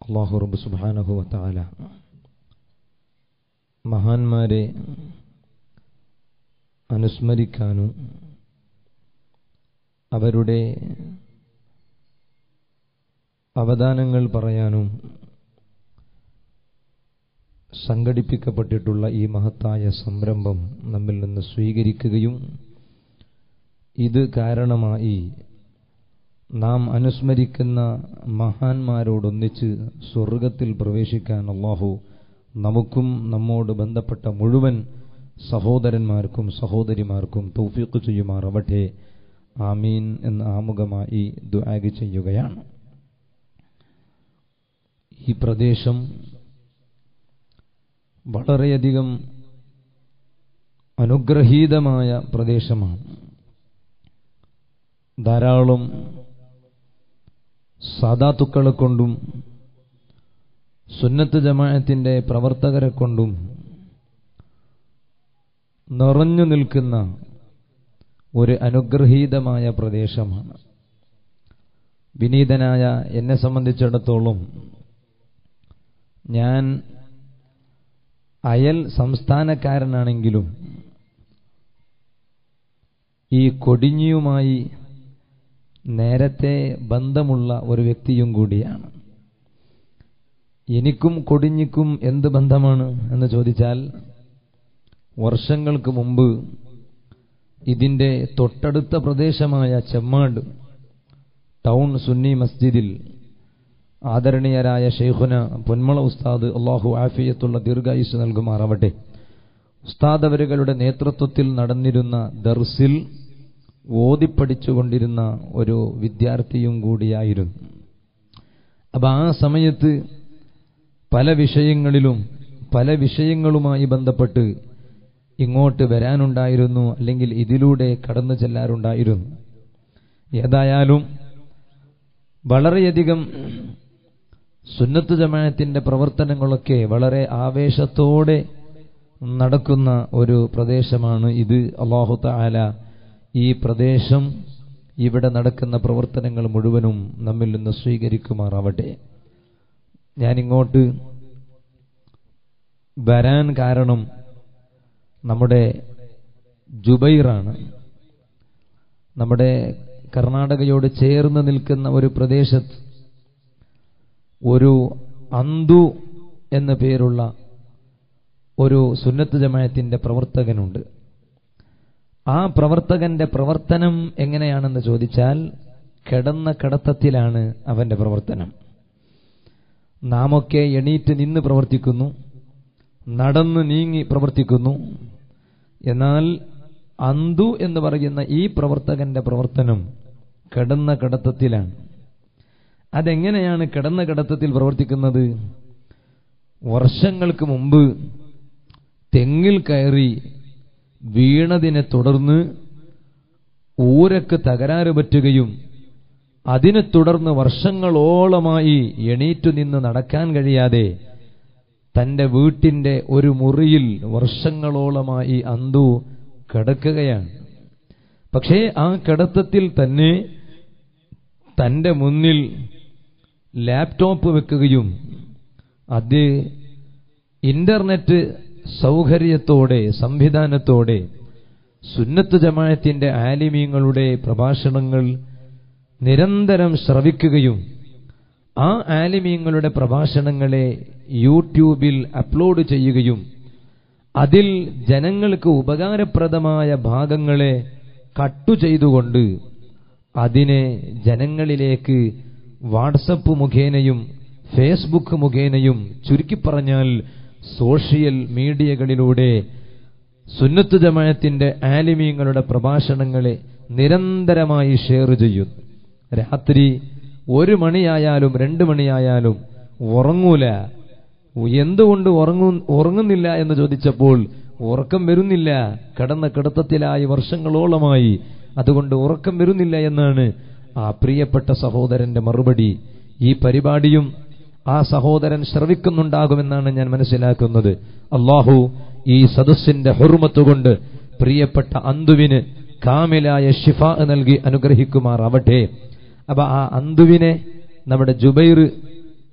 അള്ളാഹു റബ്ബ് സുബ്ഹാനഹു വതആല മഹാന്മാരെ അനുസ്മരിക്കാനും അവരുടെ അവദാനങ്ങൾ പറയാനും സംഘടിപ്പിക്കപ്പെട്ടിട്ടുള്ള ഈ മഹത്തായ സംരംഭം നമ്മിൽ നിന്ന് സ്വീകരിക്കുകയും ഇത് കാരണമായി നാം അനുസ്മരിക്കുന്ന മഹാന്മാരോടൊന്നിച്ച് സ്വർഗത്തിൽ പ്രവേശിക്കാൻ അള്ളാഹു നമുക്കും നമ്മോട് ബന്ധപ്പെട്ട മുഴുവൻ സഹോദരന്മാർക്കും സഹോദരിമാർക്കും തൗഫീഖ് ചെയ്യുമാറവട്ടെ ആമീൻ എന്ന് ആമുഖമായി ദുആഗ് ചെയ്യുകയാണ് ഈ പ്രദേശം വളരെയധികം അനുഗ്രഹീതമായ പ്രദേശമാണ് ധാരാളം സാധാത്തുക്കളെ കൊണ്ടും സുന്നത്ത് ജമാഅത്തിന്റെ പ്രവർത്തകരെ കൊണ്ടും നിറഞ്ഞു നിൽക്കുന്ന ഒരു അനുഗ്രഹീതമായ പ്രദേശമാണ് വിനീതനായ എന്നെ സംബന്ധിച്ചിടത്തോളം ഞാൻ അയൽ സംസ്ഥാനക്കാരനാണെങ്കിലും ഈ കൊടിഞ്ഞിയുമായി നേരത്തെ ബന്ധമുള്ള ഒരു വ്യക്തിയും കൂടിയാണ് എനിക്കും കൊടിഞ്ഞിക്കും എന്ത് ബന്ധമാണ് എന്ന് ചോദിച്ചാൽ വർഷങ്ങൾക്ക് മുമ്പ് ഇതിന്റെ തൊട്ടടുത്ത പ്രദേശമായ ചെമ്മാട് ടൗൺ സുന്നി മസ്ജിദിൽ ആദരണീയരായ ഷെയ്ഖുന പൊന്മള ഉസ്താദ് അള്ളാഹു ആഫിയത്തുള്ള ദീർഘായുസ് നൽകുമാറാവട്ടെ ഉസ്താദ് അവരുകളുടെ നേതൃത്വത്തിൽ നടന്നിരുന്ന ദർസിൽ ഓതിപ്പടിച്ചുകൊണ്ടിരുന്ന ഒരു വിദ്യാർത്ഥിയും കൂടിയായിരുന്നു അപ്പൊ ആ സമയത്ത് പല വിഷയങ്ങളിലും പല വിഷയങ്ങളുമായി ബന്ധപ്പെട്ട് ഇങ്ങോട്ട് വരാനുണ്ടായിരുന്നു അല്ലെങ്കിൽ ഇതിലൂടെ കടന്നു ചെല്ലാറുണ്ടായിരുന്നു ഏതായാലും വളരെയധികം സുന്നത്ത് ജമാഅത്തിന്റെ പ്രവർത്തനങ്ങളൊക്കെ വളരെ ആവേശത്തോടെ നടക്കുന്ന ഒരു പ്രദേശമാണ് ഇത് അള്ളാഹു താല ഈ പ്രദേശം ഇവിടെ നടക്കുന്ന പ്രവർത്തനങ്ങൾ മുഴുവനും നമ്മിൽ നിന്ന് സ്വീകരിക്കുമാറാവട്ടെ ഞാനിങ്ങോട്ട് വരാൻ കാരണം നമ്മുടെ ജുബൈറാണ് നമ്മുടെ കർണാടകയോട് ചേർന്ന് നിൽക്കുന്ന ഒരു പ്രദേശത്ത് ഒരു അന്തു എന്ന പേരുള്ള ഒരു സുന്നത്ത് ജമായത്തിന്റെ പ്രവർത്തകനുണ്ട് ആ പ്രവർത്തകന്റെ പ്രവർത്തനം എങ്ങനെയാണെന്ന് ചോദിച്ചാൽ കിടന്ന കിടത്തത്തിലാണ് അവന്റെ പ്രവർത്തനം നാമൊക്കെ എണീറ്റ് നിന്ന് പ്രവർത്തിക്കുന്നു നടന്ന് നീങ്ങി പ്രവർത്തിക്കുന്നു എന്നാൽ അന്തു എന്ന് പറയുന്ന ഈ പ്രവർത്തകന്റെ പ്രവർത്തനം കിടന്ന കിടത്തത്തിലാണ് അതെങ്ങനെയാണ് കിടന്ന കിടത്തത്തിൽ പ്രവർത്തിക്കുന്നത് വർഷങ്ങൾക്ക് മുമ്പ് തെങ്ങിൽ കയറി വീണതിനെ തുടർന്ന് ഊരക്ക് തകരാറ് പറ്റുകയും അതിനെ തുടർന്ന് വർഷങ്ങളോളമായി എണീറ്റു നിന്ന് നടക്കാൻ കഴിയാതെ തന്റെ വീട്ടിന്റെ ഒരു മുറിയിൽ വർഷങ്ങളോളമായി അന്തു കിടക്കുകയാണ് പക്ഷേ ആ കിടത്തത്തിൽ തന്നെ തന്റെ മുന്നിൽ ലാപ്ടോപ്പ് വെക്കുകയും അത് ഇന്റർനെറ്റ് സൗകര്യത്തോടെ സംവിധാനത്തോടെ സുന്നത്ത് ജമാഅത്തിന്റെ ആലിമീങ്ങളുടെ പ്രഭാഷണങ്ങൾ നിരന്തരം ശ്രവിക്കുകയും ആ ആലിമീങ്ങളുടെ പ്രഭാഷണങ്ങളെ യൂട്യൂബിൽ അപ്ലോഡ് ചെയ്യുകയും അതിൽ ജനങ്ങൾക്ക് ഉപകാരപ്രദമായ ഭാഗങ്ങളെ കട്ടു ചെയ്തുകൊണ്ട് അതിനെ ജനങ്ങളിലേക്ക് വാട്സപ്പ് മുഖേനയും ഫേസ്ബുക്ക് മുഖേനയും ചുരുക്കി പറഞ്ഞാൽ സോഷ്യൽ മീഡിയകളിലൂടെ സുന്നത്ത് ജമായത്തിന്റെ ആലിമീങ്ങളുടെ പ്രഭാഷണങ്ങളെ നിരന്തരമായി ഷെയർ ചെയ്യുന്നു രാത്രി ഒരു മണിയായാലും രണ്ട് മണിയായാലും ഉറങ്ങൂല എന്തുകൊണ്ട് ഉറങ്ങു ഉറങ്ങുന്നില്ല എന്ന് ചോദിച്ചപ്പോൾ ഉറക്കം വരുന്നില്ല കടന്ന കിടത്തത്തിലായി വർഷങ്ങളോളമായി അതുകൊണ്ട് ഉറക്കം വരുന്നില്ല എന്നാണ് ആ പ്രിയപ്പെട്ട സഹോദരന്റെ മറുപടി ഈ പരിപാടിയും ആ സഹോദരൻ ശ്രവിക്കുന്നുണ്ടാകുമെന്നാണ് ഞാൻ മനസ്സിലാക്കുന്നത് അള്ളാഹു ഈ സദസ്സിന്റെ ഹുർമത്ത് കൊണ്ട് പ്രിയപ്പെട്ട അന്തുവിന് കാമിലായ ഷിഫ നൽകി അനുഗ്രഹിക്കുമാറാവട്ടെ അപ്പൊ ആ അന്തുവിനെ നമ്മുടെ ജുബൈർ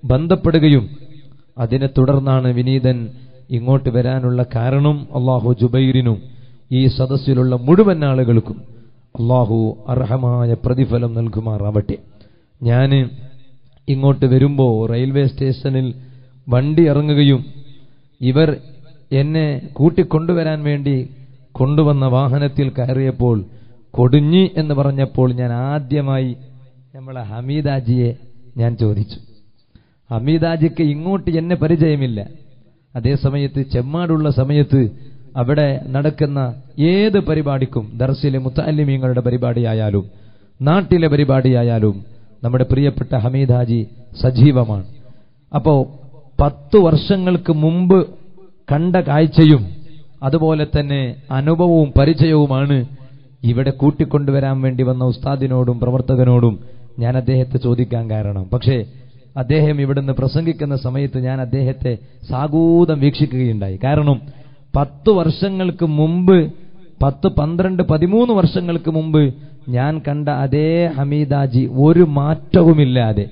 ബന്ധപ്പെടുകയും അതിനെ തുടർന്നാണ് വിനീതൻ ഇങ്ങോട്ട് വരാനുള്ള കാരണം അള്ളാഹു ജുബൈറിനും ഈ സദസ്സിലുള്ള മുഴുവൻ ആളുകൾക്കും അള്ളാഹു അർഹമായ പ്രതിഫലം നൽകുമാറാവട്ടെ ഞാൻ ഇങ്ങോട്ട് വരുമ്പോൾ റെയിൽവേ സ്റ്റേഷനിൽ വണ്ടി ഇറങ്ങുകയും ഇവർ എന്നെ കൂട്ടിക്കൊണ്ടുവരാൻ വേണ്ടി കൊണ്ടുവന്ന വാഹനത്തിൽ കയറിയപ്പോൾ കൊടിഞ്ഞി എന്ന് പറഞ്ഞപ്പോൾ ഞാൻ ആദ്യമായി നമ്മളെ ഹമീദാജിയെ ഞാൻ ചോദിച്ചു ഹമീദാജിക്ക് ഇങ്ങോട്ട് എന്നെ പരിചയമില്ല അതേ സമയത്ത് ചെമ്മാടുള്ള സമയത്ത് അവിടെ നടക്കുന്ന ഏത് പരിപാടിക്കും ദർസിലെ മുത്തല്ലിമീങ്ങളുടെ പരിപാടിയായാലും നാട്ടിലെ പരിപാടിയായാലും നമ്മുടെ പ്രിയപ്പെട്ട ഹമീദാജി സജീവമാണ് അപ്പോ പത്തു വർഷങ്ങൾക്ക് മുമ്പ് കണ്ട കാഴ്ചയും അതുപോലെ തന്നെ അനുഭവവും പരിചയവുമാണ് ഇവിടെ കൂട്ടിക്കൊണ്ടുവരാൻ വേണ്ടി വന്ന ഉസ്താദിനോടും പ്രവർത്തകനോടും ഞാൻ അദ്ദേഹത്തെ ചോദിക്കാൻ കാരണം പക്ഷേ അദ്ദേഹം ഇവിടുന്ന് പ്രസംഗിക്കുന്ന സമയത്ത് ഞാൻ അദ്ദേഹത്തെ സാഗൂതം വീക്ഷിക്കുകയുണ്ടായി കാരണം പത്ത് വർഷങ്ങൾക്ക് മുമ്പ് പത്ത് പന്ത്രണ്ട് പതിമൂന്ന് വർഷങ്ങൾക്ക് മുമ്പ് ഞാൻ കണ്ട അതേ ഹമീദാജി ഒരു മാറ്റവുമില്ലാതെ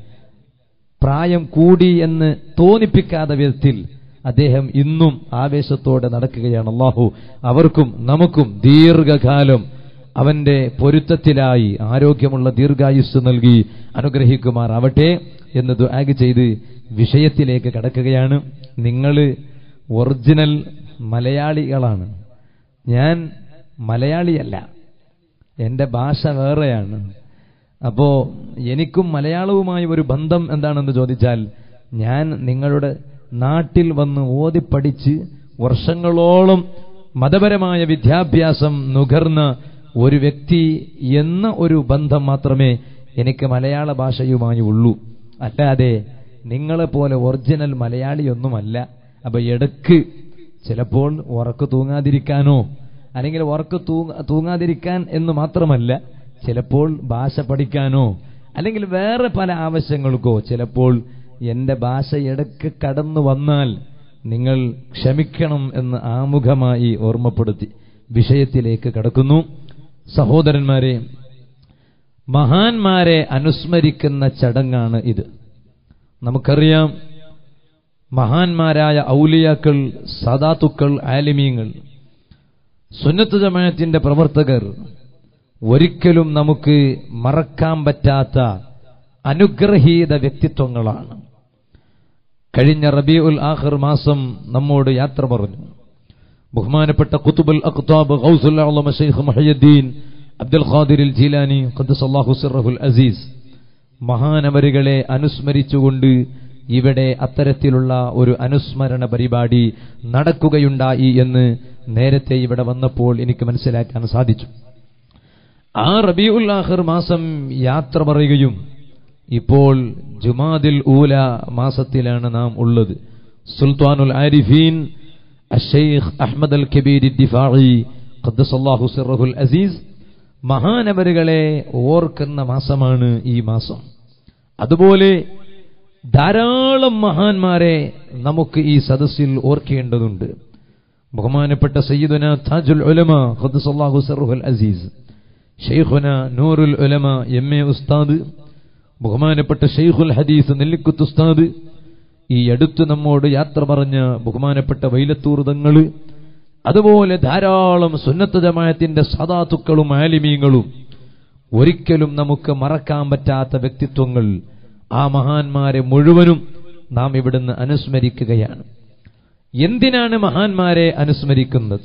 പ്രായം കൂടി എന്ന് തോന്നിപ്പിക്കാത്ത വിധത്തിൽ അദ്ദേഹം ഇന്നും ആവേശത്തോടെ നടക്കുകയാണ് അള്ളാഹു അവർക്കും നമുക്കും ദീർഘകാലം അവന്റെ പൊരുത്തത്തിലായി ആരോഗ്യമുള്ള ദീർഘായുസ് നൽകി അനുഗ്രഹിക്കുമാറാവട്ടെ എന്ന് ദുആഗ് ചെയ്ത് വിഷയത്തിലേക്ക് കടക്കുകയാണ് നിങ്ങൾ ഒറിജിനൽ മലയാളികളാണ് ഞാൻ മലയാളിയല്ല എന്റെ ഭാഷ വേറെയാണ് അപ്പോ എനിക്കും മലയാളവുമായി ഒരു ബന്ധം എന്താണെന്ന് ചോദിച്ചാൽ ഞാൻ നിങ്ങളുടെ നാട്ടിൽ വന്ന് ഓതിപ്പടിച്ച് വർഷങ്ങളോളം മതപരമായ വിദ്യാഭ്യാസം നുകർന്ന ഒരു വ്യക്തി എന്ന ഒരു ബന്ധം മാത്രമേ എനിക്ക് മലയാള ഭാഷയുമായി ഉള്ളൂ അല്ലാതെ നിങ്ങളെപ്പോലെ ഒറിജിനൽ മലയാളിയൊന്നുമല്ല അപ്പൊ ഇടക്ക് ചിലപ്പോൾ ഉറക്ക് തൂങ്ങാതിരിക്കാനോ അല്ലെങ്കിൽ ഉറക്ക് തൂങ്ങ തൂങ്ങാതിരിക്കാൻ എന്ന് മാത്രമല്ല ചിലപ്പോൾ ഭാഷ പഠിക്കാനോ അല്ലെങ്കിൽ വേറെ പല ആവശ്യങ്ങൾക്കോ ചിലപ്പോൾ എന്റെ ഭാഷ ഇടയ്ക്ക് കടന്നു വന്നാൽ നിങ്ങൾ ക്ഷമിക്കണം എന്ന് ആമുഖമായി ഓർമ്മപ്പെടുത്തി വിഷയത്തിലേക്ക് കടക്കുന്നു സഹോദരന്മാരെ മഹാന്മാരെ അനുസ്മരിക്കുന്ന ചടങ്ങാണ് ഇത് നമുക്കറിയാം മഹാന്മാരായ ഔലിയാക്കൾ സദാത്തുക്കൾ ആലിമീങ്ങൾ സുന്നത്ത് ജമാഅത്തിന്റെ പ്രവർത്തകർ ഒരിക്കലും നമുക്ക് മറക്കാൻ പറ്റാത്ത അനുഗ്രഹീത വ്യക്തിത്വങ്ങളാണ് കഴിഞ്ഞ റബി ഉൽ ആഖിർ മാസം നമ്മോട് യാത്ര പറഞ്ഞു ബഹുമാനപ്പെട്ട കുത്തുബുൽ അഖ്താബ് ഗൗസുൽ അഅ്ലമ Sheikh Muhyiddin Abdul Qadir Jilani ഖദ്ദസല്ലാഹു സിറഹുൽ അസീസ് മഹാനവരുകളെ അനുസ്മരിച്ചുകൊണ്ട് ഇവിടെ അത്തരത്തിലുള്ള ഒരു അനുസ്മരണ പരിപാടി നടക്കുകയുണ്ടായി എന്ന് നേരത്തെ ഇവിടെ വന്നപ്പോൾ എനിക്ക് മനസ്സിലാക്കാൻ സാധിച്ചു ആ റബിഉൽ ആഖിർ മാസം യാത്ര പറയുകയും ഇപ്പോൾ ജുമാദിൽ ഊല മാസത്തിലാണ് നാം ഉള്ളത് സുൽത്താനുൽ ആരിഫീൻ അഷെയ്ഖ് അഹമ്മദ് അൽ കബീർ ദിഫാഇ ഖദ്ദസല്ലാഹു സിറഹുൽ അസീസ് മഹാനവരുകളെ ഓർക്കുന്ന മാസമാണ് ഈ മാസം അതുപോലെ ധാരാളം മഹാന്മാരെ നമുക്ക് ഈ സദസ്സിൽ ഓർക്കേണ്ടതുണ്ട് ബഹുമാനപ്പെട്ട സയ്യിദുന താജുൽ ഉലമ ഖദ്ദസല്ലാഹു സിറഹുൽ അസീസ് ഷെയ്ഖുന നൂറുൽ ഉലമ എം എ ഉസ്താദ് ബഹുമാനപ്പെട്ട ഷെയ്ഖുൽ ഹദീസ് നെല്ലിക്കുത്ത് ഉസ്താദ് ഈ അടുത്ത് നമ്മോട് യാത്ര പറഞ്ഞ ബഹുമാനപ്പെട്ട വൈലത്തൂർ തങ്ങള് അതുപോലെ ധാരാളം സുന്നത്ത് ജമായത്തിന്റെ സദാത്തുക്കളും ആലിമീങ്ങളും ഒരിക്കലും നമുക്ക് മറക്കാൻ പറ്റാത്ത വ്യക്തിത്വങ്ങൾ ആ മഹാന്മാരെ മുഴുവനും നാം ഇവിടുന്ന് അനുസ്മരിക്കുകയാണ് എന്തിനാണ് മഹാന്മാരെ അനുസ്മരിക്കുന്നത്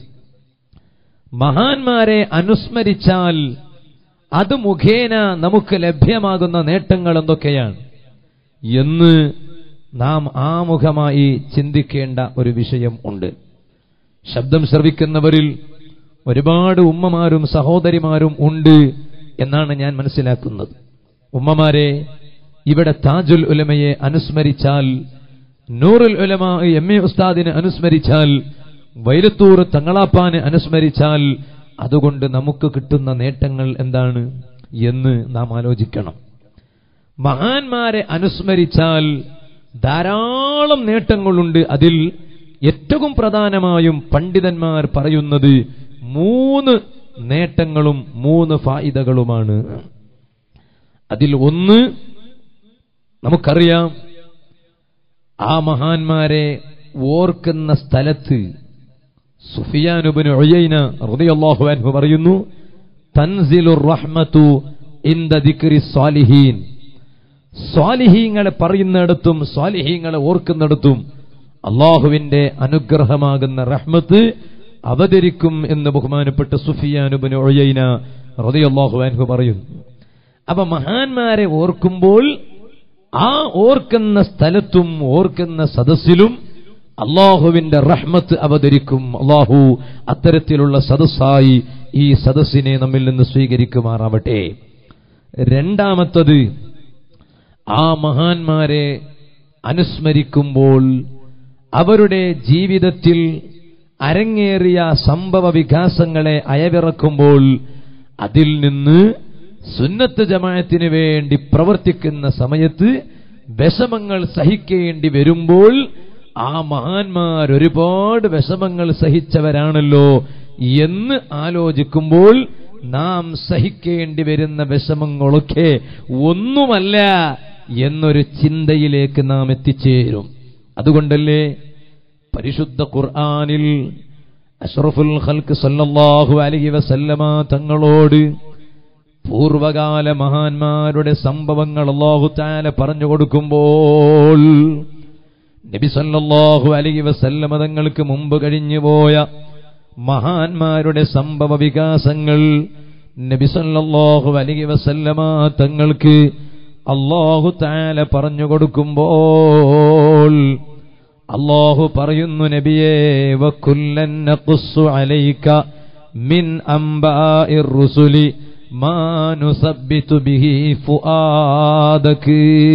മഹാന്മാരെ അനുസ്മരിച്ചാൽ അത് മുഖേന നമുക്ക് ലഭ്യമാകുന്ന നേട്ടങ്ങൾ എന്തൊക്കെയാണ് എന്ന് നാം ആമുഖമായി ചിന്തിക്കേണ്ട ഒരു വിഷയം ഉണ്ട് ശബ്ദം ശ്രവിക്കുന്നവരിൽ ഒരുപാട് ഉമ്മമാരും സഹോദരിമാരും ഉണ്ട് എന്നാണ് ഞാൻ മനസ്സിലാക്കുന്നത് ഉമ്മമാരെ ഇവിടെ താജുൽ ഉലമയെ അനുസ്മരിച്ചാൽ നൂറുൽ ഉലമ എം എ ഉസ്താദിനെ അനുസ്മരിച്ചാൽ വൈരത്തൂർ തങ്ങളാപ്പാനെ അനുസ്മരിച്ചാൽ അതുകൊണ്ട് നമുക്ക് കിട്ടുന്ന നേട്ടങ്ങൾ എന്താണ് എന്ന് നാം ആലോചിക്കണം മഹാന്മാരെ അനുസ്മരിച്ചാൽ ധാരാളം നേട്ടങ്ങളുണ്ട് അതിൽ ഏറ്റവും പ്രധാനമായും പണ്ഡിതന്മാർ പറയുന്നത് മൂന്ന് നേട്ടങ്ങളും മൂന്ന് ഫായിദകളുമാണ് അതിൽ ഒന്ന് നമുക്കറിയാം ആ മഹാന്മാരെ ഓർക്കുന്ന സ്ഥലത്ത് സുഫിയാനുബിന് ഒയ്യന റളിയല്ലാഹു അൻഹു പറയുന്നു തൻസിലുർ റഹ്മത്തു ഇന്ദ ദിക്രി സ്വാലിഹീൻ സ്വാലിഹീങ്ങളെ പറയുന്നിടത്തും സ്വാലിഹീങ്ങളെ ഓർക്കുന്നിടത്തും അള്ളാഹുവിന്റെ അനുഗ്രഹമാകുന്ന റഹ്മത്ത് അവതരിക്കും എന്ന് ബഹുമാനപ്പെട്ട സുഫിയാനുബിന് ഒയ്യന റളിയല്ലാഹു അൻഹു പറയുന്നു അപ്പൊ മഹാന്മാരെ ഓർക്കുമ്പോൾ ആ ഓർക്കുന്ന സ്ഥലത്തും ഓർക്കുന്ന സദസ്സിലും അള്ളാഹുവിന്റെ റഹ്മത്ത് അവതരിക്കും അള്ളാഹു അത്തരത്തിലുള്ള സദസ്സായി ഈ സദസ്സിനെ നമ്മിൽ നിന്ന് സ്വീകരിക്കുമാറാവട്ടെ രണ്ടാമത്തത് ആ മഹാന്മാരെ അനുസ്മരിക്കുമ്പോൾ അവരുടെ ജീവിതത്തിൽ അരങ്ങേറിയ സംഭവ വികാസങ്ങളെ അയവിറക്കുമ്പോൾ അതിൽ നിന്ന് സുന്നത്ത് ജമാഅത്തിന് വേണ്ടി പ്രവർത്തിക്കുന്ന സമയത്ത് വിഷമങ്ങൾ സഹിക്കേണ്ടി വരുമ്പോൾ ആ മഹാന്മാർ ഒരുപാട് വിഷമങ്ങൾ സഹിച്ചവരാണല്ലോ എന്ന് ആലോചിക്കുമ്പോൾ നാം സഹിക്കേണ്ടി വരുന്ന വിഷമങ്ങളൊക്കെ ഒന്നുമല്ല എന്നൊരു ചിന്തയിലേക്ക് നാം എത്തിച്ചേരും അതുകൊണ്ടല്ലേ പരിശുദ്ധ ഖുർആനിൽ അഷ്റഫുൽ ഖൽക്ക് സല്ലല്ലാഹു അലൈഹി വസല്ലമ തങ്ങളോട് പൂർവകാല മഹാന്മാരുടെ സംഭവങ്ങൾ അള്ളാഹു താല പറഞ്ഞു കൊടുക്കുമ്പോൾ നബി സല്ലല്ലാഹു അലൈഹി വസല്ലമ തങ്ങൾക്ക് മുമ്പ് കഴിഞ്ഞുപോയ മഹാന്മാരുടെ സംഭവ വികാസങ്ങൾ നബി സല്ലല്ലാഹു അലൈഹി വസല്ലമ തങ്ങൾക്ക് അള്ളാഹു താല പറഞ്ഞു കൊടുക്കുമ്പോൾ അള്ളാഹു പറയുന്നു നബിയെ വക്കുല്ലൻ നഖുസ്സു അലൈക മിൻ അംബാഇർ റുസുലി മാ നുസബ്ബിതു ബിഹി ഫുആദക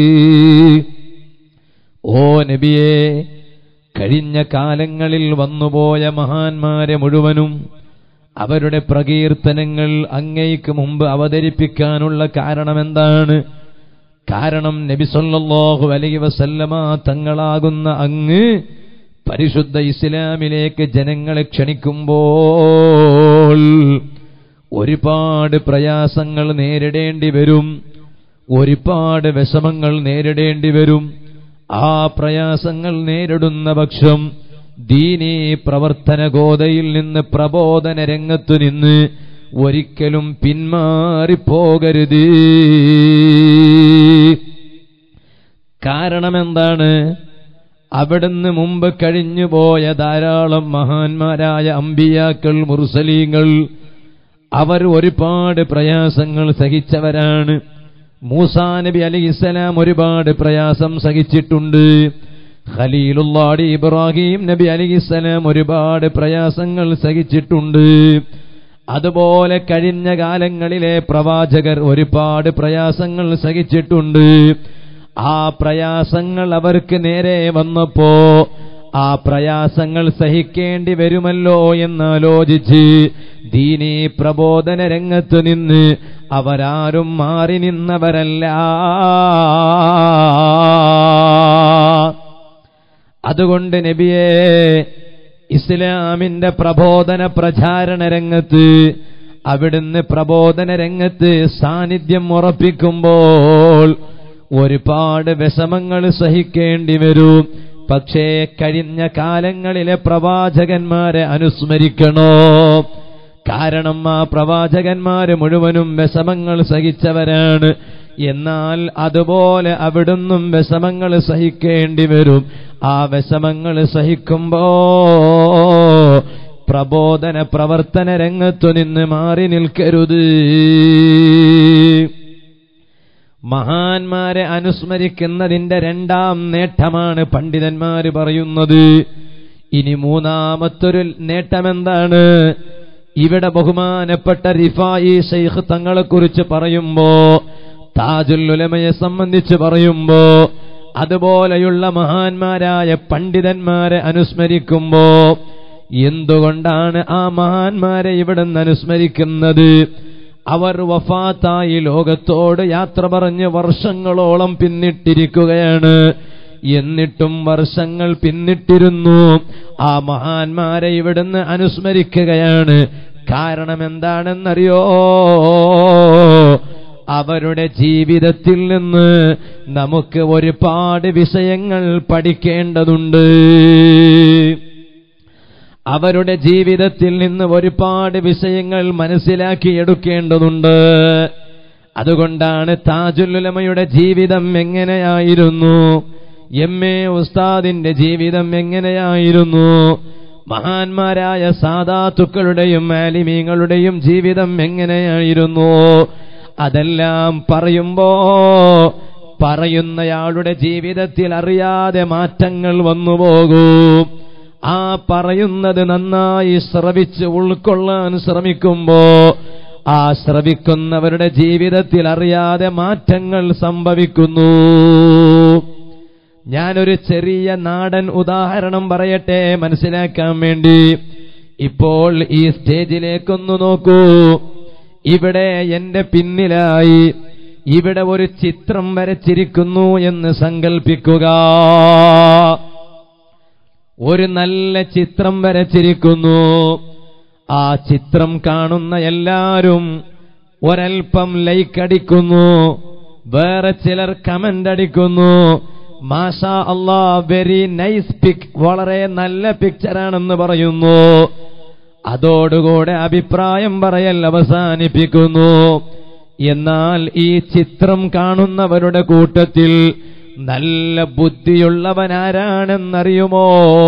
ഓ നബിയെ കഴിഞ്ഞ കാലങ്ങളിൽ വന്നുപോയ മഹാന്മാരെ മുഴുവനും അവരുടെ പ്രകീർത്തനങ്ങൾ അങ്ങയ്ക്ക് മുമ്പ് അവതരിപ്പിക്കാനുള്ള കാരണമെന്താണ് കാരണം നബി സല്ലല്ലാഹു അലൈഹി വസല്ലമ തങ്ങളാകുന്ന അങ്ങ് പരിശുദ്ധ ഇസ്ലാമിലേക്ക് ജനങ്ങളെ ക്ഷണിക്കുമ്പോൾ ഒരുപാട് പ്രയാസങ്ങൾ നേരിടേണ്ടി വരും ഒരുപാട് വിഷമങ്ങൾ നേരിടേണ്ടി വരും ആ പ്രയാസങ്ങൾ നേരിടുന്ന പക്ഷം ദീനീ പ്രവർത്തന ഗോതയിൽ നിന്ന് പ്രബോധന രംഗത്തു നിന്ന് ഒരിക്കലും പിന്മാറിപ്പോകരുത് കാരണമെന്താണ് അവിടുന്ന് മുമ്പ് കഴിഞ്ഞുപോയ ധാരാളം മഹാന്മാരായ അമ്പിയാക്കൾ മുർസലീങ്ങൾ അവർ ഒരുപാട് പ്രയാസങ്ങൾ സഹിച്ചവരാണ് മൂസാ നബി അലി ഇസ്ലാം ഒരുപാട് പ്രയാസം സഹിച്ചിട്ടുണ്ട് ഖലീലുള്ളാടി ഇബ്രാഹിം നബി അലി ഇസ്ലാം ഒരുപാട് പ്രയാസങ്ങൾ സഹിച്ചിട്ടുണ്ട് അതുപോലെ കഴിഞ്ഞ കാലങ്ങളിലെ പ്രവാചകർ ഒരുപാട് പ്രയാസങ്ങൾ സഹിച്ചിട്ടുണ്ട് ആ പ്രയാസങ്ങൾ അവർക്ക് നേരെ വന്നപ്പോ ആ പ്രയാസങ്ങൾ സഹിക്കേണ്ടി വരുമല്ലോ എന്നാലോചിച്ച് ദീനീ പ്രബോധന രംഗത്ത് നിന്ന് അവരാരും മാറി നിന്നവരല്ല അതുകൊണ്ട് നബിയെ ഇസ്ലാമിന്റെ പ്രബോധന പ്രചാരണ രംഗത്ത് അവിടുന്ന് പ്രബോധന രംഗത്ത് സാന്നിധ്യം ഉറപ്പിക്കുമ്പോൾ ഒരുപാട് വിഷമങ്ങൾ സഹിക്കേണ്ടി വരും പക്ഷേ കഴിഞ്ഞ കാലങ്ങളിലെ പ്രവാചകന്മാരെ അനുസ്മരിക്കണോ കാരണം ആ പ്രവാചകന്മാര് മുഴുവനും വിഷമങ്ങൾ സഹിച്ചവരാണ് എന്നാൽ അതുപോലെ അവിടുന്നും വിഷമങ്ങൾ സഹിക്കേണ്ടി വരും ആ വിഷമങ്ങൾ സഹിക്കുമ്പോ പ്രബോധന പ്രവർത്തന രംഗത്തു നിന്ന് മാറി നിൽക്കരുത് മഹാന്മാരെ അനുസ്മരിക്കുന്നതിന്റെ രണ്ടാം നേട്ടമാണ് പണ്ഡിതന്മാര് പറയുന്നത് ഇനി മൂന്നാമത്തൊരു നേട്ടമെന്താണ് ഇവിടെ ബഹുമാനപ്പെട്ട റിഫായി ഷെയ്ഖ് തങ്ങളെക്കുറിച്ച് പറയുമ്പോ താജുൽ ഉലമയെ സംബന്ധിച്ച് പറയുമ്പോ അതുപോലെയുള്ള മഹാന്മാരായ പണ്ഡിതന്മാരെ അനുസ്മരിക്കുമ്പോ എന്തുകൊണ്ടാണ് ആ മഹാന്മാരെ ഇവിടുന്ന് അനുസ്മരിക്കുന്നത് അവർ വഫാത്തായി ലോകത്തോട് യാത്ര പറഞ്ഞ് വർഷങ്ങളോളം പിന്നിട്ടിരിക്കുകയാണ് എന്നിട്ടും വർഷങ്ങൾ പിന്നിട്ടിരുന്നു ആ മഹാന്മാരെ ഇവിടുന്ന് അനുസ്മരിക്കുകയാണ് കാരണം എന്താണെന്നറിയോ അവരുടെ ജീവിതത്തിൽ നിന്ന് നമുക്ക് ഒരുപാട് വിഷയങ്ങൾ പഠിക്കേണ്ടതുണ്ട് അവരുടെ ജീവിതത്തിൽ നിന്ന് ഒരുപാട് വിഷയങ്ങൾ മനസ്സിലാക്കിയെടുക്കേണ്ടതുണ്ട് അതുകൊണ്ടാണ് താജുല്ലുലമയുടെ ജീവിതം എങ്ങനെയായിരുന്നു എം എ ഉസ്താദിന്റെ ജീവിതം എങ്ങനെയായിരുന്നു മഹാന്മാരായ സാധാത്തുക്കളുടെയും ആലിമീങ്ങളുടെയും ജീവിതം എങ്ങനെയായിരുന്നു അതെല്ലാം പറയുമ്പോ പറയുന്നയാളുടെ ജീവിതത്തിൽ അറിയാതെ മാറ്റങ്ങൾ വന്നുപോകും ആ പറയുന്നത് നന്നായി ശ്രവിച്ച് ഉൾക്കൊള്ളാൻ ശ്രമിക്കുമ്പോ ആ ശ്രവിക്കുന്നവരുടെ ജീവിതത്തിൽ അറിയാതെ മാറ്റങ്ങൾ സംഭവിക്കുന്നു ഞാനൊരു ചെറിയ നാടൻ ഉദാഹരണം പറയട്ടെ മനസ്സിലാക്കാൻ വേണ്ടി ഇപ്പോൾ ഈ സ്റ്റേജിലേക്കൊന്നു നോക്കൂ ഇവിടെ എന്റെ പിന്നിലായി ഇവിടെ ഒരു ചിത്രം വരച്ചിരിക്കുന്നു എന്ന് സങ്കൽപ്പിക്കുക ഒരു നല്ല ചിത്രം വരച്ചിരിക്കുന്നു ആ ചിത്രം കാണുന്ന എല്ലാവരും ഒരൽപ്പം ലൈക്ക് അടിക്കുന്നു വേറെ ചിലർ കമന്റ് അടിക്കുന്നു മാഷാ അള്ളാ വെരി നൈസ് പിക് വളരെ നല്ല പിക്ചറാണെന്ന് പറയുന്നു അതോടുകൂടെ അഭിപ്രായം പറയൽ അവസാനിപ്പിക്കുന്നു എന്നാൽ ഈ ചിത്രം കാണുന്നവരുടെ കൂട്ടത്തിൽ നല്ല ബുദ്ധിയുള്ളവനാരാണെന്നറിയുമോ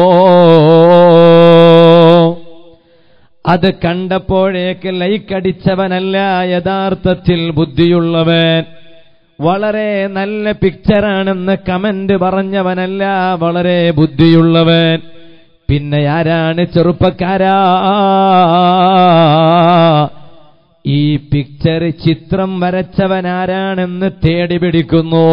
അത് കണ്ടപ്പോഴേക്ക് ലൈക്കടിച്ചവനല്ല യഥാർത്ഥത്തിൽ ബുദ്ധിയുള്ളവൻ വളരെ നല്ല പിക്ചറാണെന്ന് കമന്റ് പറഞ്ഞവനല്ല വളരെ ബുദ്ധിയുള്ളവൻ പിന്നെ ആരാണ് ചെറുപ്പക്കാരാ ഈ പിക്ചർ ചിത്രം വരച്ചവനാരാണെന്ന് തേടി പിടിക്കുന്നു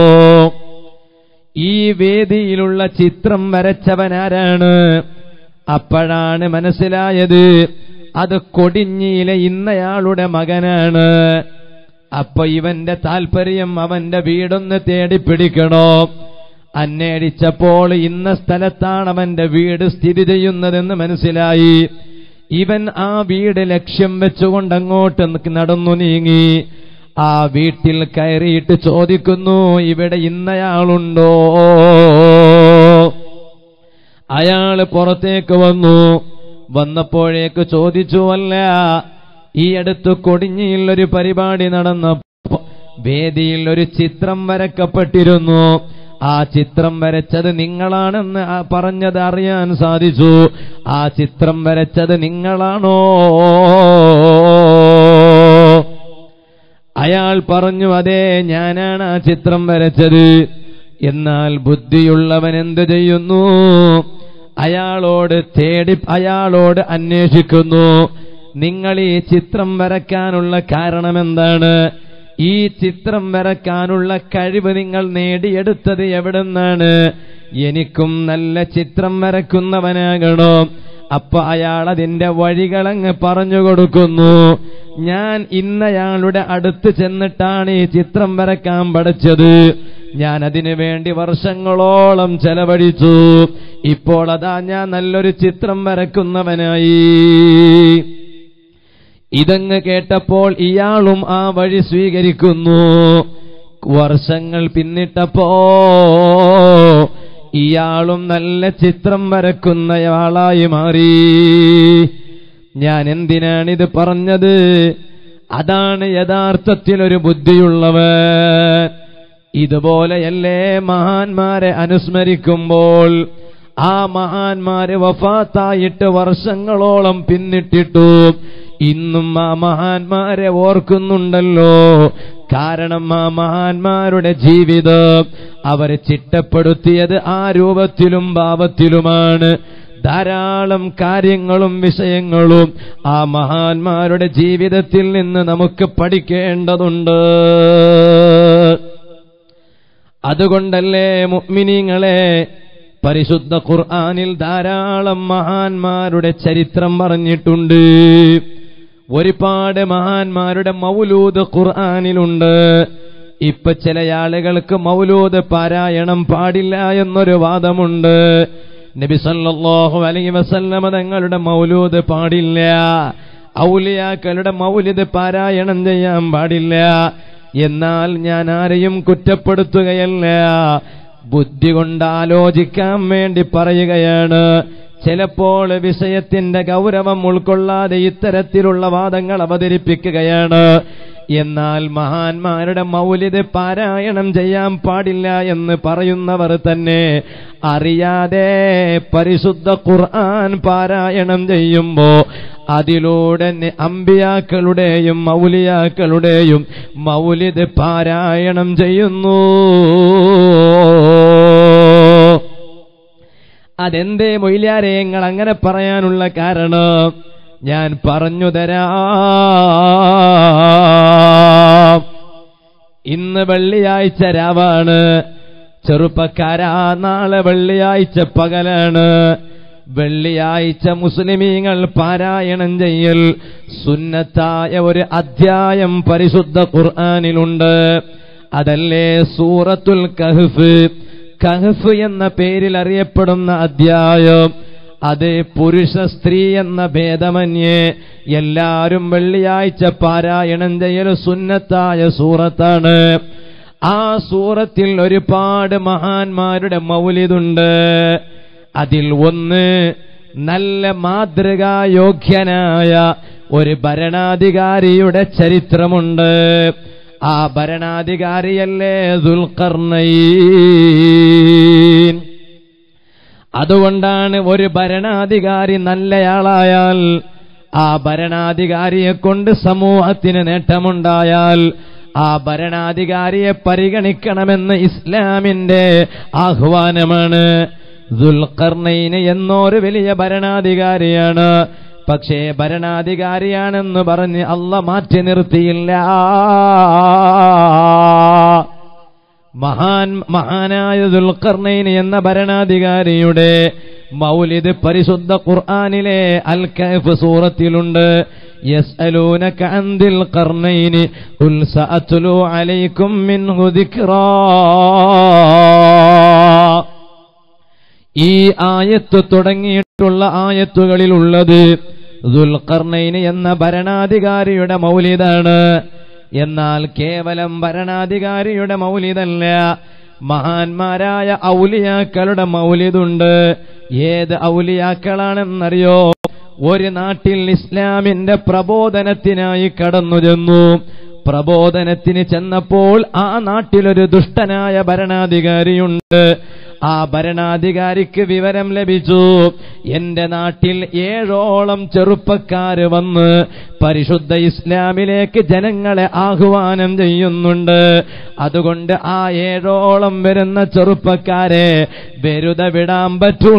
ഈ വേദിയിലുള്ള ചിത്രം വരച്ചവനാരാണ് അപ്പോഴാണ് മനസ്സിലായത് അത് കൊടിഞ്ഞിയിലെ ഇന്നയാളുടെ മകനാണ് അപ്പൊ ഇവന്റെ താല്പര്യം അവന്റെ വീടൊന്ന് തേടിപ്പിടിക്കണോ അന്വേഷിച്ചപ്പോൾ ഇന്ന സ്ഥലത്താണ് അവന്റെ വീട് സ്ഥിതി ചെയ്യുന്നതെന്ന് മനസ്സിലായി ഇവൻ ആ വീട് ലക്ഷ്യം വെച്ചുകൊണ്ട് അങ്ങോട്ട് നടന്നു നീങ്ങി ആ വീട്ടിൽ കയറിയിട്ട് ചോദിക്കുന്നു ഇവിടെ ഇന്നയാളുണ്ടോ അയാള് പുറത്തേക്ക് വന്നു വന്നപ്പോഴേക്ക് ചോദിച്ചു അല്ല ഈ അടുത്ത് കൊടിഞ്ഞിയിൽ ഒരു പരിപാടി നടന്നപ്പോ വേദിയിൽ ഒരു ചിത്രം വരക്കപ്പെട്ടിരുന്നു ആ ചിത്രം വരച്ചത് നിങ്ങളാണെന്ന് ആ പറഞ്ഞത് അറിയാൻ സാധിച്ചു ആ ചിത്രം വരച്ചത് നിങ്ങളാണോ അയാൾ പറഞ്ഞു അതെ ഞാനാണ് ആ ചിത്രം വരച്ചത് എന്നാൽ ബുദ്ധിയുള്ളവൻ എന്ത് ചെയ്യുന്നു അയാളോട് തേടി അയാളോട് അന്വേഷിക്കുന്നു നിങ്ങൾ ഈ ചിത്രം വരയ്ക്കാനുള്ള കാരണം എന്താണ് ഈ ചിത്രം വരയ്ക്കാനുള്ള കഴിവ് നിങ്ങൾ നേടിയെടുത്തത് എവിടുന്നാണ് എനിക്കും നല്ല ചിത്രം വരക്കുന്നവനാകണോ അപ്പൊ അയാൾ അതിന്റെ വഴികളങ്ങ് പറഞ്ഞു കൊടുക്കുന്നു ഞാൻ ഇന്നയാളുടെ അടുത്ത് ചെന്നിട്ടാണ് ഈ ചിത്രം വരക്കാൻ പഠിച്ചത് ഞാൻ അതിനു വേണ്ടി വർഷങ്ങളോളം ചെലവഴിച്ചു ഇപ്പോൾ അതാ ഞാൻ നല്ലൊരു ചിത്രം വരക്കുന്നവനായി ഇതങ്ങ് കേട്ടപ്പോൾ ഇയാളും ആ വഴി സ്വീകരിക്കുന്നു വർഷങ്ങൾ പിന്നിട്ടപ്പോ ഇയാളും നല്ല ചിത്രം വരക്കുന്നയാളായി മാറി ഞാൻ എന്തിനാണിത് പറഞ്ഞത് അതാണ് യഥാർത്ഥത്തിൽ ഒരു ബുദ്ധിയുള്ളവൻ ഇതുപോലെയല്ലേ മഹാന്മാരെ അനുസ്മരിക്കുമ്പോൾ ആ മഹാന്മാര് വഫാത്തായിട്ട് വർഷങ്ങളോളം പിന്നിട്ടിട്ടു ഇന്നും ആ മഹാന്മാരെ ഓർക്കുന്നുണ്ടല്ലോ കാരണം ആ മഹാന്മാരുടെ ജീവിതം അവരെ ചിട്ടപ്പെടുത്തിയത് ആ രൂപത്തിലും ഭാവത്തിലുമാണ് ധാരാളം കാര്യങ്ങളും വിഷയങ്ങളും ആ മഹാന്മാരുടെ ജീവിതത്തിൽ നിന്ന് നമുക്ക് പഠിക്കേണ്ടതുണ്ട് അതുകൊണ്ടല്ലേ മുഅ്മിനീങ്ങളെ പരിശുദ്ധ ഖുർആനിൽ ധാരാളം മഹാന്മാരുടെ ചരിത്രം പറഞ്ഞിട്ടുണ്ട് ഒരുപാട് മഹാന്മാരുടെ മൗലൂദ് ഖുർആനിലുണ്ട് ഇപ്പൊ ചില ആളുകൾക്ക് മൗലൂദ് പാരായണം പാടില്ല എന്നൊരു വാദമുണ്ട് നബി സല്ലല്ലാഹു അലൈഹി വസല്ലമ തങ്ങളുടെ മൗലൂദ് പാടില്ല ഔലിയാക്കളുടെ മൗലിദ് പാരായണം ചെയ്യാൻ പാടില്ല എന്നാൽ ഞാൻ ആരെയും കുറ്റപ്പെടുത്തുകയല്ല ബുദ്ധി കൊണ്ട് ആലോചിക്കാൻ വേണ്ടി പറയുകയാണ് ചിലപ്പോൾ വിഷയത്തിന്റെ ഗൗരവം ഉൾക്കൊള്ളാതെ ഇത്തരത്തിലുള്ള വാദങ്ങൾ അവതരിപ്പിക്കുകയാണ് എന്നാൽ മഹാന്മാരുടെ മൗലിത് പാരായണം ചെയ്യാൻ പാടില്ല എന്ന് പറയുന്നവർ തന്നെ അറിയാതെ പരിശുദ്ധ ഖുർആൻ പാരായണം ചെയ്യുമ്പോ അതിലൂടെ നി- അമ്പിയാക്കളുടെയും മൗലിയാക്കളുടെയും മൗലിത് പാരായണം ചെയ്യുന്നു അതെന്തേ മൊയ്ലാരെ നിങ്ങൾ അങ്ങനെ പറയാനുള്ള കാരണം ഞാൻ പറഞ്ഞു തരാം ഇന്ന് വെള്ളിയാഴ്ച രാവാണ് ചെറുപ്പക്കാരാ നാളെ വെള്ളിയാഴ്ച പകലാണ് വെള്ളിയാഴ്ച മുസ്ലിമീങ്ങൾ പാരായണം ചെയ്യൽ സുന്നത്തായ ഒരു അധ്യായം പരിശുദ്ധ ഖുർആാനിലുണ്ട് അതല്ലേ സൂറത്തുൽ കഹ്ഫ് കഹ്ഫ് എന്ന പേരിൽ അറിയപ്പെടുന്ന അധ്യായം അത് പുരുഷ സ്ത്രീ എന്ന ഭേദമന്യേ എല്ലാരും വെള്ളിയാഴ്ച പാരായണം ചെയ്യൽ സുന്നത്തായ സൂറത്താണ് ആ സൂറത്തിൽ ഒരുപാട് മഹാന്മാരുടെ മൗലിതുണ്ട് അതിൽ ഒന്ന് നല്ല മാതൃകായോഗ്യനായ ഒരു ഭരണാധികാരിയുടെ ചരിത്രമുണ്ട് ആ ഭരണാധികാരിയല്ലേ ദുൽഖർണൈൻ അതുകൊണ്ടാണ് ഒരു ഭരണാധികാരി നല്ലയാളായാൽ ആ ഭരണാധികാരിയെ കൊണ്ട് സമൂഹത്തിന് നേട്ടമുണ്ടായാൽ ആ ഭരണാധികാരിയെ പരിഗണിക്കണമെന്ന് ഇസ്ലാമിന്റെ ആഹ്വാനമാണ് ദുൽഖർണൈന് എന്നൊരു വലിയ ഭരണാധികാരിയാണ് പക്ഷേ ഭരണാധികാരിയാണെന്ന് പറഞ്ഞ് അല്ല മാറ്റി നിർത്തിയില്ല മഹാൻ മഹാനായ ദുൽഖർണൈന് എന്ന ഭരണാധികാരിയുടെ മൗലിദ് പരിശുദ്ധ ഖുർആനിലെ അൽ കഹഫ് സൂറത്തിലുണ്ട് യസ്അലൂനക അൻ ദിൽ ഖർനൈനി ഖുൽ സഅത്ലു അലൈക്കും മിൻഹു ദിക്റാ ഈ ആയത്ത് തുടങ്ങിയിട്ടുള്ള ആയത്തുകളിലുള്ളത് ദുൽഖർണൈന് എന്ന ഭരണാധികാരിയുടെ മൗലിദാണ് എന്നാൽ കേവലം ഭരണാധികാരിയുടെ മൗലിദല്ല മഹാന്മാരായ ഔലിയാക്കളുടെ മൗലിദുണ്ട് ഏത് ഔലിയാക്കളാണെന്നറിയോ ഒരു നാട്ടിൽ ഇസ്ലാമിന്റെ പ്രബോധനത്തിനായി കടന്നു ചെന്നു പ്രബോധനത്തിന് ചെന്നപ്പോൾ ആ നാട്ടിലൊരു ദുഷ്ടനായ ഭരണാധികാരിയുണ്ട് ആ ഭരണാധികാരിക്ക് വിവരം ലഭിച്ചു എന്റെ നാട്ടിൽ ഏഴോളം ചെറുപ്പക്കാര് വന്ന് പരിശുദ്ധ ഇസ്ലാമിലേക്ക് ജനങ്ങളെ ആഹ്വാനം ചെയ്യുന്നുണ്ട് അതുകൊണ്ട് ആ ഏഴോളം വരുന്ന ചെറുപ്പക്കാരെ വെറുതെ വിടാൻ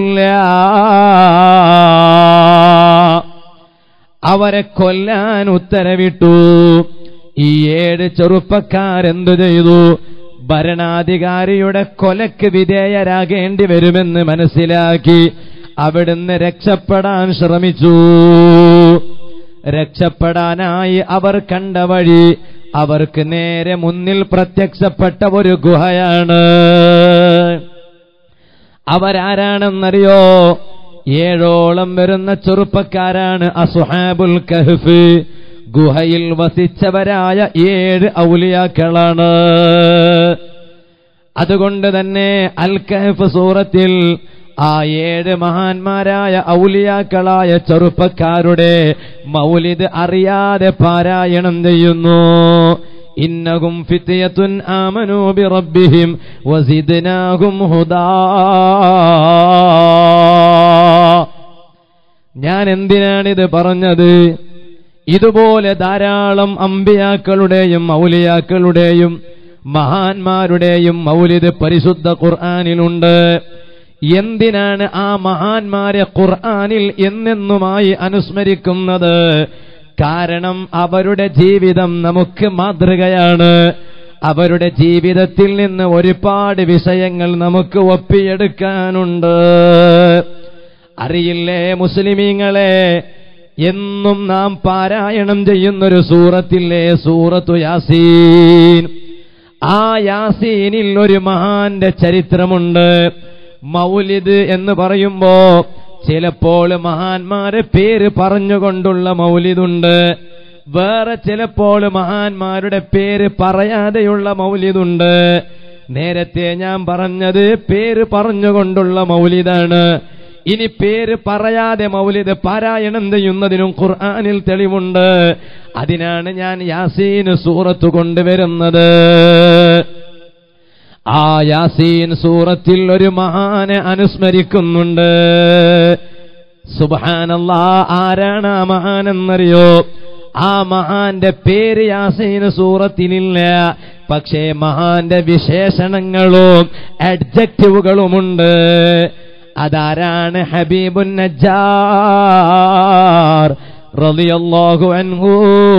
പറ്റില്ല അവരെ കൊല്ലാൻ ഉത്തരവിട്ടു ഈ ഏഴ് ചെറുപ്പക്കാരെന്തു ചെയ്തു ഭരണാധികാരിയുടെ കൊലക്ക് വിധേയരാകേണ്ടി വരുമെന്ന് മനസ്സിലാക്കി അവിടുന്ന് രക്ഷപ്പെടാൻ ശ്രമിച്ചു രക്ഷപ്പെടാനായി അവർ കണ്ട വഴി അവർക്ക് നേരെ മുന്നിൽ പ്രത്യക്ഷപ്പെട്ട ഒരു ഗുഹയാണ് അവരാരാണെന്നറിയോ ഏഴോളം വരുന്ന ചെറുപ്പക്കാരാണ് അസുഹാബുൽ കഹ്ഫ് ഗുഹയിൽ വസിച്ചവരായ ഏഴ് ഔലിയാക്കളാണ് അതുകൊണ്ട് തന്നെ അൽ കഹഫ് സൂറത്തിൽ ആ ഏഴ് മഹാന്മാരായ ഔലിയാക്കളായ ചെറുപ്പക്കാരുടെ മൗലിദ് അറിയാതെ പാരായണം ചെയ്യുന്നു ഇന്നഹും ഫിത്യത്തുൻ ആമനൂ ബിറബ്ബിഹിം വസിദ്നാഹും ഹുദാ ഞാൻ എന്തിനാണിത് പറഞ്ഞത് ഇതുപോലെ ധാരാളം അമ്പിയാക്കളുടെയും മൗലിയാക്കളുടെയും മഹാന്മാരുടെയും മൗലിദ് പരിശുദ്ധ ഖുർആാനിലുണ്ട് എന്തിനാണ് ആ മഹാന്മാരെ ഖുർആാനിൽ എന്നെന്നുമായി അനുസ്മരിക്കുന്നത് കാരണം അവരുടെ ജീവിതം നമുക്ക് മാതൃകയാണ് അവരുടെ ജീവിതത്തിൽ നിന്ന് ഒരുപാട് വിഷയങ്ങൾ നമുക്ക് ഒപ്പിയെടുക്കാനുണ്ട് അറിയില്ലേ മുസ്ലിമീങ്ങളെ എന്നും നാം പാരായണം ചെയ്യുന്നൊരു സൂറത്തില്ലേ സൂറത്തു യാസീൻ ആ യാസീനിൽ ഒരു മഹാന്റെ ചരിത്രമുണ്ട് മൗലിദ് എന്ന് പറയുമ്പോ ചിലപ്പോൾ മഹാന്മാരെ പേര് പറഞ്ഞുകൊണ്ടുള്ള മൗലിദുണ്ട് വേറെ ചിലപ്പോൾ മഹാന്മാരുടെ പേര് പറയാതെയുള്ള മൗലിദുണ്ട് നേരത്തെ ഞാൻ പറഞ്ഞത് പേര് പറഞ്ഞുകൊണ്ടുള്ള മൗലിദാണ് ഇനി പേര് പറയാതെ മൗലിദ് പാരായണം ചെയ്യുന്നതിനും ഖുർആനിൽ തെളിവുണ്ട് അതിനാണ് ഞാൻ യാസീൻ സൂറത്ത് കൊണ്ടുവരുന്നത് ആ യാസീൻ സൂറത്തിൽ ഒരു മഹാനെ അനുസ്മരിക്കുന്നുണ്ട് സുബാനല്ലാ ആരാണ് ആ മഹാൻ എന്നറിയോ ആ മഹാന്റെ പേര് യാസീൻ സൂറത്തിലില്ല പക്ഷേ മഹാന്റെ വിശേഷണങ്ങളും അഡ്ജക്റ്റീവുകളുമുണ്ട് അതാരാണ് ഹബീബുൻ നജ്ജാർ റളിയല്ലാഹു അൻഹു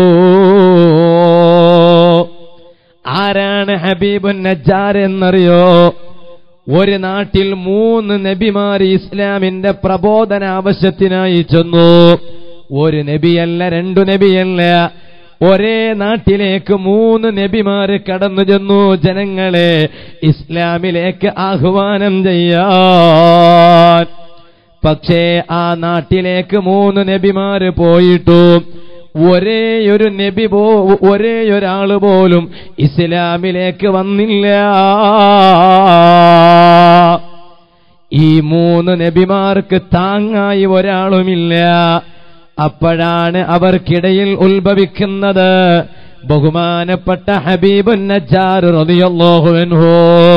ആരാണ് ഹബീബുൻ നജ്ജാർ എന്നറിയോ ഒരു നാട്ടിൽ മൂന്ന് നബിമാർ ഇസ്ലാമിന്റെ പ്രബോധന ആവശ്യത്തിനായി ചെന്നു ഒരു നബിയല്ല രണ്ടു നബിയല്ല ഒരേ നാട്ടിലേക്ക് മൂന്ന് നബിമാര് കടന്നു ചെന്നു ജനങ്ങളെ ഇസ്ലാമിലേക്ക് ആഹ്വാനം ചെയ്യാൻ പക്ഷേ ആ നാട്ടിലേക്ക് മൂന്ന് നബിമാര് പോയിട്ടു ഒരേ ഒരു നബി പോ ഒരേ ഒരാള് പോലും ഇസ്ലാമിലേക്ക് വന്നില്ല ഈ മൂന്ന് നബിമാർക്ക് താങ്ങായി ഒരാളുമില്ല അപ്പോഴാണ് അവർക്കിടയിൽ ഉത്ഭവിക്കുന്നത് ബഹുമാനപ്പെട്ട ഹബീബുൻ നജ്ജാർ റളിയല്ലാഹു അൻഹു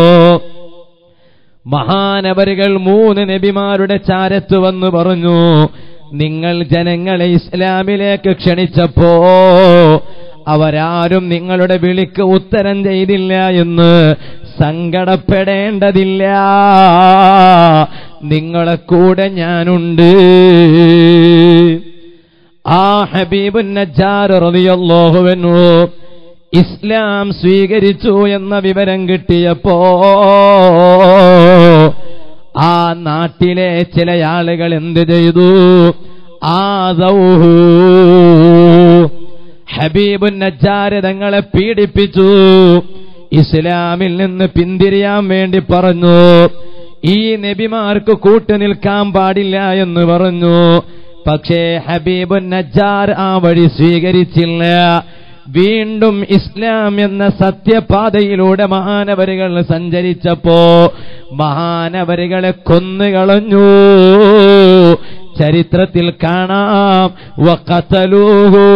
മഹാനവരുകൾ മൂന്ന് നബിമാരുടെ ചാരത്ത് വന്ന് പറഞ്ഞു നിങ്ങൾ ജനങ്ങളെ ഇസ്ലാമിലേക്ക് ക്ഷണിച്ചപ്പോ അവരാരും നിങ്ങളുടെ വിളിക്ക് ഉത്തരം ചെയ്തില്ല എന്ന് സങ്കടപ്പെടേണ്ടതില്ല നിങ്ങളെ കൂടെ ഞാനുണ്ട് ആ ഹബീബുൻ നജ്ജാർ റളിയല്ലാഹുവൻഹു ഇസ്ലാം സ്വീകരിച്ചു എന്ന വിവരം കിട്ടിയപ്പോ ആ നാട്ടിലെ ചില ആളുകൾ എന്ത് ചെയ്തു ആദൗഹു ഹബീബുൻ നജ്ജാര് തങ്ങളെ പീഡിപ്പിച്ചു ഇസ്ലാമിൽ നിന്ന് പിന്തിരിയാൻ വേണ്ടി പറഞ്ഞു ഈ നബിമാർക്ക് കൂട്ടുനിൽക്കാൻ പാടില്ല എന്ന് പറഞ്ഞു പക്ഷേ ഹബീബുൻ നജ്ജാർ ആ വഴി സ്വീകരിച്ചില്ല വീണ്ടും ഇസ്ലാം എന്ന സത്യപാതയിലൂടെ മഹാനവരുകൾ സഞ്ചരിച്ചപ്പോ മഹാനവരുകളെ കൊന്നുകളഞ്ഞു ചരിത്രത്തിൽ കാണാം വഖതലൂഹു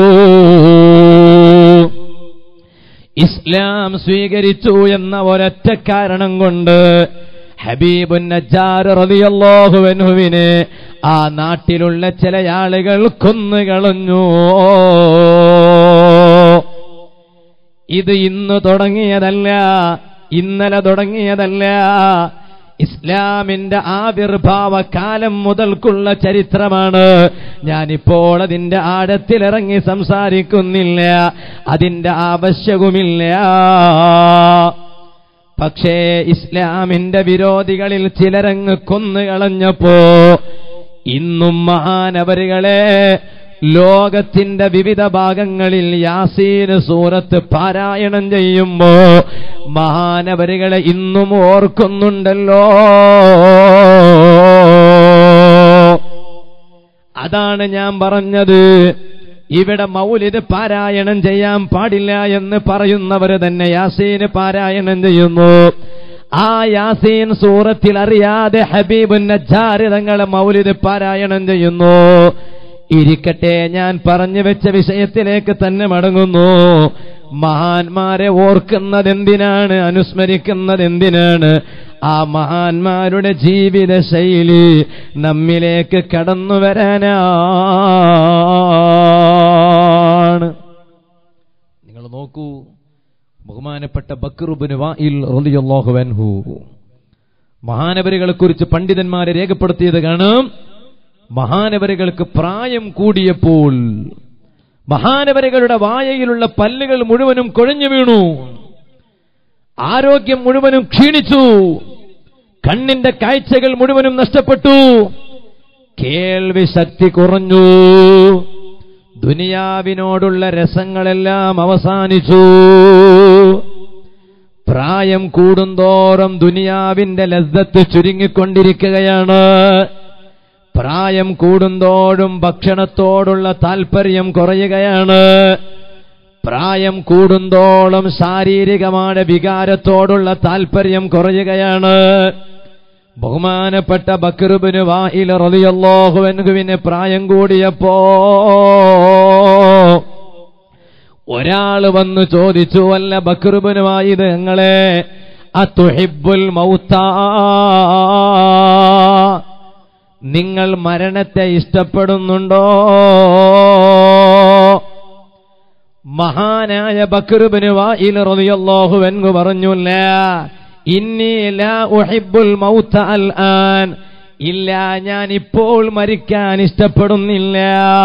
ഇസ്ലാം സ്വീകരിച്ചു എന്ന ഒരൊറ്റ കാരണം കൊണ്ട് ഹബീബുൻ നജ്ജാർ റളിയല്ലാഹു അൻഹുവിനെ ആ നാട്ടിലുള്ള ചില ആളുകൾ കൊന്നുകളഞ്ഞു ഇത് ഇന്ന് തുടങ്ങിയതല്ല ഇന്നലെ തുടങ്ങിയതല്ല ഇസ്ലാമിന്റെ ആവിർഭാവ കാലം മുതൽക്കുള്ള ചരിത്രമാണ് ഞാനിപ്പോൾ അതിന്റെ ആഴത്തിലിറങ്ങി സംസാരിക്കുന്നില്ല അതിന്റെ ആവശ്യവുമില്ല പക്ഷേ ഇസ്ലാമിന്റെ വിരോധികളിൽ ചിലരങ്ങ് കൊന്നുകളഞ്ഞപ്പോ ഇന്നും മഹാനവരുകളെ ലോകത്തിന്റെ വിവിധ ഭാഗങ്ങളിൽ യാസീന് സൂറത്ത് പാരായണം ചെയ്യുമ്പോ മഹാനവരുകളെ ഇന്നും ഓർക്കുന്നുണ്ടല്ലോ അതാണ് ഞാൻ പറഞ്ഞത് ഇവിടെ മൗലിദ് പാരായണം ചെയ്യാൻ പാടില്ല എന്ന് പറയുന്നവർ തന്നെ യാസീന് പാരായണം ചെയ്യുന്നു ആ യാസീൻ സൂറത്തിൽ അറിയാതെ ഹബീബുൻ നജ്ജാർ തങ്ങളെ മൗലിദ് പാരായണം ചെയ്യുന്നു ഇരിക്കട്ടെ ഞാൻ പറഞ്ഞു വെച്ച വിഷയത്തിലേക്ക് തന്നെ മടങ്ങുന്നു മഹാന്മാരെ ഓർക്കുന്നത് എന്തിനാണ് അനുസ്മരിക്കുന്നത് എന്തിനാണ് ആ മഹാന്മാരുടെ ജീവിത ശൈലി നമ്മിലേക്ക് കടന്നു വരാനാണ് നിങ്ങൾ നോക്കൂ ബഹുമാനപ്പെട്ട ബക്രുബിന് വായിൽ റളിയല്ലാഹു അൻഹു മഹാനവരുകളെ കുറിച്ച് പണ്ഡിതന്മാരെ രേഖപ്പെടുത്തിയത് കാണാം മഹാനവരുകൾക്ക് പ്രായം കൂടിയപ്പോൾ മഹാനവരുകളുടെ വായയിലുള്ള പല്ലുകൾ മുഴുവനും കുഴഞ്ഞു വീണു ആരോഗ്യം മുഴുവനും ക്ഷീണിച്ചു കണ്ണിന്റെ കാഴ്ചകൾ മുഴുവനും നഷ്ടപ്പെട്ടു കേൾവി ശക്തി കുറഞ്ഞു ദുനിയാവിനോടുള്ള രസങ്ങളെല്ലാം അവസാനിച്ചു പ്രായം കൂടുന്തോറും ദുനിയാവിന്റെ ലദ്ദത്ത് ചുരുങ്ങിക്കൊണ്ടിരിക്കുകയാണ് പ്രായ പ്രായം കൂടുന്തോറും ഭക്ഷണത്തോടുള്ള താല്പര്യം കുറയുകയാണ് പ്രായം കൂടുന്തോളം ശാരീരികമായ വികാരത്തോടുള്ള താല്പര്യം കുറയുകയാണ് ബഹുമാനപ്പെട്ട ബക്കറുബിന് വായിൽ റളിയല്ലാഹുവിന് പ്രായം കൂടിയപ്പോ ഒരാള് വന്നു ചോദിച്ചു അല്ല ബക്കറുബിനുമായി ഇത് നിങ്ങളെ അത്തുഹിബുൽ മൗത്ത നിങ്ങൾ മരണത്തെ ഇഷ്ടപ്പെടുന്നുണ്ടോ മഹാനായ ബക്കറുബിന് വായിൽ റളിയല്ലാഹു അൻഹു പറഞ്ഞില്ല ഇന്നി ലാ ഉഹിബ്ബുൽ മൗത്ത അൽ ആൻ ഇല്ല ഞാൻ ഇപ്പോൾ മരിക്കാൻ ഇഷ്ടപ്പെടുന്നില്ല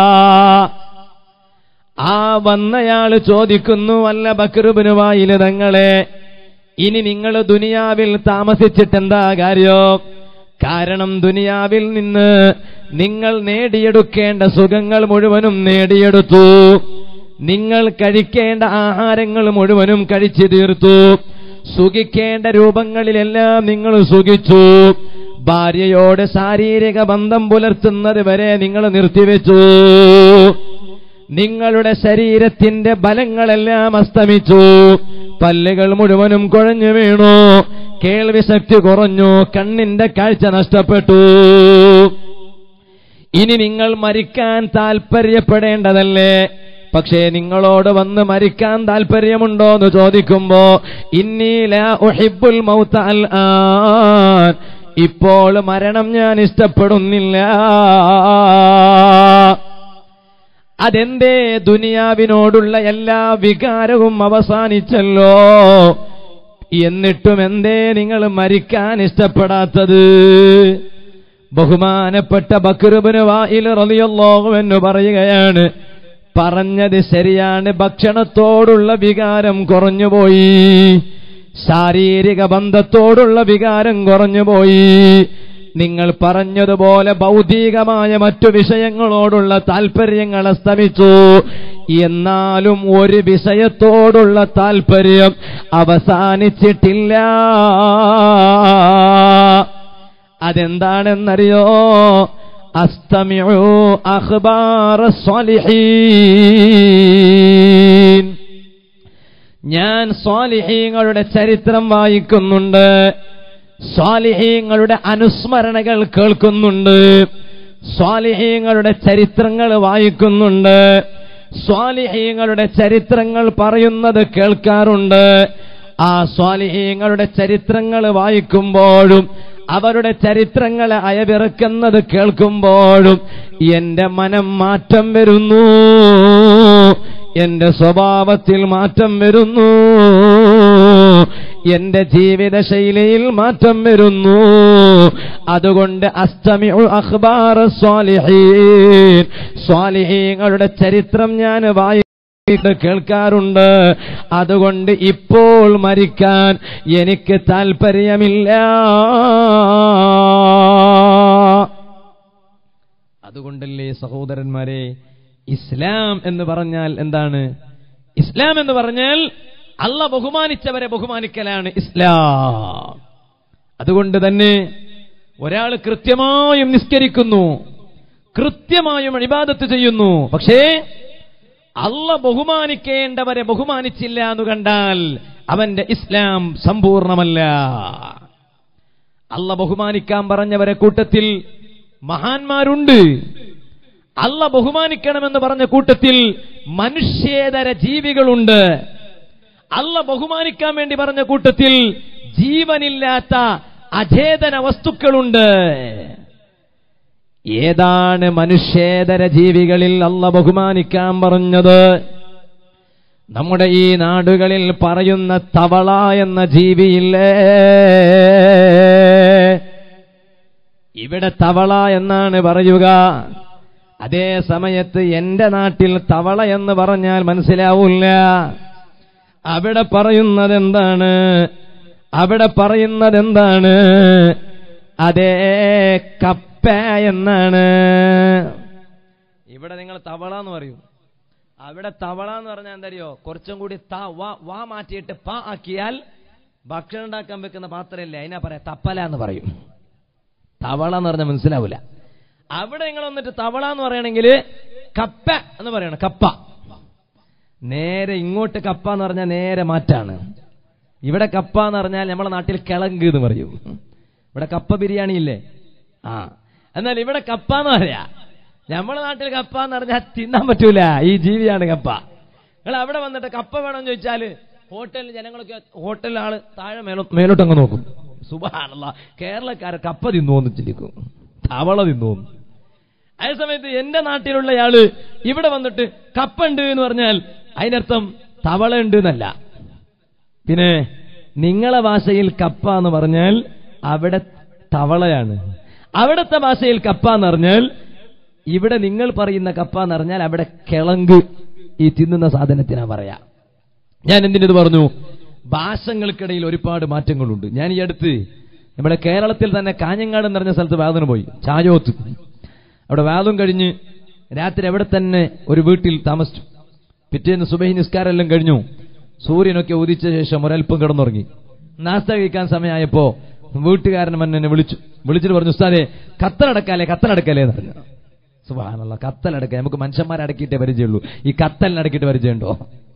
ആ വന്നയാള് ചോദിക്കുന്നു അല്ല ബക്കറുബിന് വായില് തങ്ങളെ ഇനി നിങ്ങൾ ദുനിയാവിൽ താമസിച്ചിട്ടെന്താ കാര്യം കാരണം ദുനിയാവിൽ നിന്ന് നിങ്ങൾ നേടിയെടുക്കേണ്ട സുഖങ്ങൾ മുഴുവനും നേടിയെടുത്തു നിങ്ങൾ കഴിക്കേണ്ട ആഹാരങ്ങൾ മുഴുവനും കഴിച്ചു തീർത്തു സുഖിക്കേണ്ട രൂപങ്ങളിലെല്ലാം നിങ്ങൾ സുഖിച്ചു ഭാര്യയോട് ശാരീരിക ബന്ധം പുലർത്തുന്നത് വരെ നിങ്ങൾ നിർത്തിവെച്ചു നിങ്ങളുടെ ശരീരത്തിന്റെ ബലങ്ങളെല്ലാം അസ്തമിച്ചു പല്ലുകൾ മുഴുവനും കുഴഞ്ഞു വീണു കേൾവി ശക്തി കുറഞ്ഞു കണ്ണിന്റെ കാഴ്ച നഷ്ടപ്പെട്ടു ഇനി നിങ്ങൾ മരിക്കാൻ താൽപ്പര്യപ്പെടേണ്ടതല്ലേ പക്ഷേ നിങ്ങളോട് വന്ന് മരിക്കാൻ താല്പര്യമുണ്ടോ എന്ന് ചോദിക്കുമ്പോ ഇന്നീല ഒഹിബുൽ മൗത്ത അൽ ആൻ ഇപ്പോൾ മരണം ഞാൻ ഇഷ്ടപ്പെടുന്നില്ല അതെന്തേ ദുനിയാവിനോടുള്ള എല്ലാ വികാരവും അവസാനിച്ചല്ലോ എന്നിട്ടും എന്തേ നിങ്ങൾ മരിക്കാൻ ഇഷ്ടപ്പെടാത്തത് ബഹുമാനപ്പെട്ട ബക്രുബിന് വായിൽ റളിയല്ലാഹു എന്ന് പറയുകയാണ് പറഞ്ഞത് ശരിയാണ് ഭക്ഷണത്തോടുള്ള വികാരം കുറഞ്ഞുപോയി ശാരീരിക ബന്ധത്തോടുള്ള വികാരം കുറഞ്ഞുപോയി നിങ്ങൾ പറഞ്ഞതുപോലെ ഭൗതികമായ മറ്റു വിഷയങ്ങളോടുള്ള താല്പര്യങ്ങൾ അസ്തമിച്ചു എന്നാലും ഒരു വിഷയത്തോടുള്ള താല്പര്യം അവസാനിച്ചിട്ടില്ല അതെന്താണെന്നറിയോ അസ്തമിഴു അഖ്ബാർ സ്വാലിഹീൻ ഞാൻ സ്വാലിഹീങ്ങളുടെ ചരിത്രം വായിക്കുന്നുണ്ട് സ്വാലിഹീങ്ങളുടെ അനുസ്മരണകൾ കേൾക്കുന്നുണ്ട് സ്വാലിഹീങ്ങളുടെ ചരിത്രങ്ങൾ വായിക്കുന്നുണ്ട് സ്വാലിഹീങ്ങളുടെ ചരിത്രങ്ങൾ പറയുന്നത് കേൾക്കാറുണ്ട് ആ സ്വാലിഹീങ്ങളുടെ ചരിത്രങ്ങൾ വായിക്കുമ്പോഴും അവരുടെ ചരിത്രങ്ങളെ അയവിറക്കുന്നത് കേൾക്കുമ്പോഴും എന്റെ മനം മാറ്റം വരുന്നു എന്റെ സ്വഭാവത്തിൽ മാറ്റം വരുന്നു എന്റെ ജീവിത ശൈലിയിൽ മാറ്റം വരുന്നു അതുകൊണ്ട് അസ്തമി അഖ്ബാർ സ്വാലിഹീൻ സ്വാലിഹീങ്ങളുടെ ചരിത്രം ഞാൻ വായി കേൾക്കാറുണ്ട് അതുകൊണ്ട് ഇപ്പോൾ മരിക്കാൻ എനിക്ക് താല്പര്യമില്ല അതുകൊണ്ടല്ലേ സഹോദരന്മാരെ ഇസ്ലാം എന്ന് പറഞ്ഞാൽ എന്താണ് ഇസ്ലാം എന്ന് പറഞ്ഞാൽ അല്ല ബഹുമാനിച്ചവരെ ബഹുമാനിക്കലാണ് ഇസ്ലാം അതുകൊണ്ട് തന്നെ ഒരാൾ കൃത്യമായും നിസ്കരിക്കുന്നു കൃത്യമായും ഇബാദത്ത് ചെയ്യുന്നു പക്ഷേ അല്ല ബഹുമാനിക്കേണ്ടവരെ ബഹുമാനിച്ചില്ല എന്ന് കണ്ടാൽ അവന്റെ ഇസ്ലാം സമ്പൂർണമല്ല അല്ല ബഹുമാനിക്കാൻ പറഞ്ഞവരെ കൂട്ടത്തിൽ മഹാന്മാരുണ്ട് അല്ല ബഹുമാനിക്കണമെന്ന് പറഞ്ഞ കൂട്ടത്തിൽ മനുഷ്യേതര ജീവികളുണ്ട് അല്ല ബഹുമാനിക്കാൻ വേണ്ടി പറഞ്ഞ കൂട്ടത്തിൽ ജീവനില്ലാത്ത അചേതന വസ്തുക്കളുണ്ട് ഏതാണ് മനുഷ്യേതര ജീവികളിൽ അല്ല ബഹുമാനിക്കാൻ പറഞ്ഞത് നമ്മുടെ ഈ നാടുകളിൽ പറയുന്ന തവള എന്ന ജീവിയില്ലേ ഇവിടെ തവള എന്നാണ് പറയുക അതേ സമയത്ത് എന്റെ നാട്ടിൽ തവള എന്ന് പറഞ്ഞാൽ മനസ്സിലാവൂല അവിടെ പറയുന്നത് എന്താണ് അവിടെ പറയുന്നത് എന്താണ് അതേ കപ്പ എന്നാണ് ഇവിടെ നിങ്ങൾ തവള എന്ന് പറയും അവിടെ തവള എന്ന് പറഞ്ഞാൽ എന്തറിയോ കുറച്ചും കൂടി ത വാ വാ മാറ്റിയിട്ട് പ ആക്കിയാൽ ഭക്ഷണം ഉണ്ടാക്കാൻ വെക്കുന്ന പാത്രമില്ലേ അതിനാ പറയാ തപ്പല എന്ന് പറയും തവള എന്ന് പറഞ്ഞാൽ മനസ്സിലാവില്ല അവിടെ നിങ്ങൾ വന്നിട്ട് തവള എന്ന് പറയണമെങ്കിൽ കപ്പ എന്ന് പറയണം കപ്പ നേരെ ഇങ്ങോട്ട് കപ്പ എന്ന് പറഞ്ഞാൽ നേരെ മാറ്റാണ് ഇവിടെ കപ്പ എന്ന് പറഞ്ഞാൽ നമ്മളെ നാട്ടിൽ കിളങ്ക് എന്ന് പറയും ഇവിടെ കപ്പ ബിരിയാണി ഇല്ലേ ആ എന്നാൽ ഇവിടെ കപ്പ എന്ന് പറയാ നമ്മളെ നാട്ടിൽ കപ്പ എന്ന് പറഞ്ഞാൽ തിന്നാൻ പറ്റൂല ഈ ജീവിയാണ് കപ്പ നിങ്ങൾ അവിടെ വന്നിട്ട് കപ്പ വേണമെന്ന് ചോദിച്ചാല് ഹോട്ടലിൽ ജനങ്ങളൊക്കെ ഹോട്ടലിൽ ആള് താഴെ മേലോ മേലോട്ടങ്ങ് നോക്കും സുബാണല്ല കേരളക്കാരെ കപ്പ തിന്നോന്ന് ചിന്തിക്കും തവള തിന്നോന്ന് അതേ സമയത്ത് എന്റെ നാട്ടിലുള്ള ആള് ഇവിടെ വന്നിട്ട് കപ്പുണ്ട് എന്ന് പറഞ്ഞാൽ അതിനർത്ഥം തവള ഉണ്ട് എന്നല്ല പിന്നെ നിങ്ങളെ ഭാഷയിൽ കപ്പ എന്ന് പറഞ്ഞാൽ അവിടെ തവളയാണ് അവിടുത്തെ ഭാഷയിൽ കപ്പ എന്ന് പറഞ്ഞാൽ ഇവിടെ നിങ്ങൾ പറയുന്ന കപ്പ എന്ന് പറഞ്ഞാൽ അവിടെ കിളങ്ക് ഈ തിന്നുന്ന സാധനത്തിനാ പറയാ ഞാൻ എന്തിനത് പറഞ്ഞു ഭാഷകൾക്കിടയിൽ ഒരുപാട് മാറ്റങ്ങളുണ്ട് ഞാൻ ഈ അടുത്ത് നമ്മുടെ കേരളത്തിൽ തന്നെ കാഞ്ഞങ്ങാട് എന്ന് പറഞ്ഞ സ്ഥലത്ത് വാദന പോയി ചായോത്ത് അവിടെ വാദം കഴിഞ്ഞ് രാത്രി അവിടെ തന്നെ ഒരു വീട്ടിൽ താമസിച്ചു പിറ്റേന്ന് സുബഹി നിസ്കാരമെല്ലാം കഴിഞ്ഞു സൂര്യനൊക്കെ ഉദിച്ച ശേഷം ഒരൽപ്പം കിടന്നുറങ്ങി നാസ്ത കഴിക്കാൻ സമയമായപ്പോ വീട്ടുകാരൻ എന്നെ വിളിച്ചു വിളിച്ചിട്ട് പറഞ്ഞു ഉസ്താദെ കത്തലടക്കാലേ കത്തലടക്കാലേ എന്ന് പറഞ്ഞു സുബാനുള്ള കത്തലടക്കാൻ നമുക്ക് മനുഷ്യന്മാരെ അടക്കിയിട്ടേ പരിചയമുള്ളൂ ഈ കത്തലിനടക്കിയിട്ട് പരിചയമുണ്ടോ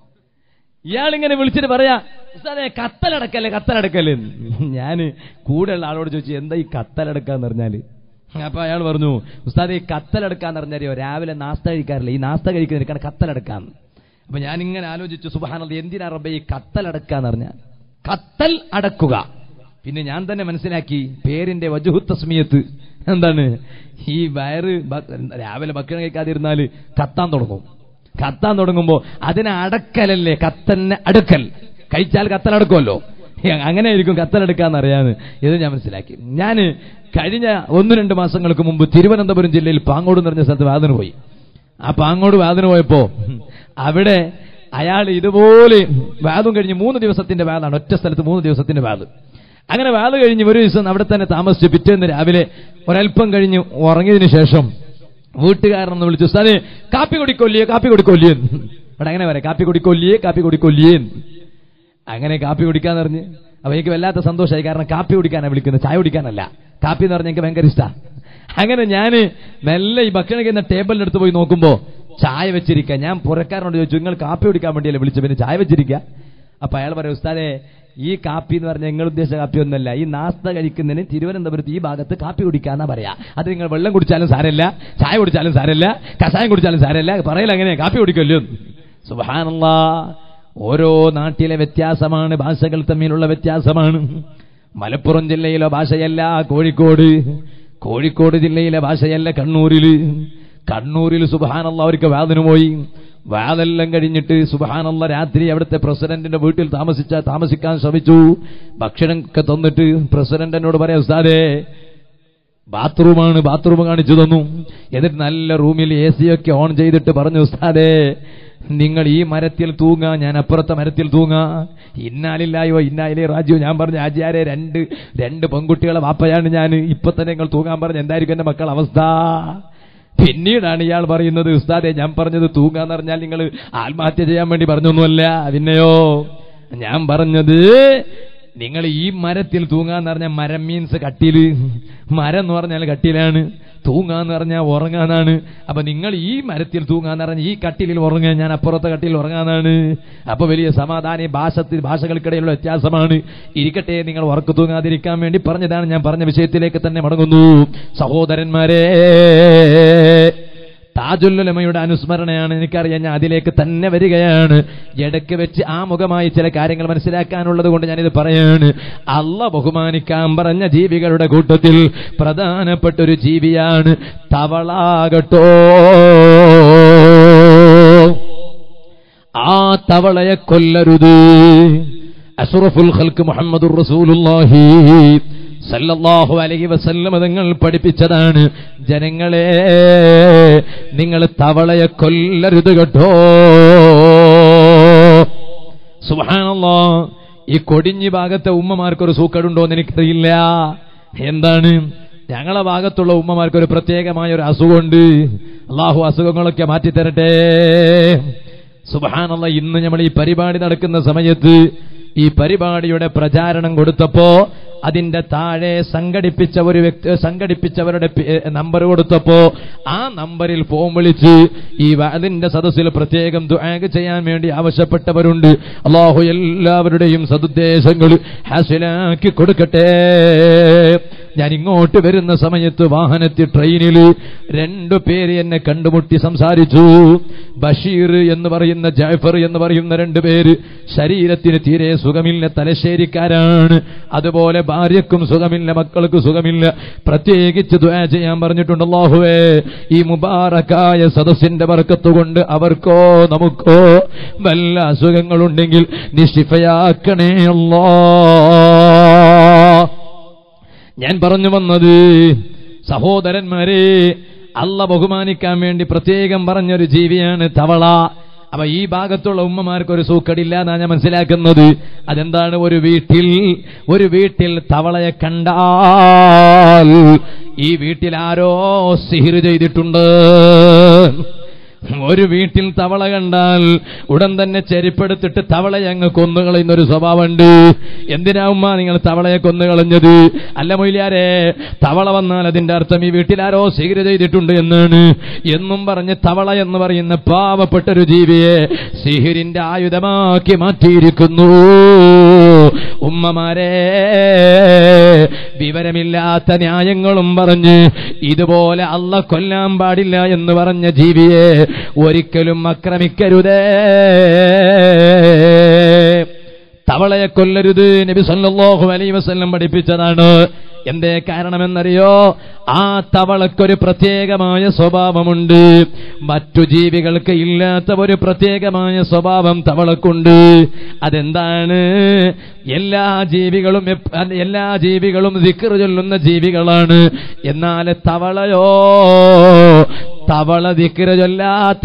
ഇയാളിങ്ങനെ വിളിച്ചിട്ട് പറയാ ഉസ്താദെ കത്തലടക്കല്ലേ കത്തലടക്കല്ലേ ഞാൻ കൂടെയുള്ള ആളോട് ചോദിച്ചു എന്താ ഈ കത്തലടക്കാന്ന് പറഞ്ഞാല് അപ്പൊ അയാൾ പറഞ്ഞു ഉസ്താദെ ഈ കത്തലടക്കാന്ന് പറഞ്ഞാലോ രാവിലെ നാസ്ത കഴിക്കാറില്ല ഈ നാസ്ത കഴിക്കുന്നതിനാണ് കത്തലടക്കാന്ന് അപ്പൊ ഞാൻ ഇങ്ങനെ ആലോചിച്ചു സുബാനത് എന്തിനാ റബ്ബെ ഈ കത്തലടക്കാന്ന് പറഞ്ഞാൽ കത്തൽ അടക്കുക പിന്നെ ഞാൻ തന്നെ മനസ്സിലാക്കി പേരിന്റെ വജുഹു തസ്മിയത്ത് എന്താണ് ഈ വയറ് ഭ- രാവിലെ ഭക്ഷണം കഴിക്കാതിരുന്നാല് കത്താൻ തുടങ്ങും കത്താൻ തുടങ്ങുമ്പോ അതിനെ അടക്കലല്ലേ കത്തന്നെ അടുക്കൽ കഴിച്ചാൽ കത്തലടക്കുമല്ലോ അങ്ങനെ ആയിരിക്കും കത്തലെടുക്കാന്ന് അറിയാന്ന് ഇത് ഞാൻ മനസ്സിലാക്കി ഞാൻ കഴിഞ്ഞ ഒന്ന് രണ്ട് മാസങ്ങൾക്ക് മുമ്പ് തിരുവനന്തപുരം ജില്ലയിൽ പാങ്ങോട് എന്ന് പറഞ്ഞ സ്ഥലത്ത് വാതിന് പോയി ആ പാങ്ങോട് വാതിന് പോയപ്പോ അവിടെ അയാൾ ഇതുപോലെ വാദം കഴിഞ്ഞ് മൂന്ന് ദിവസത്തിന്റെ വാദാണ് ഒറ്റ സ്ഥലത്ത് മൂന്ന് ദിവസത്തിന്റെ വാദ് അങ്ങനെ വാദ് കഴിഞ്ഞ് ഒരു ദിവസം അവിടെ തന്നെ താമസിച്ച് പിറ്റേന്ന് രാവിലെ ഒരല്പം കഴിഞ്ഞ് ഉറങ്ങിയതിനു ശേഷം വീട്ടുകാരനൊന്ന് വിളിച്ചു സാറേ കാപ്പി കുടിക്കൊല്ലിയേ കാപ്പി കുടിക്കൊല്ലിയേ അവിടെ അങ്ങനെ പറയാം കാപ്പി കുടിക്കൊല്ലിയേ കാപ്പി കുടിക്കൊല്ലിയേ അങ്ങനെ കാപ്പി കുടിക്കാന്ന് പറഞ്ഞ് അപ്പൊ എനിക്ക് വല്ലാത്ത സന്തോഷമായി കാരണം കാപ്പി കുടിക്കാനാണ് വിളിക്കുന്നത് ചായ കുടിക്കാനല്ല കാപ്പി എന്ന് പറഞ്ഞാൽ എനിക്ക് ഭയങ്കര ഇഷ്ടമാണ് അങ്ങനെ ഞാന് മെല്ലെ ഈ ഭക്ഷണം കഴിക്കുന്ന ടേബിളിന്റെ അടുത്ത് പോയി നോക്കുമ്പോ ചായ വെച്ചിരിക്കുക ഞാൻ പുറക്കാരനോട് ചോദിച്ചു നിങ്ങൾ കാപ്പി കുടിക്കാൻ വേണ്ടിയല്ലേ വിളിച്ചു പിന്നെ ചായ വെച്ചിരിക്കുക അപ്പൊ അയാൾ പറയും ഉസ്താദെ ഈ കാപ്പി എന്ന് പറഞ്ഞാൽ നിങ്ങൾ ഉദ്ദേശിച്ച കാപ്പി ഒന്നല്ല ഈ നാസ്ത കഴിക്കുന്നതിന് തിരുവനന്തപുരത്ത് ഈ ഭാഗത്ത് കാപ്പി കുടിക്കാന്നാ പറയാ അത് നിങ്ങൾ വെള്ളം കുടിച്ചാലും സാരമില്ല ചായ കുടിച്ചാലും സാരമില്ല കഷായം കുടിച്ചാലും സാരമില്ല പറയല അങ്ങനെ കാപ്പി കുടിക്കല്ലോ സുബാനല്ലാ ഓരോ നാട്ടിലെ വ്യത്യാസമാണ് ഭാഷകൾ തമ്മിലുള്ള വ്യത്യാസമാണ് മലപ്പുറം ജില്ലയിലെ ഭാഷയല്ല കോഴിക്കോട് കോഴിക്കോട് ജില്ലയിലെ ഭാഷയല്ല കണ്ണൂരില് കണ്ണൂരിൽ സുബാനല്ല അവർക്ക് വാതിന് പോയി വാതെല്ലാം കഴിഞ്ഞിട്ട് സുബാനല്ല രാത്രി അവിടുത്തെ പ്രസിഡന്റിന്റെ വീട്ടിൽ താമസിച്ച താമസിക്കാൻ ശ്രമിച്ചു ഭക്ഷണം ഒക്കെ തന്നിട്ട് പ്രസിഡന്റ് എന്നോട് പറയാം ഉസ്താദേ ബാത്റൂമാണ് ബാത്റൂം കാണിച്ചു തന്നു എന്നിട്ട് നല്ല റൂമിൽ എ സി ഒക്കെ ഓൺ ചെയ്തിട്ട് പറഞ്ഞു ഉസ്താദേ നിങ്ങൾ ഈ മരത്തിൽ തൂങ്ങാ ഞാൻ അപ്പുറത്തെ മരത്തിൽ തൂങ്ങാ ഇന്നാലില്ലായോ ഇന്നാലേ രാജ്യോ ഞാൻ പറഞ്ഞു ആചാര്യ രണ്ട് രണ്ട് പെൺകുട്ടികളെ വാപ്പയാണ് ഞാൻ ഇപ്പൊ തന്നെ നിങ്ങൾ തൂങ്ങാൻ പറഞ്ഞു എന്തായിരിക്കും എന്റെ മക്കൾ അവസ്ഥ പിന്നീടാണ് ഇയാൾ പറയുന്നത് ഉസ്താദെ ഞാൻ പറഞ്ഞത് തൂങ്ങാന്ന് പറഞ്ഞാൽ നിങ്ങൾ ആത്മഹത്യ ചെയ്യാൻ വേണ്ടി പറഞ്ഞൊന്നുമല്ല പിന്നെയോ ഞാൻ പറഞ്ഞത് നിങ്ങൾ ഈ മരത്തിൽ തൂങ്ങാന്ന് പറഞ്ഞാൽ മരം മീൻസ് കട്ടില് മരം എന്ന് പറഞ്ഞാൽ കട്ടിലാണ് തൂങ്ങാന്ന് പറഞ്ഞാൽ ഉറങ്ങാന്നാണ് അപ്പൊ നിങ്ങൾ ഈ മരത്തിൽ തൂങ്ങാന്ന് പറഞ്ഞാൽ ഈ കട്ടിലിൽ ഉറങ്ങാൻ ഞാൻ അപ്പുറത്തെ കട്ടിലിൽ ഉറങ്ങാന്നാണ് അപ്പൊ വലിയ സമാധാന ഭാഷത്തിൽ ഭാഷകൾക്കിടയിലുള്ള വ്യത്യാസമാണ് ഇരിക്കട്ടെ നിങ്ങൾ ഉറക്കു തൂങ്ങാതിരിക്കാൻ വേണ്ടി പറഞ്ഞതാണ് ഞാൻ പറഞ്ഞ വിഷയത്തിലേക്ക് തന്നെ മടങ്ങുന്നു സഹോദരന്മാരെ താജുല്ലുലമയുടെ അനുസ്മരണയാണ് എനിക്കറിയാം ഞാൻ അതിലേക്ക് തന്നെ വരികയാണ് ഇടയ്ക്ക് വെച്ച് ആ മുഖമായി ചില കാര്യങ്ങൾ മനസ്സിലാക്കാനുള്ളത് കൊണ്ട് ഞാനിത് പറയാണ് അല്ല ബഹുമാനിക്കാൻ പറഞ്ഞ ജീവികളുടെ കൂട്ടത്തിൽ പ്രധാനപ്പെട്ട ഒരു ജീവിയാണ് തവളാകട്ടോ ആ തവളയെ കൊല്ലരുത് അസുറഫുൽ ഖൽക്ക് മുഹമ്മദുർ റസൂലുള്ളാഹി സല്ലല്ലാഹു അലൈഹി വസല്ലം തങ്ങൾ പഠിപ്പിച്ചതാണ് ജനങ്ങളെ നിങ്ങൾ തവളയെ കൊല്ലരുത് കേട്ടോ സുബ്ഹാനല്ലാ ഈ കൊടിഞ്ഞി ഭാഗത്തെ ഉമ്മമാർക്കൊരു സൂക്കടുണ്ടോ എന്ന് എനിക്കറിയില്ല എന്താണ് ഞങ്ങളെ ഭാഗത്തുള്ള ഉമ്മമാർക്ക് ഒരു പ്രത്യേകമായ ഒരു അസുഖമുണ്ട് അള്ളാഹു അസുഖങ്ങളൊക്കെ മാറ്റിത്തരട്ടെ സുബഹാനല്ല ഇന്ന് നമ്മൾ ഈ പരിപാടി നടക്കുന്ന സമയത്ത് ഈ പരിപാടിയുടെ പ്രചാരണം കൊടുത്തപ്പോ അതിന്റെ താഴെ സംഘടിപ്പിച്ച ഒരു വ്യക്തി സംഘടിപ്പിച്ചവരുടെ പേ- നമ്പർ കൊടുത്തപ്പോ ആ നമ്പറിൽ ഫോൺ വിളിച്ച് ഈ അതിന്റെ സദസ്സിൽ പ്രത്യേകം ദുആഗ് ചെയ്യാൻ വേണ്ടി ആവശ്യപ്പെട്ടവരുണ്ട് അള്ളാഹു എല്ലാവരുടെയും സതുദ്ദേശങ്ങൾ ഹാസിലാക്കി കൊടുക്കട്ടെ ഞാൻ ഇങ്ങോട്ട് വരുന്ന സമയത്ത് വാഹനത്തിൽ ട്രെയിനിൽ രണ്ടു പേര് എന്നെ കണ്ടുമുട്ടി സംസാരിച്ചു ബഷീർ എന്ന് പറയുന്ന ജാഫർ എന്ന് പറയുന്ന രണ്ടു പേര് ശരീരത്തിന് തീരെ സുഖമില്ല തലശ്ശേരിക്കാരാണ് അതുപോലെ ഭാര്യക്കും സുഖമില്ല മക്കൾക്ക് സുഖമില്ല പ്രത്യേകിച്ച് ദുആ ചെയ്യാൻ പറഞ്ഞിട്ടുണ്ട് അല്ലാഹുവേ ഈ മുബാറക്കായ സദസ്സിന്റെ വർക്കത്ത് കൊണ്ട് അവർക്കോ നമുക്കോ വല്ല അസുഖങ്ങളുണ്ടെങ്കിൽ നിശിഫയാക്കണേ അല്ലാ ഞാൻ പറഞ്ഞു വന്നത് സഹോദരന്മാരെ അല്ല ബഹുമാനിക്കാൻ വേണ്ടി പ്രത്യേകം പറഞ്ഞൊരു ജീവിയാണ് തവള അപ്പൊ ഈ ഭാഗത്തുള്ള ഉമ്മമാർക്ക് ഒരു സൂക്കടില്ല എന്നാണ് ഞാൻ മനസ്സിലാക്കുന്നത് അതെന്താണ് ഒരു വീട്ടിൽ ഒരു വീട്ടിൽ തവളയെ കണ്ടാൽ ഈ വീട്ടിൽ ആരോ സിഹിർ ചെയ്തിട്ടുണ്ട് ഒരു വീട്ടിൽ തവള കണ്ടാൽ ഉടൻ തന്നെ ചെരിപ്പെടുത്തിട്ട് തവളയെ അങ്ങ് കൊന്നുകളയുന്ന ഒരു സ്വഭാവമുണ്ട് എന്തിനാ ഉമ്മ നിങ്ങൾ തവളയെ കൊന്നുകളഞ്ഞത് അല്ല മൊയിലാരെ തവള വന്നാൽ അതിന്റെ അർത്ഥം ഈ വീട്ടിൽ ആരോ സ്വീകര ചെയ്തിട്ടുണ്ട് എന്നാണ് എന്നും പറഞ്ഞ് തവള എന്ന് പറയുന്ന പാവപ്പെട്ട ഒരു ജീവിയെ സിഹിരിന്റെ ആയുധമാക്കി മാറ്റിയിരിക്കുന്നു ഉമ്മമാരെ വിവരമില്ലാത്ത ന്യായങ്ങളും പറഞ്ഞ് ഇതുപോലെ അല്ല കൊല്ലാൻ പാടില്ല എന്ന് പറഞ്ഞ ജീവിയെ ഒരിക്കലും ആക്രമിക്കരുതേ തവളയെ കൊല്ലരുത് നബി സല്ലല്ലാഹു അലൈഹി വസല്ലം പഠിപ്പിച്ചതാണ് എന്തേ കാരണമെന്നറിയോ ആ തവളക്കൊരു പ്രത്യേകമായ സ്വഭാവമുണ്ട് മറ്റു ജീവികൾക്ക് ഇല്ലാത്ത ഒരു പ്രത്യേകമായ സ്വഭാവം തവളക്കുണ്ട് അതെന്താണ് എല്ലാ ജീവികളും എപ്പ- എല്ലാ ജീവികളും ദിക്ർ ചൊല്ലുന്ന ജീവികളാണ് എന്നാൽ തവളയോ തവള ദിക്ർ ചൊല്ലാത്ത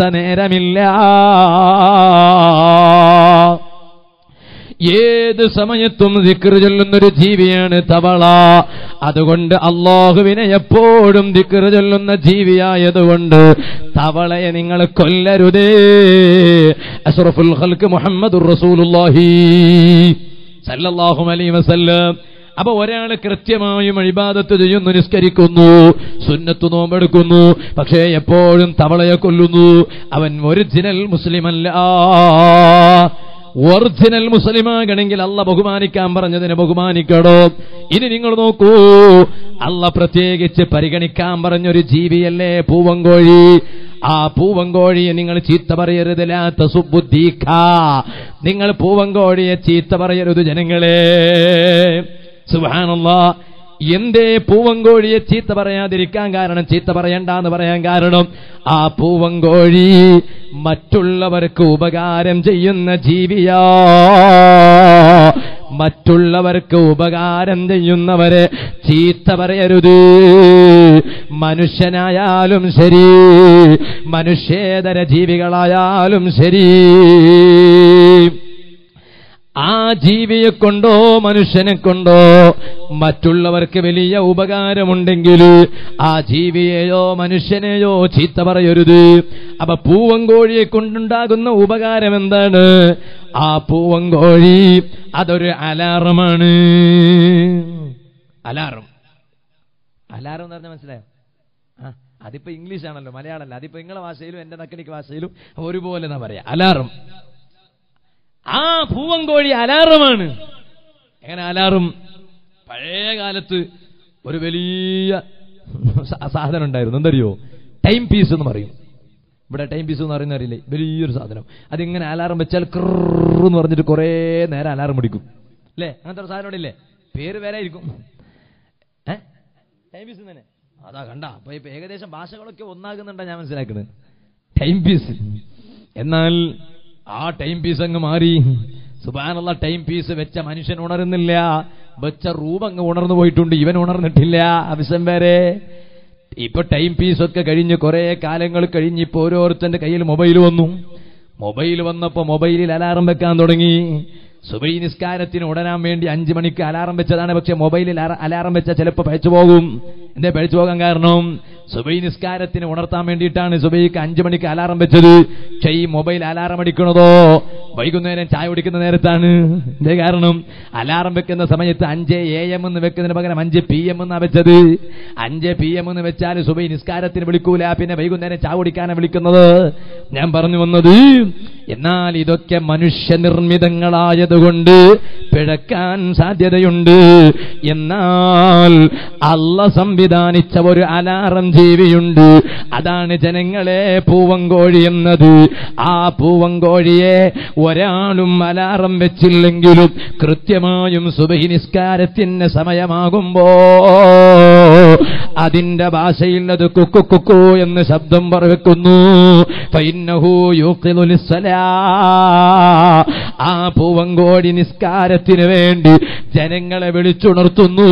നേരമില്ല ഏത് സമയത്തും ദിക്ർ ചൊല്ലുന്നൊരു ജീവിയാണ് തവള അതുകൊണ്ട് അള്ളാഹുവിനെ എപ്പോഴും ദിക്ർ ചൊല്ലുന്ന ജീവിയായതുകൊണ്ട് തവളയെ നിങ്ങൾ കൊല്ലരുതേ അഷ്റഫുൽ ഖൽക്ക് മുഹമ്മദുർ റസൂലുള്ളാഹി സല്ലല്ലാഹു അലൈഹി വസല്ലം അപ്പൊ ഒരാൾ കൃത്യമായും അഴിബാദത്ത് ചെയ്യുന്നു നിസ്കരിക്കുന്നു സുന്നത്ത് നോമ്പെടുക്കുന്നു പക്ഷേ എപ്പോഴും തവളയെ കൊല്ലുന്നു അവൻ ഒറിജിനൽ മുസ്ലിമല്ല ഒറിജിനൽ മുസ്ലിമാകണമെങ്കിൽ അല്ല ബഹുമാനിക്കാൻ പറഞ്ഞതിനെ ബഹുമാനിക്കണോ ഇനി നിങ്ങൾ നോക്കൂ അല്ല പ്രത്യേകിച്ച് പരിഗണിക്കാൻ പറഞ്ഞൊരു ജീവിയല്ലേ പൂവങ്കോഴി ആ പൂവങ്കോഴിയെ നിങ്ങൾ ചീത്ത പറയരുത് ലാ തസുബുദ്ധീഖ നിങ്ങൾ പൂവങ്കോഴിയെ ചീത്ത പറയരുത് ജനങ്ങളെ സുബാനല്ലാ എന്തേ പൂവങ്കോഴിയെ ചീത്ത പറയാതിരിക്കാൻ കാരണം ചീത്ത പറയണ്ട എന്ന് പറയാൻ കാരണം ആ പൂവങ്കോഴി മറ്റുള്ളവർക്ക് ഉപകാരം ചെയ്യുന്ന ജീവിയാ മറ്റുള്ളവർക്ക് ഉപകാരം ചെയ്യുന്നവരെ ചീത്ത പറയരുത് മനുഷ്യനായാലും ശരി മനുഷ്യേതര ജീവികളായാലും ശരി ആ ജീവിയെ കൊണ്ടോ മനുഷ്യനെ കൊണ്ടോ മറ്റുള്ളവർക്ക് വലിയ ഉപകാരമുണ്ടെങ്കിൽ ആ ജീവിയെയോ മനുഷ്യനെയോ ചീത്ത പറയരുത് അപ്പൊ പൂവങ്കോഴിയെ കൊണ്ടുണ്ടാകുന്ന ഉപകാരം എന്താണ് ആ പൂവങ്കോഴി അതൊരു അലാറമാണ് അലാറം അലാറം എന്ന് പറഞ്ഞാൽ മനസ്സിലായോ ആ അതിപ്പോ ഇംഗ്ലീഷ് ആണല്ലോ മലയാളമല്ല അതിപ്പോ നിങ്ങളെ ഭാഷയിലും എന്റെ നക്കനിക്ക് ഭാഷയിലും ഒരുപോലെ എന്നാ പറയാ അലാറം ആ പൂവങ്കോഴി അലാറമാണ് എങ്ങനെ അലാറും പഴയ കാലത്ത് ഒരു വലിയ സ- സാധനം ഉണ്ടായിരുന്നു എന്തറിയോ ടൈം പീസ് എന്ന് പറയും ഇവിടെ ടൈം പീസ് എന്ന് പറയുന്ന അറിയില്ലേ വലിയൊരു സാധനം അതിങ്ങനെ അലാറം വെച്ചാൽ ക്രന്ന് പറഞ്ഞിട്ട് കുറേ നേരം അലാറം പിടിക്കും അല്ലേ അങ്ങനത്തെ ഒരു സാധനം ഇവിടെ ഇല്ലേ പേര് വേറെ ആയിരിക്കും ഏ ടൈം പീസ് തന്നെ അതാ കണ്ട അപ്പൊ ഇപ്പൊ ഏകദേശം ഭാഷകളൊക്കെ ഒന്നാകുന്നുണ്ടാ ഞാൻ മനസ്സിലാക്കുന്നത് ടൈം പീസ് എന്നാൽ ആ ടൈം പീസ് അങ്ങ് മാറി സുബാനുള്ള ടൈം പീസ് വെച്ച മനുഷ്യൻ ഉണരുന്നില്ല വെച്ച റൂം അങ്ങ് ഉണർന്നു പോയിട്ടുണ്ട് ഇവൻ ഉണർന്നിട്ടില്ല അവിശം വരെ ഇപ്പൊ ടൈം പീസ് ഒക്കെ കഴിഞ്ഞ് കുറെ കാലങ്ങൾ കഴിഞ്ഞ് ഇപ്പൊ ഓരോരുത്തന്റെ കയ്യിൽ മൊബൈൽ വന്നു മൊബൈൽ വന്നപ്പോ മൊബൈലിൽ അലാറം വെക്കാൻ തുടങ്ങി സുബൈ നിസ്കാരത്തിന് ഉടനാൻ വേണ്ടി അഞ്ചു മണിക്ക് അലാറം വെച്ചതാണ് പക്ഷെ മൊബൈലിൽ അല- അലാറം വെച്ചാൽ ചിലപ്പോൾ പഴിച്ചു പോകും എന്തേ പഴിച്ചു പോകാൻ കാരണം സുബൈ നിസ്കാരത്തിന് ഉണർത്താൻ വേണ്ടിയിട്ടാണ് സുബൈക്ക് അഞ്ചു മണിക്ക് അലാറം വെച്ചത് പക്ഷെ ഈ മൊബൈൽ അലാറം അടിക്കണതോ വൈകുന്നേരം ചായ കുടിക്കുന്ന നേരത്താണ് എന്തേ കാരണം അലാറം വെക്കുന്ന സമയത്ത് അഞ്ച് എ എം എന്ന് വെക്കുന്നതിന് പകരം അഞ്ച് പി എം എന്നാ വെച്ചത് അഞ്ച് പി എം എന്ന് വെച്ചാൽ സുബൈ നിസ്കാരത്തിന് വിളിക്കൂല പിന്നെ വൈകുന്നേരം ചായ കുടിക്കാനാണ് വിളിക്കുന്നത് ഞാൻ പറഞ്ഞു വന്നത് എന്നാൽ ഇതൊക്കെ മനുഷ്യനിർമ്മിതങ്ങളായതുകൊണ്ട് പിഴക്കാൻ സാധ്യതയുണ്ട് എന്നാൽ അല്ല സംവിധാനിച്ച ഒരു അലാറം ജീവിയുണ്ട് അതാണ് ജനങ്ങളെ പൂവങ്കോഴി എന്നത് ആ പൂവങ്കോഴിയെ ഒരാളും അലാറം വെച്ചില്ലെങ്കിലും കൃത്യമായും സുബഹി നിസ്കാരത്തിന് സമയമാകുമ്പോ അതിന്റെ ഭാഷയിൽ അത് കുക്കു കുക്കു എന്ന് ശബ്ദം പറവെക്കുന്നു ഫൈന്നഹു യൂഖിദു ലിസ്സലാ. ആ പൂവങ്കോടി നിസ്കാരത്തിന് വേണ്ടി ജനങ്ങളെ വിളിച്ചുണർത്തുന്നു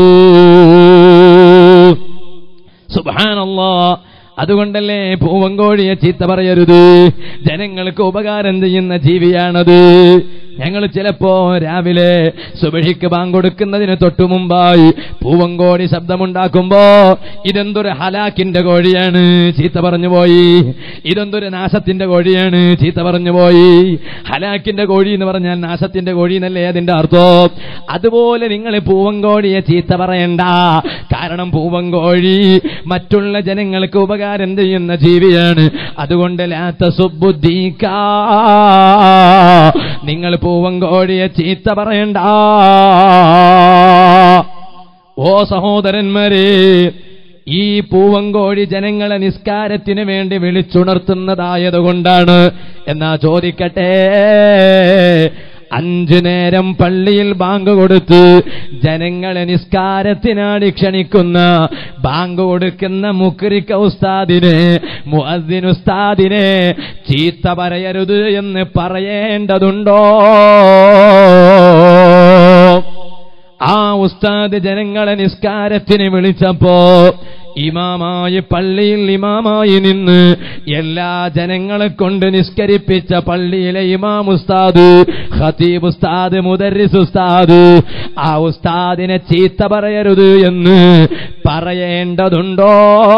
സുബാനല്ലാ അതുകൊണ്ടല്ലേ പൂവങ്കോഴിയെ ചീത്ത പറയരുത് ജനങ്ങൾക്ക് ഉപകാരം ചെയ്യുന്ന ജീവിയാണത് ഞങ്ങൾ ചിലപ്പോ രാവിലെ സുബഹിക്ക് കൊടുക്കുന്നതിന് തൊട്ടു മുമ്പായി പൂവങ്കോടി ശബ്ദമുണ്ടാക്കുമ്പോ ഇതെന്തൊരു ഹലാക്കിന്റെ കോഴിയാണ് ചീത്ത പറഞ്ഞു പോയി ഇതെന്തൊരു നാശത്തിന്റെ കോഴിയാണ് ചീത്ത പറഞ്ഞു പോയി ഹലാക്കിന്റെ കോഴി എന്ന് പറഞ്ഞാൽ നാശത്തിന്റെ കോഴി എന്നല്ലേ അതിന്റെ അർത്ഥം അതുപോലെ നിങ്ങൾ പൂവങ്കോഴിയെ ചീത്ത പറയണ്ട കാരണം പൂവങ്കോഴി മറ്റുള്ള ജനങ്ങൾക്ക് ഉപകാരം ചെയ്യുന്ന ജീവിയാണ് അതുകൊണ്ട് ലാത്ത സുബുദ്ധീക്ക നിങ്ങൾ പൂവങ്കോഴിയെ ചീത്ത പറയണ്ട ഓ സഹോദരന്മാരെ ഈ പൂവങ്കോഴി ജനങ്ങളെ നിസ്കാരത്തിന് വേണ്ടി വിളിച്ചുണർത്തുന്നതായതുകൊണ്ടാണ് എന്നാ ചോദിക്കട്ടെ അഞ്ചു നേരം പള്ളിയിൽ ബാങ്ക് കൊടുത്ത് ജനങ്ങളെ നിസ്കാരത്തിനാടി ക്ഷണിക്കുന്ന ബാങ്ക് കൊടുക്കുന്ന മുക്രിക്ക ഉസ്താദിനെ മുഅദ്ദിൻ ഉസ്താദിനെ ചീത്ത പറയരുത് എന്ന് പറയേണ്ടതുണ്ടോ ആ ഉസ്താദ് ജനങ്ങളെ നിസ്കാരത്തിന് വിളിച്ചപ്പോ ഇമാമായി പള്ളിയിൽ ഇമാമായി നിന്ന് എല്ലാ ജനങ്ങളെ കൊണ്ട് നിസ്കരിപ്പിച്ച പള്ളിയിലെ ഇമാം ഉസ്താദ് ഖതീബ് ഉസ്താദ് മുദരിസ് ഉസ്താദ് ആ ഉസ്താദിനെ ചീത്ത പറയരുത് എന്ന് പറയേണ്ടതുണ്ടോ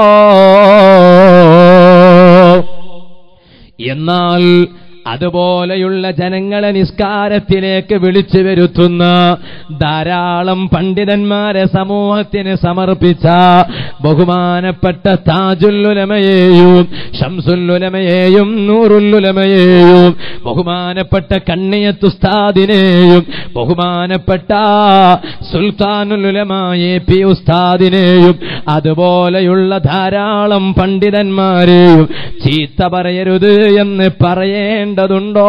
എന്നാൽ അതുപോലെയുള്ള ജനങ്ങളെ നിസ്കാരത്തിലേക്ക് വിളിച്ചു വരുത്തുന്ന ധാരാളം പണ്ഡിതന്മാരെ സമൂഹത്തിന് സമർപ്പിച്ച ബഹുമാനപ്പെട്ട താജുല്ലുലമയെയും ഷംസുല്ലുലമയെയും നൂറുല്ലുലമയെയും ബഹുമാനപ്പെട്ട കണ്ണിയത്തുസ്താദിനെയും ബഹുമാനപ്പെട്ട സുൽത്താനുലുലമായ പി ഉസ്താദിനെയും അതുപോലെയുള്ള ധാരാളം പണ്ഡിതന്മാരെയും ചീത്ത പറയരുത് എന്ന് പറയേണ്ടതുണ്ടോ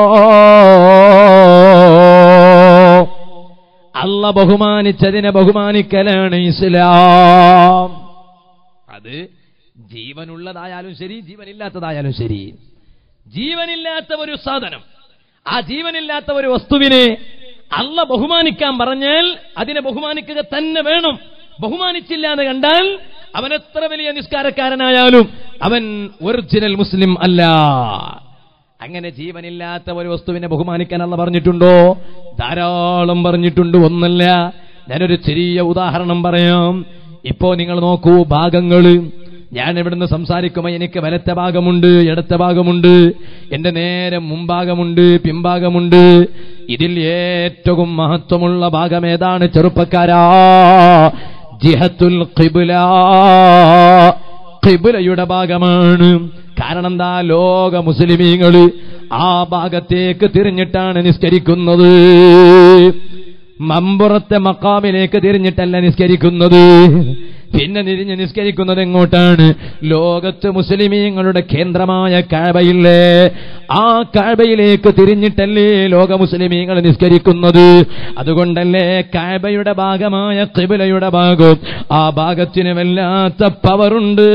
അല്ല ബഹുമാനിച്ചതിനെ ബഹുമാനിക്കലാണ് ഇസ്ലാം അത് ജീവനുള്ളതായാലും ശരി ജീവനില്ലാത്തതായാലും ശരി ജീവനില്ലാത്ത ഒരു സാധനം ആ ജീവനില്ലാത്ത ഒരു വസ്തുവിനെ അല്ല ബഹുമാനിക്കാൻ പറഞ്ഞാൽ അതിനെ ബഹുമാനിക്കുക തന്നെ വേണം ബഹുമാനിച്ചില്ല എന്ന് കണ്ടാൽ അവൻ എത്ര വലിയ നിസ്കാരക്കാരനായാലും അവൻ ഒറിജിനൽ മുസ്ലിം അല്ല അങ്ങനെ ജീവനില്ലാത്ത ഒരു വസ്തുവിനെ ബഹുമാനിക്കാൻ അല്ല പറഞ്ഞിട്ടുണ്ടോ ധാരാളം പറഞ്ഞിട്ടുണ്ട് ഒന്നല്ല ഞാനൊരു ചെറിയ ഉദാഹരണം പറയാം ഇപ്പോ നിങ്ങൾ നോക്കൂ ഭാഗങ്ങള് ഞാൻ ഇവിടുന്ന് സംസാരിക്കുമ്പോൾ എനിക്ക് വലത്തെ ഭാഗമുണ്ട് ഇടത്തെ ഭാഗമുണ്ട് എന്റെ നേരെ മുമ്പാകമുണ്ട് പിമ്പാകമുണ്ട് ഇതിൽ ഏറ്റവും മഹത്വമുള്ള ഭാഗം ഏതാണ് ചെറുപ്പക്കാരാ ജിഹത്തുൽ ഖിബുല ഖിബുലയുടെ ഭാഗമാണ് കാരണം എന്താ ലോക മുസ്ലിമീങ്ങള് ആ ഭാഗത്തേക്ക് തിരിഞ്ഞിട്ടാണ് നിസ്കരിക്കുന്നത് മമ്പുറത്തെ മക്കാമിലേക്ക് തിരിഞ്ഞിട്ടല്ല നിസ്കരിക്കുന്നത് പിന്നെ തിരിഞ്ഞ് നിസ്കരിക്കുന്നത് എങ്ങോട്ടാണ് ലോകത്ത് മുസ്ലിമീങ്ങളുടെ കേന്ദ്രമായ കാബയില്ലേ ആ കാബയിലേക്ക് തിരിഞ്ഞിട്ടല്ലേ ലോക മുസ്ലിമീങ്ങൾ നിസ്കരിക്കുന്നത് അതുകൊണ്ടല്ലേ കാബയുടെ ഭാഗമായ കിബിലയുടെ ഭാഗം ആ ഭാഗത്തിന് വല്ലാത്ത പവറുണ്ട്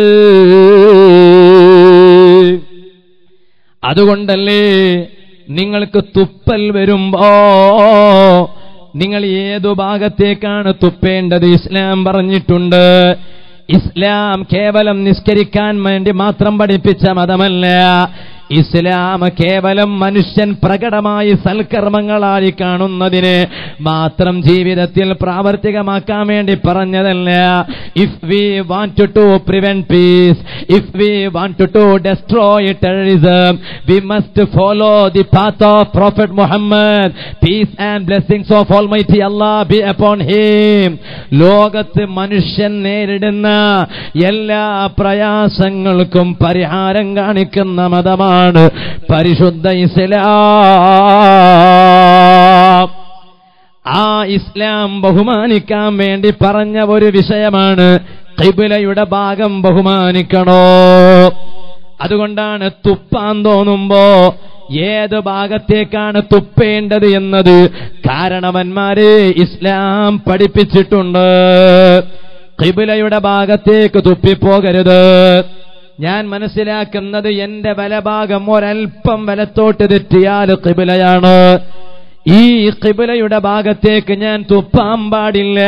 അതുകൊണ്ടല്ലേ നിങ്ങൾക്ക് തുപ്പൽ വരുമ്പോ നിങ്ങൾ ഏതു ഭാഗത്തേക്കാണ് തുപ്പേണ്ടത് ഇസ്ലാം പറഞ്ഞിട്ടുണ്ട് ഇസ്ലാം കേവലം നിസ്കരിക്കാൻ വേണ്ടി മാത്രം പഠിപ്പിച്ച മതമല്ല ഇസ്ലാം കേവലം മനുഷ്യൻ പ്രകടമായി സൽക്കർമ്മങ്ങളായി കാണുന്നതിന് മാത്രം ജീവിതത്തിൽ പ്രാവർത്തികമാക്കാൻ വേണ്ടി പറഞ്ഞതല്ല if we want to prevent peace if we want to destroy terrorism we must follow the path of prophet Muhammad peace and blessings of almighty Allah be upon him ലോകത്ത് മനുഷ്യൻ നേരിടുന്ന എല്ലാ പ്രയാസങ്ങൾക്കും പരിഹാരം കാണിക്കുന്ന മതമാണ് പരിശുദ്ധ ഇസ്ലാം ആ ഇസ്ലാം ബഹുമാനിക്കാൻ വേണ്ടി പറഞ്ഞ ഒരു വിഷയമാണ് കിബിലയുടെ ഭാഗം ബഹുമാനിക്കണോ അതുകൊണ്ടാണ് തുപ്പാൻ തോന്നുമ്പോ ഏത് ഭാഗത്തേക്കാണ് തുപ്പേണ്ടത് എന്നത് കാരണവന്മാരെ ഇസ്ലാം പഠിപ്പിച്ചിട്ടുണ്ട് കിബിലയുടെ ഭാഗത്തേക്ക് തുപ്പിപ്പോകരുത് ഞാൻ മനസ്സിലാക്കുന്നത് എന്റെ വലഭാഗം ഒരൽപ്പം വലത്തോട്ട് തെറ്റിയാൽ കിബിലയാണ് ഈ കിബിലയുടെ ഭാഗത്തേക്ക് ഞാൻ തുപ്പാൻ പാടില്ല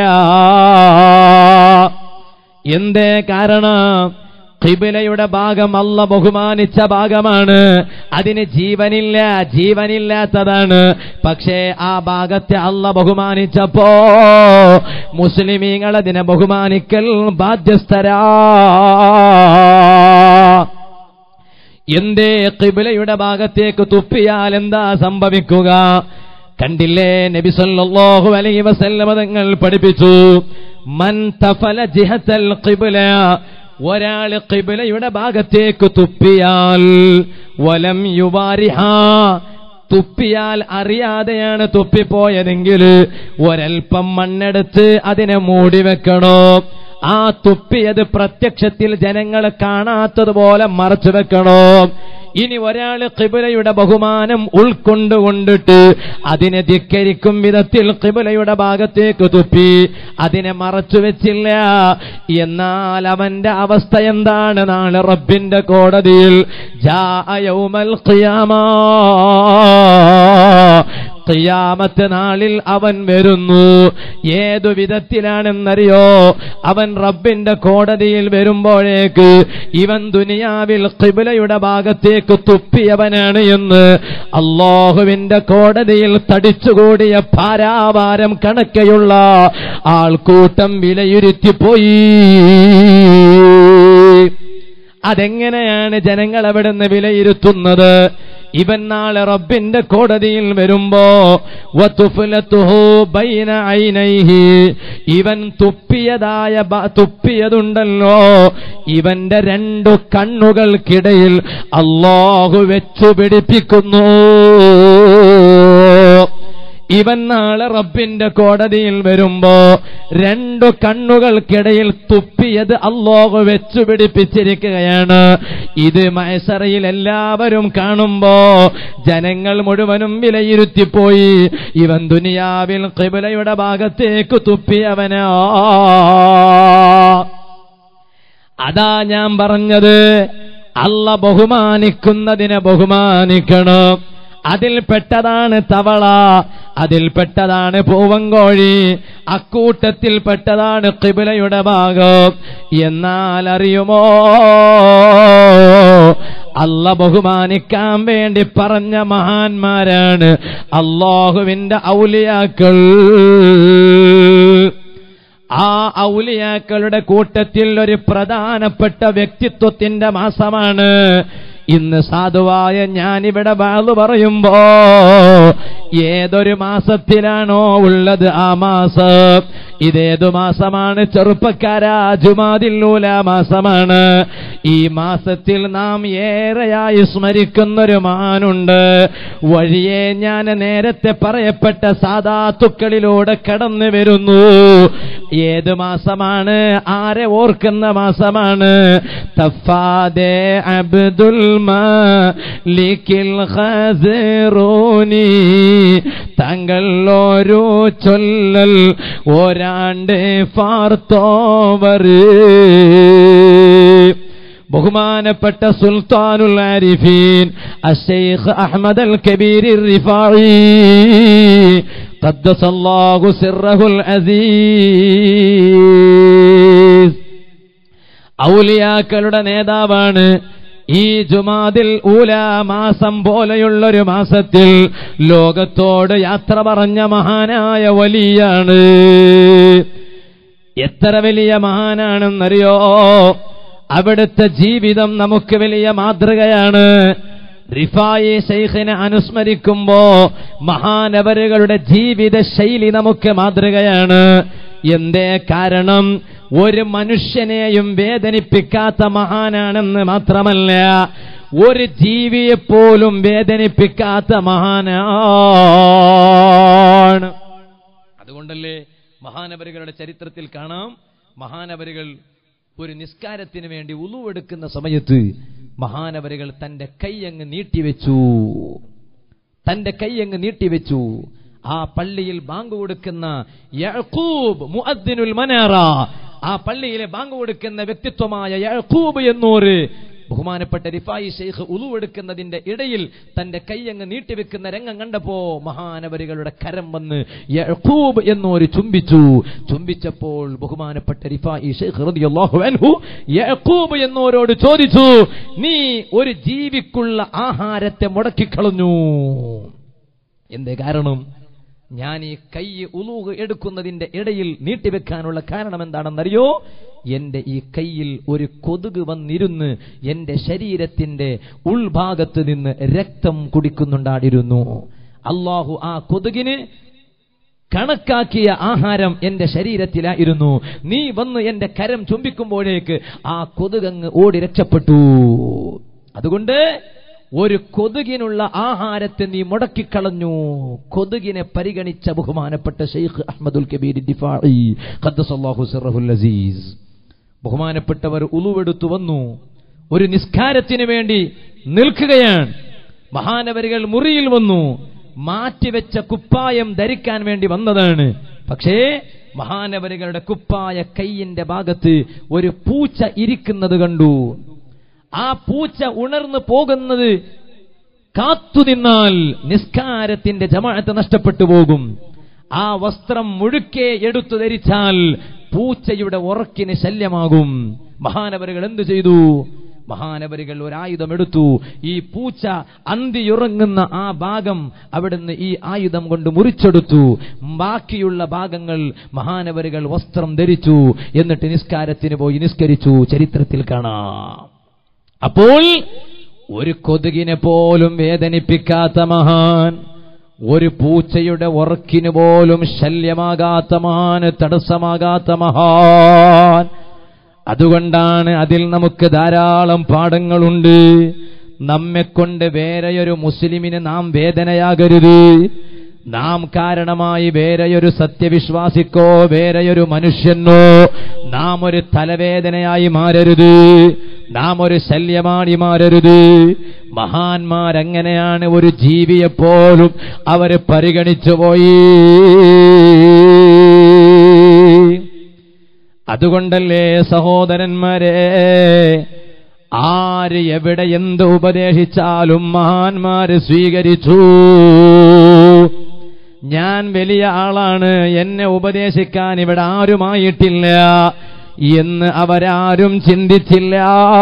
എന്തേ കാരണം കിബിലയുടെ ഭാഗം അല്ല ബഹുമാനിച്ച ഭാഗമാണ് അതിന് ജീവനില്ല ജീവനില്ലാത്തതാണ് പക്ഷേ ആ ഭാഗത്തെ അല്ല ബഹുമാനിച്ചപ്പോ മുസ്ലിമീങ്ങൾ അതിനെ ബഹുമാനിക്കൽ ബാധ്യസ്ഥരാ എന്തേ കിബിലയുടെ ഭാഗത്തേക്ക് തുപ്പിയാൽ എന്താ സംഭവിക്കുക കണ്ടില്ലേ നബി സല്ലല്ലാഹു അലൈഹി വസല്ലമ തങ്ങൾ പഠിപ്പിച്ചു മൻ തഫല ജിഹത്തൽ ഖിബ്ല ഒരാൾ ഖിബ്ലയുടെ ഭാഗത്തേക്ക് തുപ്പിയാൽ വലം യുവാരിഹ തുപ്പിയാൽ അറിയാതെയാണ് തുപ്പിപ്പോയതെങ്കിൽ ഒരൽപ്പം മണ്ണെടുത്ത് അതിനെ മൂടി വെക്കണോ ആ തുപ്പിയത് പ്രത്യക്ഷത്തിൽ ജനങ്ങൾ കാണാത്തതുപോലെ മറച്ചു വെക്കണോ ഇനി ഒരാൾ കിബിലയുടെ ബഹുമാനം ഉൾക്കൊണ്ടുകൊണ്ടിട്ട് അതിനെ ധിക്കരിക്കും വിധത്തിൽ കിബിലയുടെ ഭാഗത്തേക്ക് തുപ്പി അതിനെ മറച്ചു വെച്ചില്ല എന്നാൽ അവന്റെ അവസ്ഥ എന്താണ് നാളെ റബ്ബിന്റെ കോടതിയിൽ ജാ യൗമൽ ഖിയാമാ ഖിയാമത്ത് നാളിൽ അവൻ വരുന്നു ഏതു വിധത്തിലാണെന്നറിയോ അവൻ റബ്ബിന്റെ കോടതിയിൽ വരുമ്പോഴേക്ക് ഇവൻ ദുനിയാവിൽ കിബിലയുടെ ഭാഗത്തേക്ക് തുപ്പിയവനാണ് എന്ന് അള്ളാഹുവിന്റെ കോടതിയിൽ തടിച്ചുകൂടിയ ഭാരാഭാരം കണക്കെയുള്ള ആൾക്കൂട്ടം വിലയിരുത്തിപ്പോയി അതെങ്ങനെയാണ് ജനങ്ങൾ അവിടുന്ന് വിലയിരുത്തുന്നത് ഇവൻ നാളെ റബ്ബിന്റെ കോടതിയിൽ വരുമ്പോ വതുഫ്ലതുഹു ബൈന ഐനൈഹി ഇവൻ തുപ്പിയതായ ബ- തുപ്പിയതുണ്ടല്ലോ ഇവന്റെ രണ്ടു കണ്ണുകൾക്കിടയിൽ അള്ളാഹു വെച്ചു പിടിപ്പിക്കുന്നു ഇവൻ നാളെ റബ്ബിന്റെ കോടതിയിൽ വരുമ്പോ രണ്ടു കണ്ണുകൾക്കിടയിൽ തുപ്പിയത് അള്ളാഹു വെച്ചു പിടിപ്പിച്ചിരിക്കുകയാണ് ഇത് മയസറയിൽ എല്ലാവരും കാണുമ്പോ ജനങ്ങൾ മുഴുവനും വിലയിരുത്തിപ്പോയി ഇവൻ ദുനിയാവിൽ കിബിലയുടെ ഭാഗത്തേക്ക് തുപ്പിയവനാ അതാ ഞാൻ പറഞ്ഞത് അല്ല ബഹുമാനിക്കുന്നതിനെ ബഹുമാനിക്കണം അതിൽപ്പെട്ടതാണ് തവള അതിൽപ്പെട്ടതാണ് പൂവങ്കോഴി അക്കൂട്ടത്തിൽപ്പെട്ടതാണ് കിബിലയുടെ ഭാഗം എന്നാൽ അറിയുമോ അല്ല ബഹുമാനിക്കാൻ വേണ്ടി പറഞ്ഞ മഹാന്മാരാണ് അള്ളാഹുവിന്റെ ഔലിയാക്കൾ ആ ഔലിയാക്കളുടെ കൂട്ടത്തിൽ ഒരു പ്രധാനപ്പെട്ട വ്യക്തിത്വത്തിന്റെ മാസമാണ് ഇന്ന് സാധുവായ ഞാനിവിടെ വാള് പറയുമ്പോ ഏതൊരു മാസത്തിലാണോ ഉള്ളത് ആ മാസം ഇതേതു മാസമാണ് ചെറുപ്പക്കാരാ ജുമാതില്ലൂല മാസമാണ് ഈ മാസത്തിൽ നാം ഏറെയായി സ്മരിക്കുന്നൊരു മാനുണ്ട് വഴിയെ ഞാൻ നേരത്തെ പറയപ്പെട്ട സാധാത്തുക്കളിലൂടെ കടന്നു വരുന്നു ഏത് മാസമാണ് ആരെ ഓർക്കുന്ന മാസമാണ് തഫാദെ അബ്ദുൽ മാലിക്കിൽ ഖസറൂനി തങ്ങൾ ഓരോ ചൊല്ലൽ ഒരാണ്ട് ഫാർത്തോവർ ബഹുമാനപ്പെട്ട സുൽത്താനുൽ ആരിഫീൻ അഷെയ്ഖ് അഹമ്മദ് അൽ കബീർ റിഫായി ഖദ്ദസല്ലാഹു സിർറഹുൽ അസീസ് ഔലിയാക്കളുടെ നേതാവാണ് ഈ ജുമാദിൽ ഊല മാസം പോലെയുള്ളൊരു മാസത്തിൽ ലോകത്തോട് യാത്ര പറഞ്ഞ മഹാനായ വലിയാണ് എത്ര വലിയ മഹാനാണെന്നറിയോ അവിടുത്തെ ജീവിതം നമുക്ക് വലിയ മാതൃകയാണ് റിഫായി ശൈഖിനെ അനുസ്മരിക്കുമ്പോ മഹാനവരുകളുടെ ജീവിത ശൈലി നമുക്ക് മാതൃകയാണ് എന്തേ കാരണം ഒരു മനുഷ്യനെയും വേദനിപ്പിക്കാത്ത മഹാനാണെന്ന് മാത്രമല്ല ഒരു ജീവിയെപ്പോലും വേദനിപ്പിക്കാത്ത മഹാനാണ് അതുകൊണ്ടല്ലേ മഹാനവരുകളുടെ ചരിത്രത്തിൽ കാണാം മഹാനവരുകൾ ഒരു നിസ്കാരത്തിന് വേണ്ടി ഉളുവെടുക്കുന്ന സമയത്ത് മഹാനവരുകൾ തന്റെ കൈ അങ്ങ് നീട്ടിവെച്ചു തന്റെ കൈ അങ്ങ് നീട്ടിവെച്ചു ആ പള്ളിയിൽ ബാങ്ക് കൊടുക്കുന്ന യഅഖൂബ് മുഅദ്ദിനുൽ മനാറ ആ പള്ളിയിലെ ബാങ്ക് കൊടുക്കുന്ന വ്യക്തിത്വമായ യഅഖൂബ് എന്നോര് ബഹുമാനപ്പെട്ട റിഫായി ഷെയ്ഖ് ഉളുവെടുക്കുന്നതിന്റെ ഇടയിൽ തന്റെ കൈയങ്ങ് നീട്ടിവെക്കുന്ന രംഗം കണ്ടപ്പോ മഹാനവരികളുടെ കരം വന്ന് യഅഖൂബ് എന്നോര് ചുംബിച്ചു ചുംബിച്ചപ്പോൾ ബഹുമാനപ്പെട്ട റിഫായി ഷെയ്ഖ് റളിയല്ലാഹു അൻഹു യഅഖൂബ് എന്നോരോട് ചോദിച്ചു നീ ഒരു ജീവിക്കുള്ള ആഹാരത്തെ മുടക്കിക്കളഞ്ഞു എന്തേ കാരണം ഞാൻ ഈ കൈ ഉലൂഹ് എടുക്കുന്നതിന്റെ ഇടയിൽ നീട്ടിവെക്കാനുള്ള കാരണം എന്താണെന്നറിയോ എന്റെ ഈ കയ്യിൽ ഒരു കൊതുക് വന്നിരുന്ന് എന്റെ ശരീരത്തിന്റെ ഉൾഭാഗത്ത് നിന്ന് രക്തം കുടിക്കുന്നുണ്ടായിരുന്നു അള്ളാഹു ആ കൊതുകിന് കണക്കാക്കിയ ആഹാരം എന്റെ ശരീരത്തിലായിരുന്നു നീ വന്ന് എന്റെ കരം ചുംബിക്കുമ്പോഴേക്ക് ആ കൊതുകങ്ങ് ഓടി രക്ഷപ്പെട്ടു അതുകൊണ്ട് ഒരു കൊതുകിനുള്ള ആഹാരത്തെ നീ മുടക്കിക്കളഞ്ഞു കൊതുകിനെ പരിഗണിച്ച ബഹുമാനപ്പെട്ട ഷെയ്ഖ് അഹമ്മദുൽ കബീർ ദിഫാഇ ഖദ്ദസല്ലാഹു സിറഹുൽ അസീസ് ബഹുമാനപ്പെട്ടവർ ഉളുവെടുത്തു വന്നു ഒരു നിസ്കാരത്തിന് വേണ്ടി നിൽക്കുകയാണ് മഹാനവരികൾ മുറിയിൽ വന്നു മാറ്റിവെച്ച കുപ്പായം ധരിക്കാൻ വേണ്ടി വന്നതാണ് പക്ഷേ മഹാനവരികളുടെ കുപ്പായ കൈയിന്റെ ഭാഗത്ത് ഒരു പൂച്ച ഇരിക്കുന്നത് കണ്ടു ആ പൂച്ച ഉണർന്നു പോകുന്നത് കാത്തുനിന്നാൽ നിസ്കാരത്തിന്റെ ജമാഅത്ത് നഷ്ടപ്പെട്ടു പോകും ആ വസ്ത്രം മുഴുക്കെ എടുത്തു ധരിച്ചാൽ പൂച്ചയുടെ ഉറക്കിന് ശല്യമാകും മഹാനവരുകൾ എന്തു ചെയ്തു മഹാനവരികൾ ഒരായുധം എടുത്തു ഈ പൂച്ച അന്തിയുറങ്ങുന്ന ആ ഭാഗം അവിടുന്ന് ഈ ആയുധം കൊണ്ട് മുറിച്ചെടുത്തു ബാക്കിയുള്ള ഭാഗങ്ങൾ മഹാനവരികൾ വസ്ത്രം ധരിച്ചു എന്നിട്ട് നിസ്കാരത്തിന് പോയി നിസ്കരിച്ചു ചരിത്രത്തിൽ കാണാം അപ്പോൾ ഒരു കൊതുകിനെ പോലും വേദനിപ്പിക്കാത്ത മഹാൻ ഒരു പൂച്ചയുടെ ഉറക്കിന് പോലും ശല്യമാകാത്ത മഹാൻ തടസ്സമാകാത്ത മഹാൻ അതുകൊണ്ടാണ് അതിൽ നമുക്ക് ധാരാളം പാഠങ്ങളുണ്ട് നമ്മെക്കൊണ്ട് വേറെയൊരു മുസ്ലിമിന് നാം വേദനയാകരുത് നാം കാരണമായി വേറെയൊരു സത്യവിശ്വാസിക്കോ വേറെയൊരു മനുഷ്യനോ നാം ഒരു തലവേദനയായി മാറരുത് നാം ഒരു ശല്യമായി മാറരുത് മഹാന്മാരങ്ങനെയാണ് ഒരു ജീവിയെപ്പോലും അവരെ പരിഗണിച്ചു പോയി അതുകൊണ്ടല്ലേ സഹോദരന്മാരെ ആര് എവിടെ എന്ത് ഉപദേശിച്ചാലും മഹാന്മാര് സ്വീകരിച്ചു ഞാൻ വലിയ ആളാണ് എന്നെ ഉപദേശിക്കാൻ ഇവിടെ ആരുമായിട്ടില്ല എന്ന് അവരാരും ചിന്തിച്ചില്ല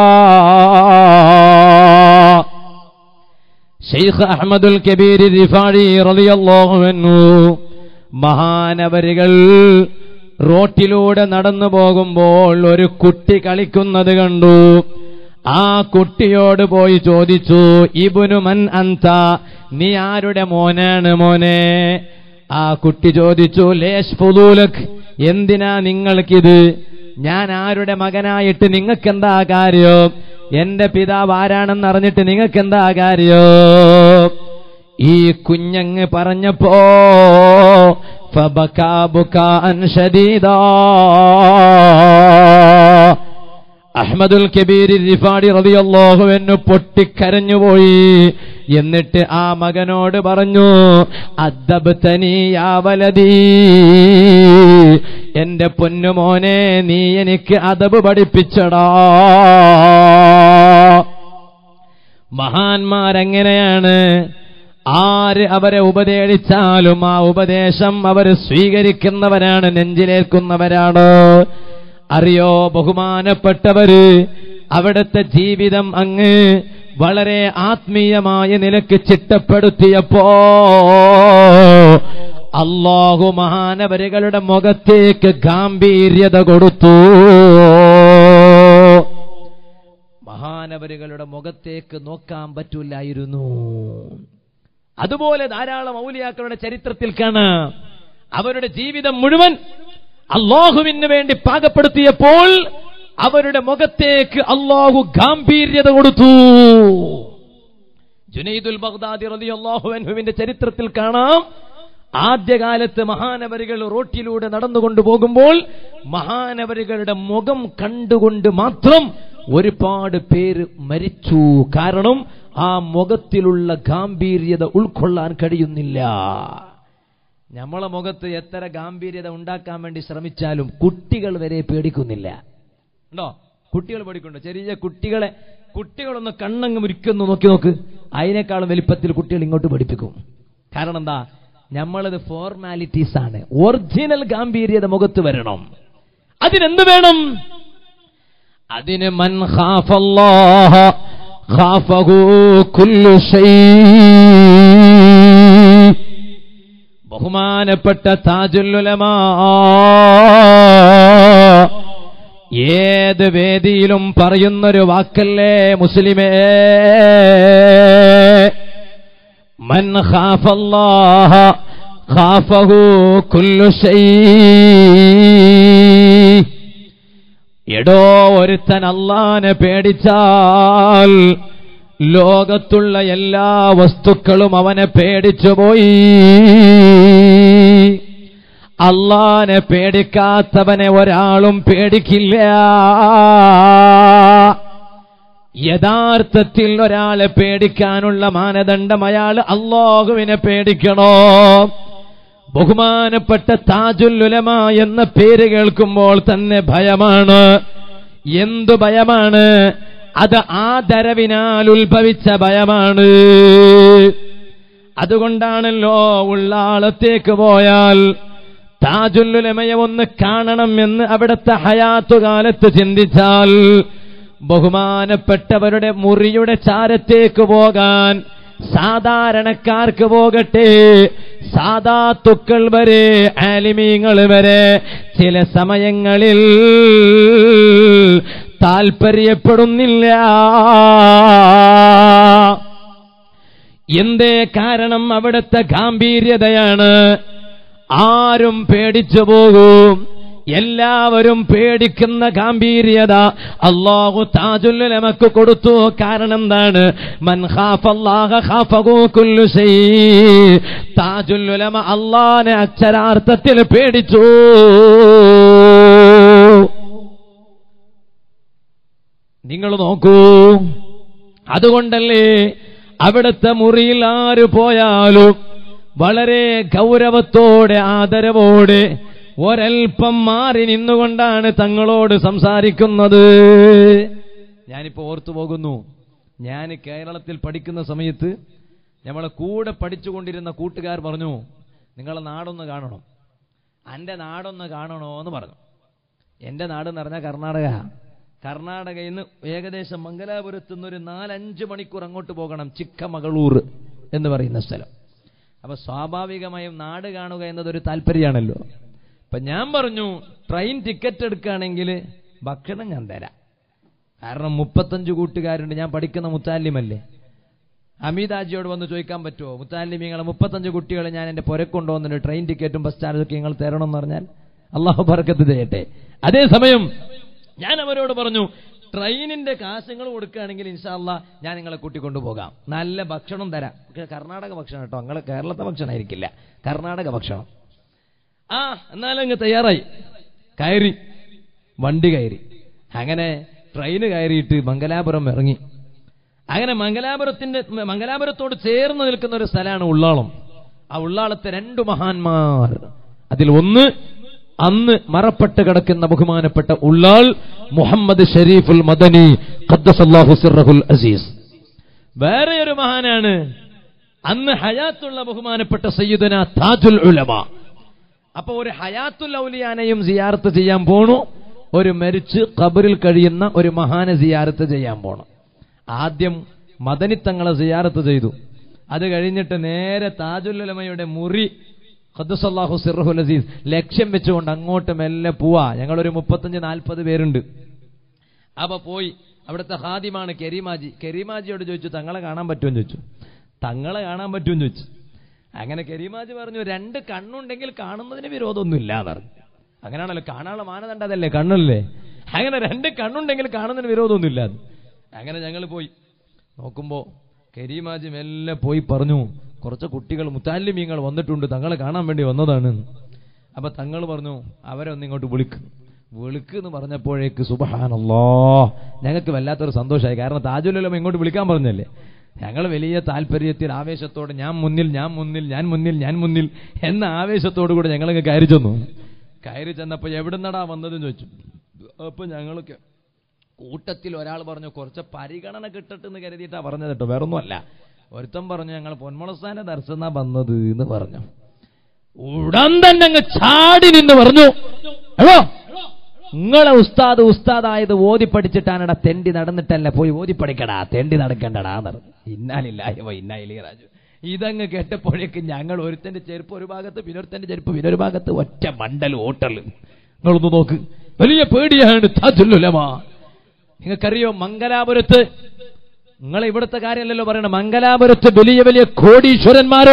ഷെയ്ഖ് അഹമ്മദുൽ കബീർ റിഫാഴി റളിയല്ലാഹു അൻഹു മഹാനവരികൾ റോട്ടിലൂടെ നടന്നു പോകുമ്പോൾ ഒരു കുട്ടി കളിക്കുന്നത് കണ്ടു ആ കുട്ടിയോട് പോയി ചോദിച്ചു ഇബുനു മൻ അന്ത നീ ആരുടെ മോനാണ് മോനെ ആ കുട്ടി ചോദിച്ചു ലേശ് ഫുദൂലക് എന്തിനാ നിങ്ങൾക്കിത് ഞാൻ ആരുടെ മകനായിട്ട് നിങ്ങൾക്കെന്താ കാര്യം എന്റെ പിതാവ് ആരാണെന്ന് അറിഞ്ഞിട്ട് നിങ്ങൾക്കെന്താ കാര്യം ഈ കുഞ്ഞങ്ങ് പറഞ്ഞപ്പോ ഫബകാ ബുകാഅൻ ശദീദാ അഹ്മദുൽ കബീർ റിഫാടി റളിയല്ലാഹു അൻഹു പൊട്ടിക്കരഞ്ഞുപോയി എന്നിട്ട് ആ മകനോട് പറഞ്ഞു അദ്ദബ്തനി യാ വലദീ എന്റെ പൊന്നുമോനെ നീ എനിക്ക് അദബ് പഠിപ്പിച്ചടാ മഹാന്മാരെങ്ങനെയാണ് ആര് അവരെ ഉപദേശിച്ചാലും ആ ഉപദേശം അവർ സ്വീകരിക്കുന്നവരാണ് നെഞ്ചിലേൽക്കുന്നവരാണ് അറിയോ ബഹുമാനപ്പെട്ടവര് അവിടുത്തെ ജീവിതം അങ്ങ് വളരെ ആത്മീയമായ നിലക്ക് ചിട്ടപ്പെടുത്തിയപ്പോ അള്ളാഹു മഹാനവരുകളുടെ മുഖത്തേക്ക് ഗാംഭീര്യത കൊടുത്തു മഹാനവരുകളുടെ മുഖത്തേക്ക് നോക്കാൻ പറ്റൂലായിരുന്നു അതുപോലെ ധാരാളം ഔലിയാക്കളുടെ ചരിത്രത്തിൽ കാണാം അവരുടെ ജീവിതം മുഴുവൻ അള്ളാഹുവിന് വേണ്ടി പാകപ്പെടുത്തിയപ്പോൾ അവരുടെ മുഖത്തേക്ക് അള്ളാഹു ഗാംഭീര്യത കൊടുത്തു ജുനൈദുൽ ബഗ്ദാദി റളിയല്ലാഹു അൻഹുവിന്റെ ചരിത്രത്തിൽ കാണാം ആദ്യകാലത്ത് മഹാനവരികൾ റോട്ടിലൂടെ നടന്നുകൊണ്ടു പോകുമ്പോൾ മഹാനവരികളുടെ മുഖം കണ്ടുകൊണ്ട് മാത്രം ഒരുപാട് പേര് മരിച്ചു കാരണം ആ മുഖത്തിലുള്ള ഗാംഭീര്യത ഉൾക്കൊള്ളാൻ കഴിയുന്നില്ല നമ്മളെ മുഖത്ത് എത്ര ഗാംഭീര്യത ഉണ്ടാക്കാൻ വേണ്ടി ശ്രമിച്ചാലും കുട്ടികൾ വരെ പേടിക്കുന്നില്ല ഉണ്ടോ കുട്ടികൾ പേടിക്കുന്നുണ്ടോ ചെറിയ കുട്ടികളെ കുട്ടികളൊന്ന് കണ്ണങ്ങ് മുരിക്കുന്നു നോക്കി നോക്ക് അതിനേക്കാളും വലിപ്പത്തിൽ കുട്ടികൾ ഇങ്ങോട്ട് പഠിപ്പിക്കും കാരണം എന്താ നമ്മളത് ഫോർമാലിറ്റീസ് ആണ് ഒറിജിനൽ ഗാംഭീര്യത മുഖത്ത് വരണം അതിനെന്ത് വേണം അതിന് മൻ ഖാഫല്ലാഹ ഖാഫഹു കുല്ലു ശൈ ബഹുമാനപ്പെട്ട താജുല്ലുലമാ ഏത് വേദിയിലും പറയുന്നൊരു വാക്കല്ലേ മുസ്ലിമേ മൻ ഖാഫല്ലാഹ ഖാഫഹു കുല്ലു ശൈ എടോ ഒരുത്തൻ അള്ളാനെ പേടിച്ചാൽ ലോകത്തുള്ള എല്ലാ വസ്തുക്കളും അവനെ പേടിച്ചുപോയി അള്ളാനെ പേടിക്കാത്തവനെ ഒരാളും പേടിക്കില്ല യഥാർത്ഥത്തിൽ ഒരാളെ പേടിക്കാനുള്ള മാനദണ്ഡം അയാൾ അള്ളാഹുവിനെ പേടിക്കണോ ബഹുമാനപ്പെട്ട താജുല്ലുലമ എന്ന പേര് കേൾക്കുമ്പോൾ തന്നെ ഭയമാണ് എന്തു ഭയമാണ് അത് ആദരവിനാൽ ഉത്ഭവിച്ച ഭയമാണ് അതുകൊണ്ടാണല്ലോ ഉള്ളാളത്തേക്ക് പോയാൽ താജുല്ലുലമയെ ഒന്ന് കാണണം എന്ന് അവിടുത്തെ ഹയാത്തുകാലത്ത് ചിന്തിച്ചാൽ ബഹുമാനപ്പെട്ടവരുടെ മുറിയുടെ ചാരത്തേക്ക് പോകാൻ സാധാരണക്കാർക്ക് പോകട്ടെ സാധാത്തുക്കൾ വരെ ആലിമീങ്ങൾ വരെ ചില സമയങ്ങളിൽ താൽപര്യപ്പെടുന്നില്ല എന്തേ കാരണം അവിടുത്തെ ഗാംഭീര്യതയാണ് ആരും പേടിച്ചു പോകും എല്ലാവരും പേടിക്കുന്ന ഗാംഭീര്യത അള്ളാഹു താജുല്ലമക്ക് കൊടുത്തു കാരണം എന്താണ് മൻ ഖാഫല്ലാഹ ഖാഫഹു കുല്ലു ശൈ താജുല്ലുലമ അള്ളാനെ അക്ഷരാർത്ഥത്തിൽ പേടിച്ചു നിങ്ങൾ നോക്കൂ അതുകൊണ്ടല്ലേ അവിടുത്തെ മുറിയിൽ ആര് പോയാലും വളരെ ഗൗരവത്തോടെ ആദരവോടെ ഒരൽപ്പം മാറി നിന്നുകൊണ്ടാണ് തങ്ങളോട് സംസാരിക്കുന്നത് ഞാനിപ്പോ ഓർത്തു പോകുന്നു ഞാൻ കേരളത്തിൽ പഠിക്കുന്ന സമയത്ത് നമ്മളെ കൂടെ പഠിച്ചുകൊണ്ടിരുന്ന കൂട്ടുകാർ പറഞ്ഞു നിങ്ങളെ നാടൊന്ന് കാണണം എൻ്റെ നാടൊന്ന് കാണണോ എന്ന് പറഞ്ഞു എൻ്റെ നാടെന്ന് പറഞ്ഞാൽ കർണാടക കർണാടകയിൽ നിന്ന് ഏകദേശം മംഗലാപുരത്ത് നിന്ന് ഒരു നാലഞ്ച് മണിക്കൂർ അങ്ങോട്ട് പോകണം ചിക്കമകളൂർ എന്ന് പറയുന്ന സ്ഥലം അപ്പൊ സ്വാഭാവികമായും നാട് കാണുക എന്നതൊരു താല്പര്യമാണല്ലോ അപ്പൊ ഞാൻ പറഞ്ഞു ട്രെയിൻ ടിക്കറ്റ് എടുക്കുകയാണെങ്കിൽ ഭക്ഷണം ഞാൻ തരാം കാരണം മുപ്പത്തഞ്ച് കൂട്ടുകാരുണ്ട് ഞാൻ പഠിക്കുന്ന മുത്താലിമല്ലേ അമിതാജിയോട് വന്ന് ചോദിക്കാൻ പറ്റുമോ മുത്താലിമിങ്ങളെ മുപ്പത്തഞ്ച് കുട്ടികളെ ഞാൻ എന്റെ പുരക്കൊണ്ടുവന്നിട്ട് ട്രെയിൻ ടിക്കറ്റും ബസ് ചാർജൊക്കെ നിങ്ങൾ തരണം എന്ന് പറഞ്ഞാൽ അള്ളാഹു ബർക്കത്ത് ചെയ്യട്ടെ അതേസമയം ഞാൻ അവരോട് പറഞ്ഞു ട്രെയിനിന്റെ കാശുകൾ കൊടുക്കുകയാണെങ്കിൽ ഇൻഷാല്ല ഞാൻ നിങ്ങളെ കൂട്ടിക്കൊണ്ടു പോകാം നല്ല ഭക്ഷണം തരാം പക്ഷേ കർണാടക ഭക്ഷണം കേട്ടോ നിങ്ങളെ കേരളത്തെ ഭക്ഷണമായിരിക്കില്ല കർണാടക ഭക്ഷണം ആ എന്നാലും അങ്ങ് തയ്യാറായി കയറി വണ്ടി കയറി അങ്ങനെ ട്രെയിന് കയറിയിട്ട് മംഗലാപുരം ഇറങ്ങി അങ്ങനെ മംഗലാപുരത്തിന്റെ മംഗലാപുരത്തോട് ചേർന്ന് നിൽക്കുന്ന ഒരു സ്ഥലമാണ് ഉള്ളാളം ആ ഉള്ളാളത്തെ രണ്ടു മഹാന്മാർ അതിൽ ഒന്ന് അന്ന് മറപ്പെട്ട് കിടക്കുന്ന ബഹുമാനപ്പെട്ട ഉള്ളാൾ മുഹമ്മദ് ഷരീഫുൽ മദനി ഖദ്ദസല്ലാഹു സിറഹുൽ അസീസ് വേറെ ഒരു മഹാനാണ് അന്ന് ഹയാത്തുള്ള ബഹുമാനപ്പെട്ട സയ്യിദന താജുൽ ഉലമ അപ്പൊ ഒരു ഹയാത്തുൽ ഔലിയാനെയും സിയാർത്ത് ചെയ്യാൻ പോണു ഒരു മരിച്ച് ഖബറിൽ കഴിയുന്ന ഒരു മഹാനെ സിയാരത്ത് ചെയ്യാൻ പോണം ആദ്യം മദനിത്തങ്ങളെ സിയാരത്ത് ചെയ്തു അത് കഴിഞ്ഞിട്ട് നേരെ താജുലുലമയുടെ മുറി ഖദ്ദസല്ലാഹു സിർഹുൽ അസീസ് ലക്ഷ്യം വെച്ചുകൊണ്ട് അങ്ങോട്ട് മെല്ലെ പോവാ ഞങ്ങളൊരു മുപ്പത്തഞ്ച് നാൽപ്പത് പേരുണ്ട് അപ്പൊ പോയി അവിടുത്തെ ഹാദിമാണ് കരീമാജി കരീമാജിയോട് ചോദിച്ചു തങ്ങളെ കാണാൻ പറ്റുമെന്ന് ചോദിച്ചു തങ്ങളെ കാണാൻ പറ്റുമെന്ന് ചോദിച്ചു അങ്ങനെ കരീമാജി പറഞ്ഞു രണ്ട് കണ്ണുണ്ടെങ്കിൽ കാണുന്നതിന് വിരോധമൊന്നുമില്ല എന്ന് പറഞ്ഞു അങ്ങനെയാണല്ലോ കാണാനുള്ള മാനദണ്ഡം അതല്ലേ കണ്ണല്ലേ അങ്ങനെ രണ്ട് കണ്ണുണ്ടെങ്കിൽ കാണുന്നതിന് വിരോധമൊന്നുമില്ല എന്ന്. അങ്ങനെ ഞങ്ങൾ പോയി നോക്കുമ്പോ കരീമാജി മെല്ലെ പോയി പറഞ്ഞു കുറച്ച് കുട്ടികൾ മുത്താലിമീങ്ങൾ വന്നിട്ടുണ്ട് തങ്ങളെ കാണാൻ വേണ്ടി വന്നതാണ് അപ്പൊ തങ്ങൾ പറഞ്ഞു അവരെ ഒന്ന് ഇങ്ങോട്ട് വിളിക്ക് വിളിക്ക് എന്ന് പറഞ്ഞപ്പോഴേക്ക് സുബഹാനല്ലോ ഞങ്ങൾക്ക് വല്ലാത്തൊരു സന്തോഷമായി കാരണം താജുലം ഇങ്ങോട്ട് വിളിക്കാൻ പറഞ്ഞല്ലേ ഞങ്ങൾ വലിയ താല്പര്യത്തിൽ ആവേശത്തോടെ ഞാൻ മുന്നിൽ ഞാൻ മുന്നിൽ ഞാൻ മുന്നിൽ ഞാൻ മുന്നിൽ എന്ന ആവേശത്തോടു കൂടെ ഞങ്ങളങ്ങ് കയറി ചെന്നു കയറി ചെന്നപ്പോ എവിടുന്നടാ വന്നതെന്ന് ചോദിച്ചു അപ്പൊ ഞങ്ങളൊക്കെ കൂട്ടത്തിൽ ഒരാൾ പറഞ്ഞു കുറച്ച് പരിഗണന കിട്ടട്ടെ എന്ന് കരുതിയിട്ടാ പറഞ്ഞത് കേട്ടോ വേറൊന്നുമല്ല ഒരുത്തൻ പറഞ്ഞു ഞങ്ങൾ പൊന്മുളസ്ഥാന ദർശന വന്നത് എന്ന് പറഞ്ഞു ഉടൻ തന്നെ അങ്ങ് ചാടി നിന്ന് പറഞ്ഞു ഹലോ നിങ്ങളെ ഉസ്താദ് ഉസ്താദായത് ഓതി പഠിച്ചിട്ടാണടാ തെണ്ടി നടന്നിട്ടല്ല പോയി ഓതി പഠിക്കടാ തെണ്ടി നടക്കണ്ടടാ എന്ന് ഇന്നാലില്ലായ്മ ഇന്നായില്ലേ രാജു ഇതങ്ങ് കേട്ടപ്പോഴേക്ക് ഞങ്ങൾ ഒരുത്തന്റെ ചെരുപ്പ് ഒരു ഭാഗത്ത് പിന്നൊരുത്തന്റെ ചെരുപ്പ് പിന്നൊരു ഭാഗത്ത് ഒറ്റ മണ്ടൽ ഓട്ടൽ നിങ്ങളൊന്ന് നോക്ക് വലിയ പേടിയാണ് താജുല്ലുലമാ നിങ്ങൾക്കറിയോ മംഗലാപുരത്ത് നിങ്ങൾ ഇവിടുത്തെ കാര്യമല്ലല്ലോ പറയണം മംഗലാപുരത്ത് വലിയ വലിയ കോടീശ്വരന്മാര്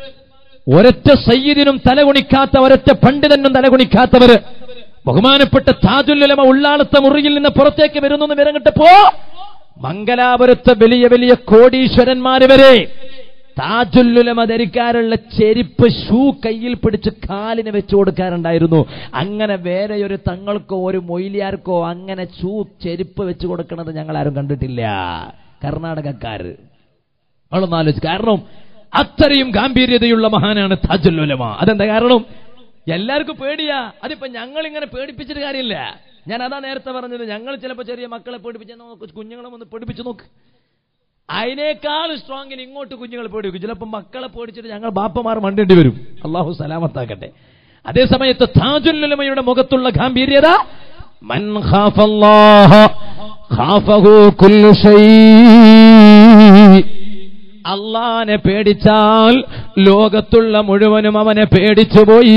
ഒരൊറ്റ സയ്യിദിനും തലകുണിക്കാത്ത ഒരൊറ്റ പണ്ഡിതനും തലകുണിക്കാത്തവര് ബഹുമാനപ്പെട്ട താജുല്ലുലമ ഉള്ളാളത്തെ മുറിയിൽ നിന്ന് പുറത്തേക്ക് വരുന്നു എന്ന് വിവരം കിട്ടപ്പോ മംഗലാപുരത്തെ വലിയ വലിയ കോടീശ്വരന്മാര് വരെ താജുല്ലുലമ ധരിക്കാറുള്ള ചെരുപ്പ് ഷൂ കയ്യിൽ പിടിച്ച് കാലിന് വെച്ചു കൊടുക്കാറുണ്ടായിരുന്നു അങ്ങനെ വേറെ ഒരു തങ്ങൾക്കോ ഒരു മൊയിലിയാർക്കോ അങ്ങനെ ഷൂ ചെരുപ്പ് വെച്ചു കൊടുക്കുന്നത് ഞങ്ങൾ ആരും കണ്ടിട്ടില്ല കർണാടകക്കാര് അവളൊന്ന് ആലോചിച്ച് കാരണം അത്രയും ഗാംഭീര്യതയുള്ള മഹാനാണ് താജുല്ലുലമ അതെന്താ കാരണം എല്ലാവർക്കും പേടിയാ അതിപ്പോ ഞങ്ങൾ ഇങ്ങനെ പേടിപ്പിച്ചിട്ട് കാര്യമില്ല ഞാൻ അതാ നേരത്തെ പറഞ്ഞത് ഞങ്ങൾ ചിലപ്പോൾ ചെറിയ മക്കളെ പേടിപ്പിച്ച് നോക്ക് കുഞ്ഞുങ്ങളെ ഒന്ന് പേടിപ്പിച്ച് നോക്ക് അതിനേക്കാൾ സ്ട്രോങ്ങിൽ ഇങ്ങോട്ട് കുഞ്ഞുങ്ങൾ പേടിക്കും ചിലപ്പോൾ മക്കളെ പേടിച്ചിട്ട് ഞങ്ങൾ ബാപ്പമാർ മണ്ടേണ്ടി വരും അള്ളാഹു സലാമത്താക്കട്ടെ അതേ സമയത്ത് താജുല്ലുലമയുടെ മുഖത്തുള്ള ഗാംഭീര്യത മൻ ഖാഫല്ലാഹ ഖാഫഹു കുല്ലു ഷൈ അള്ളാനെ പേടിച്ചാൽ ലോകത്തുള്ള മുഴുവനും അവനെ പേടിച്ചുപോയി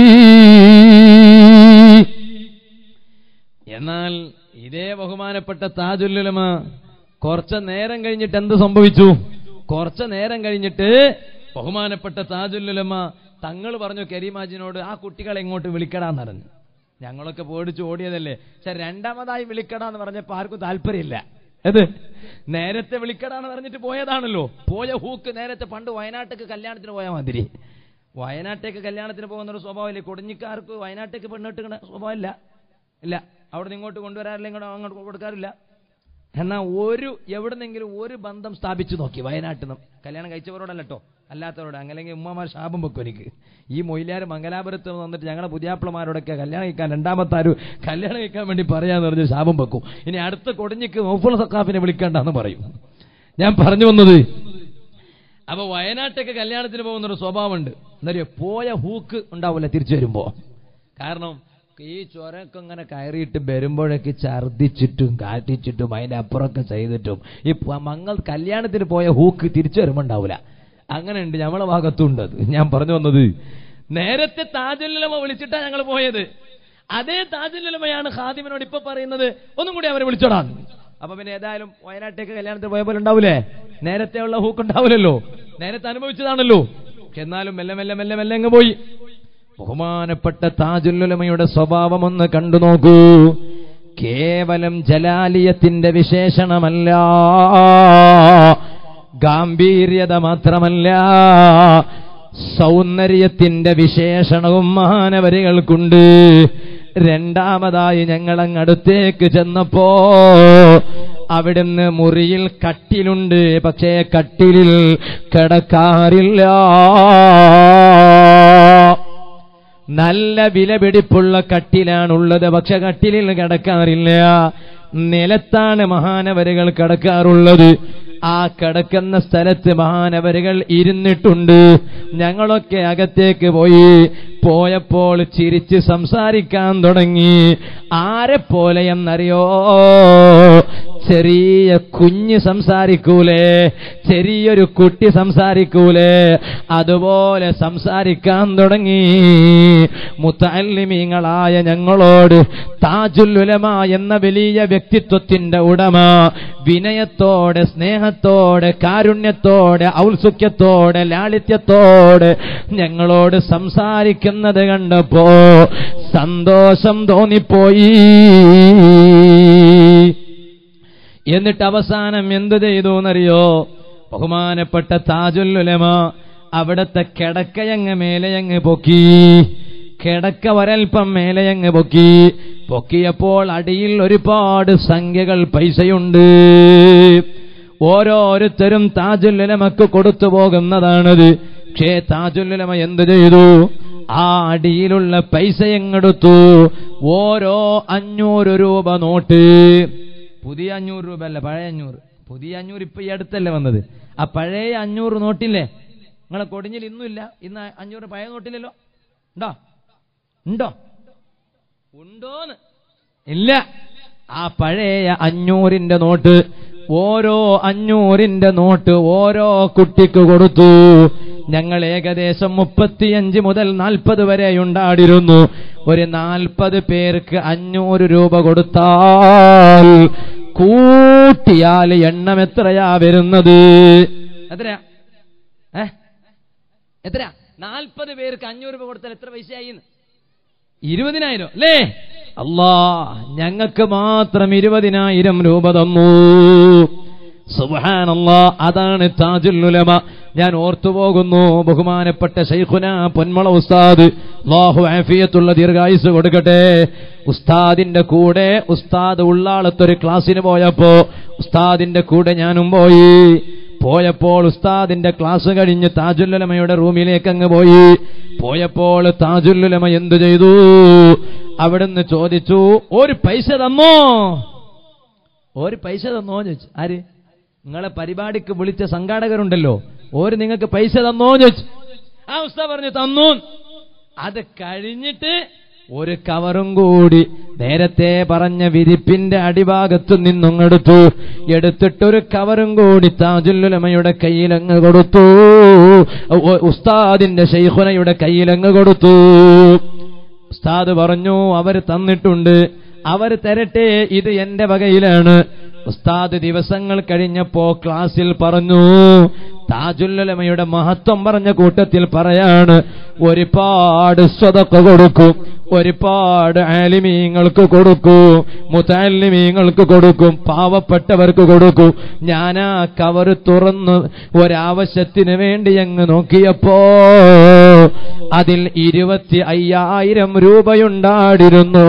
എന്നാൽ ഇതേ ബഹുമാനപ്പെട്ട താജുല്ലുലമ കുറച്ച് നേരം കഴിഞ്ഞിട്ട് എന്ത് സംഭവിച്ചു കുറച്ച് നേരം കഴിഞ്ഞിട്ട് ബഹുമാനപ്പെട്ട താജുല്ലുലമ തങ്ങൾ പറഞ്ഞു കരീമാജിനോട് ആ കുട്ടികളെ ഇങ്ങോട്ട് വിളിക്കടാന്ന് പറഞ്ഞു ഞങ്ങളൊക്കെ പേടിച്ച് ഓടിയതല്ലേ പക്ഷെ രണ്ടാമതായി വിളിക്കടാന്ന് പറഞ്ഞപ്പോ ആർക്കും താല്പര്യമില്ല ഏത് നേരത്തെ വിളിക്കടാന്ന് പറഞ്ഞിട്ട് പോയതാണല്ലോ പോയ ഹൂക്ക് നേരത്തെ പണ്ട് വയനാട്ടേക്ക് കല്യാണത്തിന് പോയാൽ മാതിരി വയനാട്ടേക്ക് കല്യാണത്തിന് പോകുന്ന ഒരു സ്വഭാവമില്ലേ കൊടിഞ്ഞിക്കാർക്ക് വയനാട്ടേക്ക് പെണ്ണിട്ടുന്ന സ്വഭാവമില്ല ഇല്ല അവിടെ നിന്ന് ഇങ്ങോട്ട് കൊണ്ടുവരാറില്ല ഇങ്ങോട്ട് അങ്ങോട്ട് കൊടുക്കാറില്ല എന്നാൽ ഒരു എവിടുന്നെങ്കിലും ഒരു ബന്ധം സ്ഥാപിച്ചു നോക്കി വയനാട്ടിൽ നിന്ന് കല്യാണം കഴിച്ചവരോടല്ല കേട്ടോ അല്ലാത്തവരോട് അല്ലെങ്കിൽ ഉമ്മമാർ ശാപം വെക്കും എനിക്ക് ഈ മൊയിലാർ മംഗലാപുരത്ത് വന്നിട്ട് ഞങ്ങളെ പുതിയാപ്പിളമാരോടൊക്കെ കല്യാണം കഴിക്കാൻ രണ്ടാമത്തെ ആരും കല്യാണം കഴിക്കാൻ വേണ്ടി പറയാന്ന് പറഞ്ഞ് ശാപം വെക്കും ഇനി അടുത്ത കൊടിഞ്ഞിക്ക് മൗഫുൾ സക്കാഫിനെ വിളിക്കണ്ടെന്ന് പറയും ഞാൻ പറഞ്ഞു വന്നത് അപ്പൊ വയനാട്ടൊക്കെ കല്യാണത്തിന് പോകുന്ന ഒരു സ്വഭാവമുണ്ട് എന്നറിയോ പോയ ഹൂക്ക് ഉണ്ടാവില്ല തിരിച്ചു വരുമ്പോ കാരണം ഈ ചുരമൊക്കെ ഇങ്ങനെ കയറിയിട്ട് വരുമ്പോഴൊക്കെ ഛർദിച്ചിട്ടും കാറ്റിച്ചിട്ടും അതിന്റെ അപ്പുറമൊക്കെ ചെയ്തിട്ടും ഈ പ- മങ്ങൾ കല്യാണത്തിന് പോയ ഹൂക്ക് തിരിച്ചു വരുമ്പോ ഉണ്ടാവില്ല അങ്ങനെ ഉണ്ട് നമ്മളെ ഭാഗത്തുണ്ട് അത് ഞാൻ പറഞ്ഞു വന്നത് നേരത്തെ താജുല്ലമ വിളിച്ചിട്ടാ ഞങ്ങൾ പോയത് അതേ താജുല്ലമയാണ് ഖാദിമിനോട് ഇപ്പൊ പറയുന്നത് ഒന്നും കൂടി അവരെ വിളിച്ചോടാ അപ്പൊ പിന്നെ ഏതായാലും വയനാട്ടേക്ക് കല്യാണത്തിന് പോയ പോലെ ഉണ്ടാവൂലേ നേരത്തെ ഉള്ള ഹൂക്ക് ഉണ്ടാവില്ലല്ലോ നേരത്തെ അനുഭവിച്ചതാണല്ലോ പക്ഷെ എന്നാലും മെല്ലെ മെല്ലെ മെല്ലെ മെല്ലെ അങ്ങ് പോയി ബഹുമാനപ്പെട്ട താജുല്ലുലമയുടെ സ്വഭാവം ഒന്ന് കണ്ടു നോക്കൂ കേവലം ജലാലിയത്തിന്റെ വിശേഷണമല്ല ഗാംഭീര്യത മാത്രമല്ല സൗന്ദര്യത്തിന്റെ വിശേഷണവും മാനവരികൾക്കുണ്ട് രണ്ടാമതായി ഞങ്ങൾ അങ്ങടുത്തേക്ക് ചെന്നപ്പോ അവിടുന്ന് മുറിയിൽ കട്ടിലുണ്ട് പക്ഷേ കട്ടിലിൽ കിടക്കാറില്ല നല്ല വിലപിടിപ്പുള്ള കട്ടിലാണുള്ളത് പക്ഷെ കട്ടിലിൽ കിടക്കാറില്ല നിലത്താണ് മഹാനവരുകൾ കിടക്കാറുള്ളത് ആ കിടക്കുന്ന സ്ഥലത്ത് മഹാനവരുകൾ ഇരുന്നിട്ടുണ്ട് ഞങ്ങളൊക്കെ അകത്തേക്ക് പോയി പോയപ്പോൾ ചിരിച്ച് സംസാരിക്കാൻ തുടങ്ങി ആരെ പോലെ എന്നറിയോ ചെറിയ കുഞ്ഞ് സംസാരിക്കൂലേ ചെറിയൊരു കുട്ടി സംസാരിക്കൂലേ അതുപോലെ സംസാരിക്കാൻ തുടങ്ങി മുത്തല്ലിമീങ്ങളായ ഞങ്ങളോട് താജുല്ലുലമ എന്ന വലിയ വ്യക്തിത്വത്തിന്റെ ഉടമ വിനയത്തോടെ സ്നേഹത്തോടെ കാരുണ്യത്തോടെ ഔത്സുക്യത്തോടെ ലാളിത്യത്തോടെ ഞങ്ങളോട് സംസാരിക്കുന്നത് കണ്ടപ്പോ സന്തോഷം തോന്നിപ്പോയി എന്നിട്ട് അവസാനം എന്ത് ചെയ്തു എന്നറിയോ ബഹുമാനപ്പെട്ട താജുല്ലുലമ അവിടത്തെ കിടക്കയങ്ങ് മേലെയങ്ങ് പൊക്കി കിടക്ക ഒരൽപ്പം മേലെയങ്ങ് പൊക്കി പൊക്കിയപ്പോൾ അടിയിൽ ഒരുപാട് സംഖ്യകൾ പൈസയുണ്ട് ഓരോരുത്തരും താജുല്ലുലമക്ക് കൊടുത്തു പോകുന്നതാണത് പക്ഷേ താജുല്ലുലമ എന്ത് ചെയ്തു ആ അടിയിലുള്ള പൈസ എങ്ങെടുത്തു ഓരോ അഞ്ഞൂറ് രൂപ നോട്ട് പുതിയ അഞ്ഞൂറ് രൂപ അല്ല പഴയ അഞ്ഞൂറ് പുതിയ അഞ്ഞൂറ് ഇപ്പൊ ഈ അടുത്തല്ലേ വന്നത് ആ പഴയ അഞ്ഞൂറ് നോട്ടില്ലേ നിങ്ങളെ കൊടിഞ്ഞിൽ ഇന്നുമില്ല ഇന്ന് അഞ്ഞൂറ് പഴയ നോട്ടില്ലല്ലോ ഉണ്ടോ ഉണ്ടോ ഉണ്ടോന്ന് ഇല്ല ആ പഴയ അഞ്ഞൂറിന്റെ നോട്ട് ഓരോ അഞ്ഞൂറിന്റെ നോട്ട് ഓരോ കുട്ടിക്ക് കൊടുത്തു ഞങ്ങൾ ഏകദേശം മുപ്പത്തിയഞ്ച് മുതൽ നാൽപ്പത് വരെ ഉണ്ടാടിരുന്നു ഒരു നാൽപ്പത് പേർക്ക് അഞ്ഞൂറ് രൂപ കൊടുത്താൽ കൂട്ടിയാൽ എണ്ണം എത്രയാ വരുന്നത് എത്രയാ ഏ എത്രയാ നാൽപ്പത് പേർക്ക് അഞ്ഞൂറ് രൂപ കൊടുത്താൽ എത്ര പൈസയായി ഇരുപതിനായിരം അല്ലേ അല്ലാ ഞങ്ങൾക്ക് മാത്രം ഇരുപതിനായിരം രൂപ തന്നു സുബ്ഹാനല്ലാ അതാണ് താജുൽ ഉലമ ഞാൻ ഓർത്തുപോകുന്നു ബഹുമാനപ്പെട്ട ശൈഖുന പൊന്മള ഉസ്താദ് അല്ലാഹു ആഫിയത്തുള്ള ദീർഘായുസ് കൊടുക്കട്ടെ ഉസ്താദിന്റെ കൂടെ ഉസ്താദ് ഉള്ളാളത്തൊരു ക്ലാസ്സിന് പോയപ്പോ ഉസ്താദിന്റെ കൂടെ ഞാനും പോയി പോയപ്പോൾ ഉസ്താദിന്റെ ക്ലാസ് കഴിഞ്ഞ് താജുല്ലുലമയുടെ റൂമിലേക്ക് അങ്ങ് പോയി പോയപ്പോൾ താജുല്ലുലമ എന്തു ചെയ്തു അവിടുന്ന് ചോദിച്ചു ഒരു പൈസ തന്നോ ഒരു പൈസ തന്നോ ചോദിച്ചു ആര് നിങ്ങളെ പരിപാടിക്ക് വിളിച്ച സംഘാടകരുണ്ടല്ലോ ഓര് നിങ്ങൾക്ക് പൈസ തന്നോ ചോദിച്ചു ആ ഉസ്താ പറഞ്ഞു തന്നു അത് കഴിഞ്ഞിട്ട് ഒരു കവറും കൂടി നേരത്തെ പറഞ്ഞ വിരിപ്പിന്റെ അടിഭാഗത്തു നിന്നും എടുത്തു എടുത്തിട്ടൊരു കവറും കൂടി താജുല്ലുലമയുടെ കയ്യിലങ്ങ് കൊടുത്തു ഉ- ഉസ്താദിന്റെ ഷെയ്ഖുനയുടെ കയ്യിലങ്ങ് കൊടുത്തു ഉസ്താദ് പറഞ്ഞു അവർ തന്നിട്ടുണ്ട് അവർ തരട്ടെ ഇത് എന്റെ വകയിലാണ് ഉസ്താദ് ദിവസങ്ങൾ കഴിഞ്ഞപ്പോ ക്ലാസ്സിൽ പറഞ്ഞു താജുല്ലമയുടെ മഹത്വം പറഞ്ഞ കൂട്ടത്തിൽ പറയാണ് ഒരുപാട് സ്വതക്ക കൊടുക്കും ഒരുപാട് ആലിമീങ്ങൾക്ക് കൊടുക്കും മുത്താലിമീങ്ങൾക്ക് കൊടുക്കും പാവപ്പെട്ടവർക്ക് കൊടുക്കും ഞാൻ ആ കവറ് തുറന്ന് ഒരാവശ്യത്തിന് വേണ്ടി അങ്ങ് നോക്കിയപ്പോ അതിൽ ഇരുപത്തി അയ്യായിരം രൂപയുണ്ടാടിരുന്നു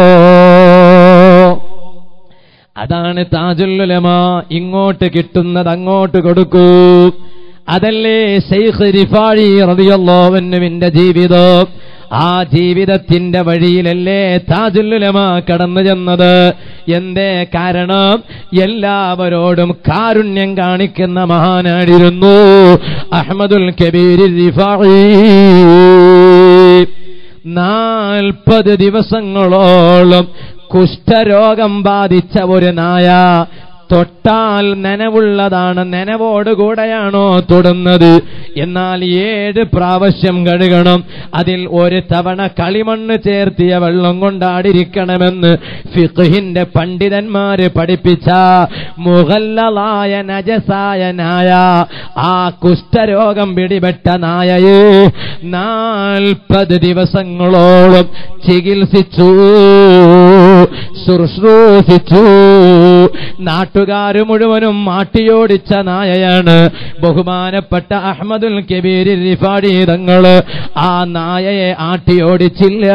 അതാണ് താജുല്ലുലമ ഇങ്ങോട്ട് കിട്ടുന്നത് അങ്ങോട്ട് കൊടുക്കൂ അതല്ലേ ശൈഖ് റിഫാഴി റളിയല്ലാഹുവിന്റെ ജീവിതം ആ ജീവിതത്തിന്റെ വഴിയിലല്ലേ താജുല്ലുലമ കടന്നു ചെന്നത് എന്തേ കാരണം എല്ലാവരോടും കാരുണ്യം കാണിക്കുന്ന മഹാനാടിരുന്നു അഹമ്മദുൽ കബീർ റിഫാഴി നാൽപ്പത് ദിവസങ്ങളോളം കുഷ്ഠരോഗം ബാധിച്ച ഒരു നായ തൊട്ടാൽ നനവുള്ളതാണ് നനവോടുകൂടെയാണോ തൊടുന്നത് എന്നാൽ ഏഴ് പ്രാവശ്യം കഴുകണം അതിൽ ഒരു തവണ കളിമണ്ണ് ചേർത്തിയ വെള്ളം കൊണ്ടാടിരിക്കണമെന്ന് ഫിഖിന്റെ പണ്ഡിതന്മാര് പഠിപ്പിച്ച മുഹല്ലലായ നജസായ നായ ആ കുഷ്ഠരോഗം പിടിപെട്ട നായയെ നാൽപ്പത് ദിവസങ്ങളോളം ചികിത്സിച്ചു ശുശ്രൂഷിച്ചു നാട്ടുകാര് മുഴുവനും മാട്ടിയോടിച്ച നായയാണ് ബഹുമാനപ്പെട്ട അഹമ്മദുൽ കബീർ റിഫാടി തങ്ങള് ആ നായയെ ആട്ടിയോടിച്ചില്ല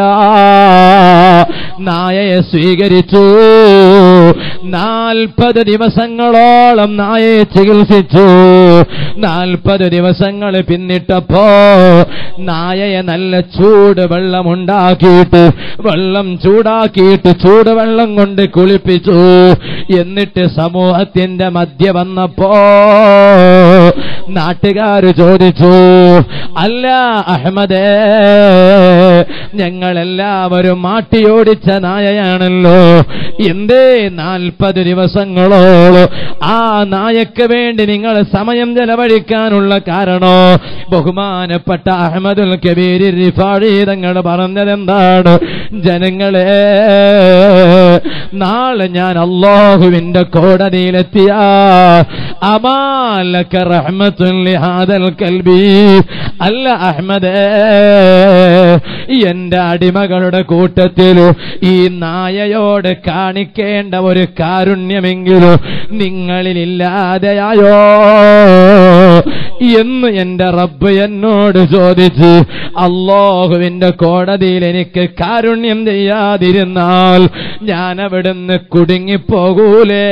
നായയെ സ്വീകരിച്ചു നാൽപ്പത് ദിവസങ്ങളോളം നായയെ ചികിത്സിച്ചു നാൽപ്പത് ദിവസങ്ങൾ പിന്നിട്ടപ്പോ നായയെ നല്ല ചൂട് വെള്ളമുണ്ടാക്കിയിട്ട് വെള്ളം ചൂടാക്കിയിട്ട് ചൂടുവെള്ളം കൊണ്ട് കുളിപ്പിച്ചു എന്നിട്ട് സമൂഹത്തിന്റെ മധ്യ വന്നപ്പോ നാട്ടുകാര് ചോദിച്ചു അല്ല അഹമ്മദേ ഞങ്ങളെല്ലാവരും മാട്ടിയോടിച്ച നായയാണല്ലോ എന്തേ നാൽപ്പത് ദിവസങ്ങളോളം ആ നായക്ക് വേണ്ടി നിങ്ങൾ സമയം ചെലവഴിക്കാനുള്ള കാരണോ ബഹുമാനപ്പെട്ട അഹമ്മദുൽ കബീർ റിഫാഴി തങ്ങൾ പറഞ്ഞതെന്താണ് ജനങ്ങളെ നാളെ ഞാൻ അള്ളാഹുവിന്റെ കോടതിയിലെത്തിയ അമാലക്ക റഹ്മത്തുൽ ഹാദൽ കൽബി അല്ല അഹമ്മദേ എന്റെ അടിമകളുടെ കൂട്ടത്തിൽ ഈ നായയോട് കാണിക്കേണ്ട ഒരു കാരുണ്യമെങ്കിലും നിങ്ങളിലില്ലാതെയായോ എന്ന് എന്റെ റബ്ബ് എന്നോട് ചോദിച്ച് അള്ളാഹുവിന്റെ കോടതിയിൽ എനിക്ക് കാരുണ്യം ചെയ്യാതിരുന്നാൽ ഞാൻ അവിടുന്ന് കുടുങ്ങിപ്പോകൂലേ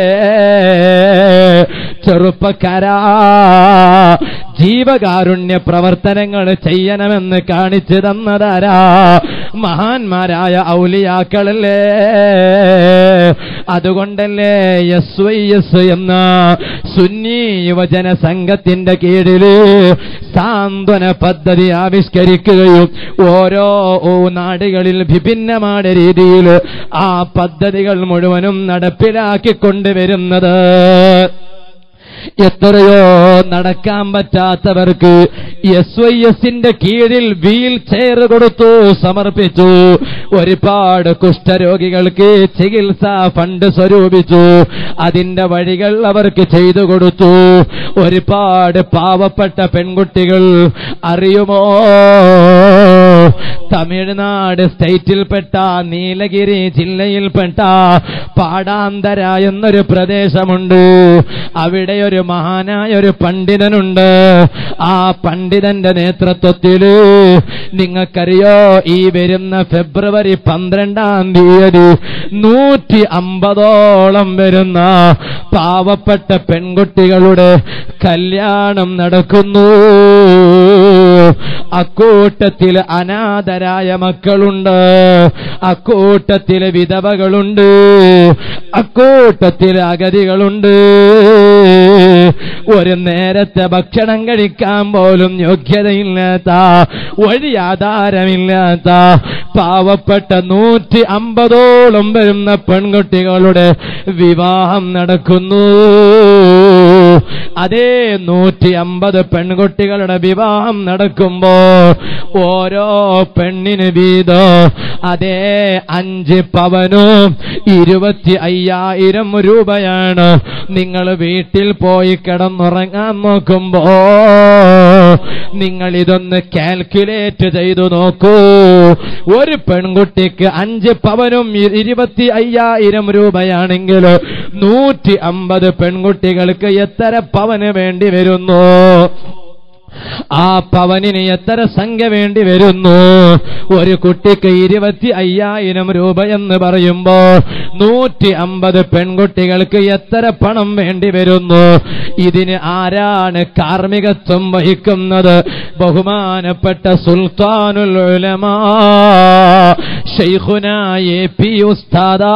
ചെറുപ്പക്കാരാ ജീവകാരുണ്യ പ്രവർത്തനങ്ങൾ ചെയ്യണമെന്ന് കാണിച്ചു തന്നതാരാ മഹാന്മാരായ ഔലിയാക്കളല്ലേ അതുകൊണ്ടല്ലേ എസ് വൈ എസ് എന്ന സുന്നി യുവജന സംഘത്തിന്റെ കീഴില് സാന്ത്വന പദ്ധതി ആവിഷ്കരിക്കുകയും ഓരോ നാടുകളിൽ വിഭിന്നമായ രീതിയിൽ ആ പദ്ധതികൾ മുഴുവനും നടപ്പിലാക്കിക്കൊണ്ടുവരുന്നത് എത്രയോ നടക്കാൻ പറ്റാത്തവർക്ക് എസ് വൈ എസിന്റെ കീഴിൽ വീൽ ചെയർ കൊടുത്തു സമർപ്പിച്ചു ഒരുപാട് കുഷ്ഠരോഗികൾക്ക് ചികിത്സാ ഫണ്ട് സ്വരൂപിച്ചു അതിന്റെ വഴികൾ അവർക്ക് ചെയ്തു കൊടുത്തു ഒരുപാട് പാവപ്പെട്ട പെൺകുട്ടികൾ അറിയുമോ തമിഴ്നാട് സ്റ്റേറ്റിൽപ്പെട്ട നീലഗിരി ജില്ലയിൽപ്പെട്ട പാടാന്തര എന്നൊരു പ്രദേശമുണ്ട് അവിടെ ഒരു മഹാനായ ഒരു പണ്ഡിതനുണ്ട് ആ പണ്ഡിതന്റെ നേതൃത്വത്തില് നിങ്ങൾക്കറിയോ ഈ വരുന്ന ഫെബ്രുവരി പന്ത്രണ്ടാം തീയതി നൂറ്റി അമ്പതോളം വരുന്ന പാവപ്പെട്ട പെൺകുട്ടികളുടെ കല്യാണം നടക്കുന്നു അക്കൂട്ടത്തിൽ അനാഥരായ മക്കളുണ്ട് അക്കൂട്ടത്തിൽ വിധവകളുണ്ട് അക്കൂട്ടത്തിൽ അഗതികളുണ്ട് ഒരു നേരത്തെ ഭക്ഷണം കഴിക്കാൻ പോലും യോഗ്യതയില്ലാത്ത വഴി ആധാരമില്ലാത്ത പാവപ്പെട്ട നൂറ്റി അമ്പതോളം വരുന്ന പെൺകുട്ടികളുടെ വിവാഹം നടക്കുന്നു അതേ നൂറ്റി അമ്പത് പെൺകുട്ടികളുടെ വിവാഹം നടക്കുമ്പോ ഓരോ പെണ്ണിന് വീതോ അതേ അഞ്ച് പവനും ഇരുപത്തി അയ്യായിരം രൂപയാണ് നിങ്ങൾ വീട്ടിൽ പോയി കിടന്നുറങ്ങാൻ നോക്കുമ്പോ നിങ്ങൾ ഇതൊന്ന് കാൽക്കുലേറ്റ് ചെയ്തു നോക്കൂ ഒരു പെൺകുട്ടിക്ക് അഞ്ച് പവനും ഇ- ഇരുപത്തി അയ്യായിരം രൂപയാണെങ്കിൽ നൂറ്റി അമ്പത് പെൺകുട്ടികൾക്ക് എത്ര പവന് വേണ്ടി വരുന്നു ആ പവനിന് എത്ര സംഖ്യ വേണ്ടി വരുന്നു ഒരു കുട്ടിക്ക് ഇരുപത്തി അയ്യായിരം രൂപ എന്ന് പറയുമ്പോ നൂറ്റി അമ്പത് പെൺകുട്ടികൾക്ക് എത്ര പണം വേണ്ടി വരുന്നു ഇതിന് ആരാണ് കാർമ്മികത്വം വഹിക്കുന്നത് ബഹുമാനപ്പെട്ട സുൽത്താനുൽ ഉലമാ ഷെയ്ഖുന എ പി ഉസ്താദാ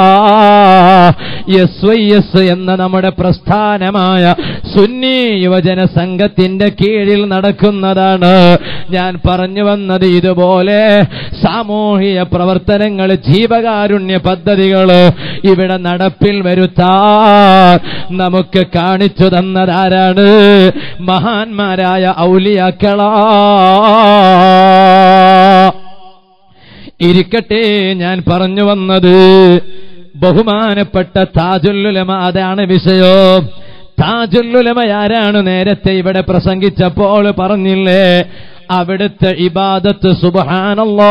എസ് വൈ എസ് എന്ന നമ്മുടെ പ്രസ്ഥാനമായ സുന്നി യുവജന സംഘത്തിന്റെ കീഴിൽ നടക്കുന്നതാണ് ഞാൻ പറഞ്ഞു വന്നത് ഇതുപോലെ സാമൂഹിക പ്രവർത്തനങ്ങൾ ജീവകാരുണ്യ പദ്ധതികൾ ഇവിടെ നടപ്പിൽ വരുത്താൻ നമുക്ക് കാണിച്ചു തന്നതാരാണ് മഹാന്മാരായ ഔലിയാക്കളാ ഇരിക്കട്ടെ ഞാൻ പറഞ്ഞു വന്നത് ബഹുമാനപ്പെട്ട താജുല്ലുലമ അതാണ് വിഷയം താജുല്ലുലമ ആരാണ് നേരത്തെ ഇവിടെ പ്രസംഗിച്ചപ്പോൾ പറഞ്ഞില്ലേ അവിടുത്തെ ഇബാദത്ത് സുബഹാനല്ലോ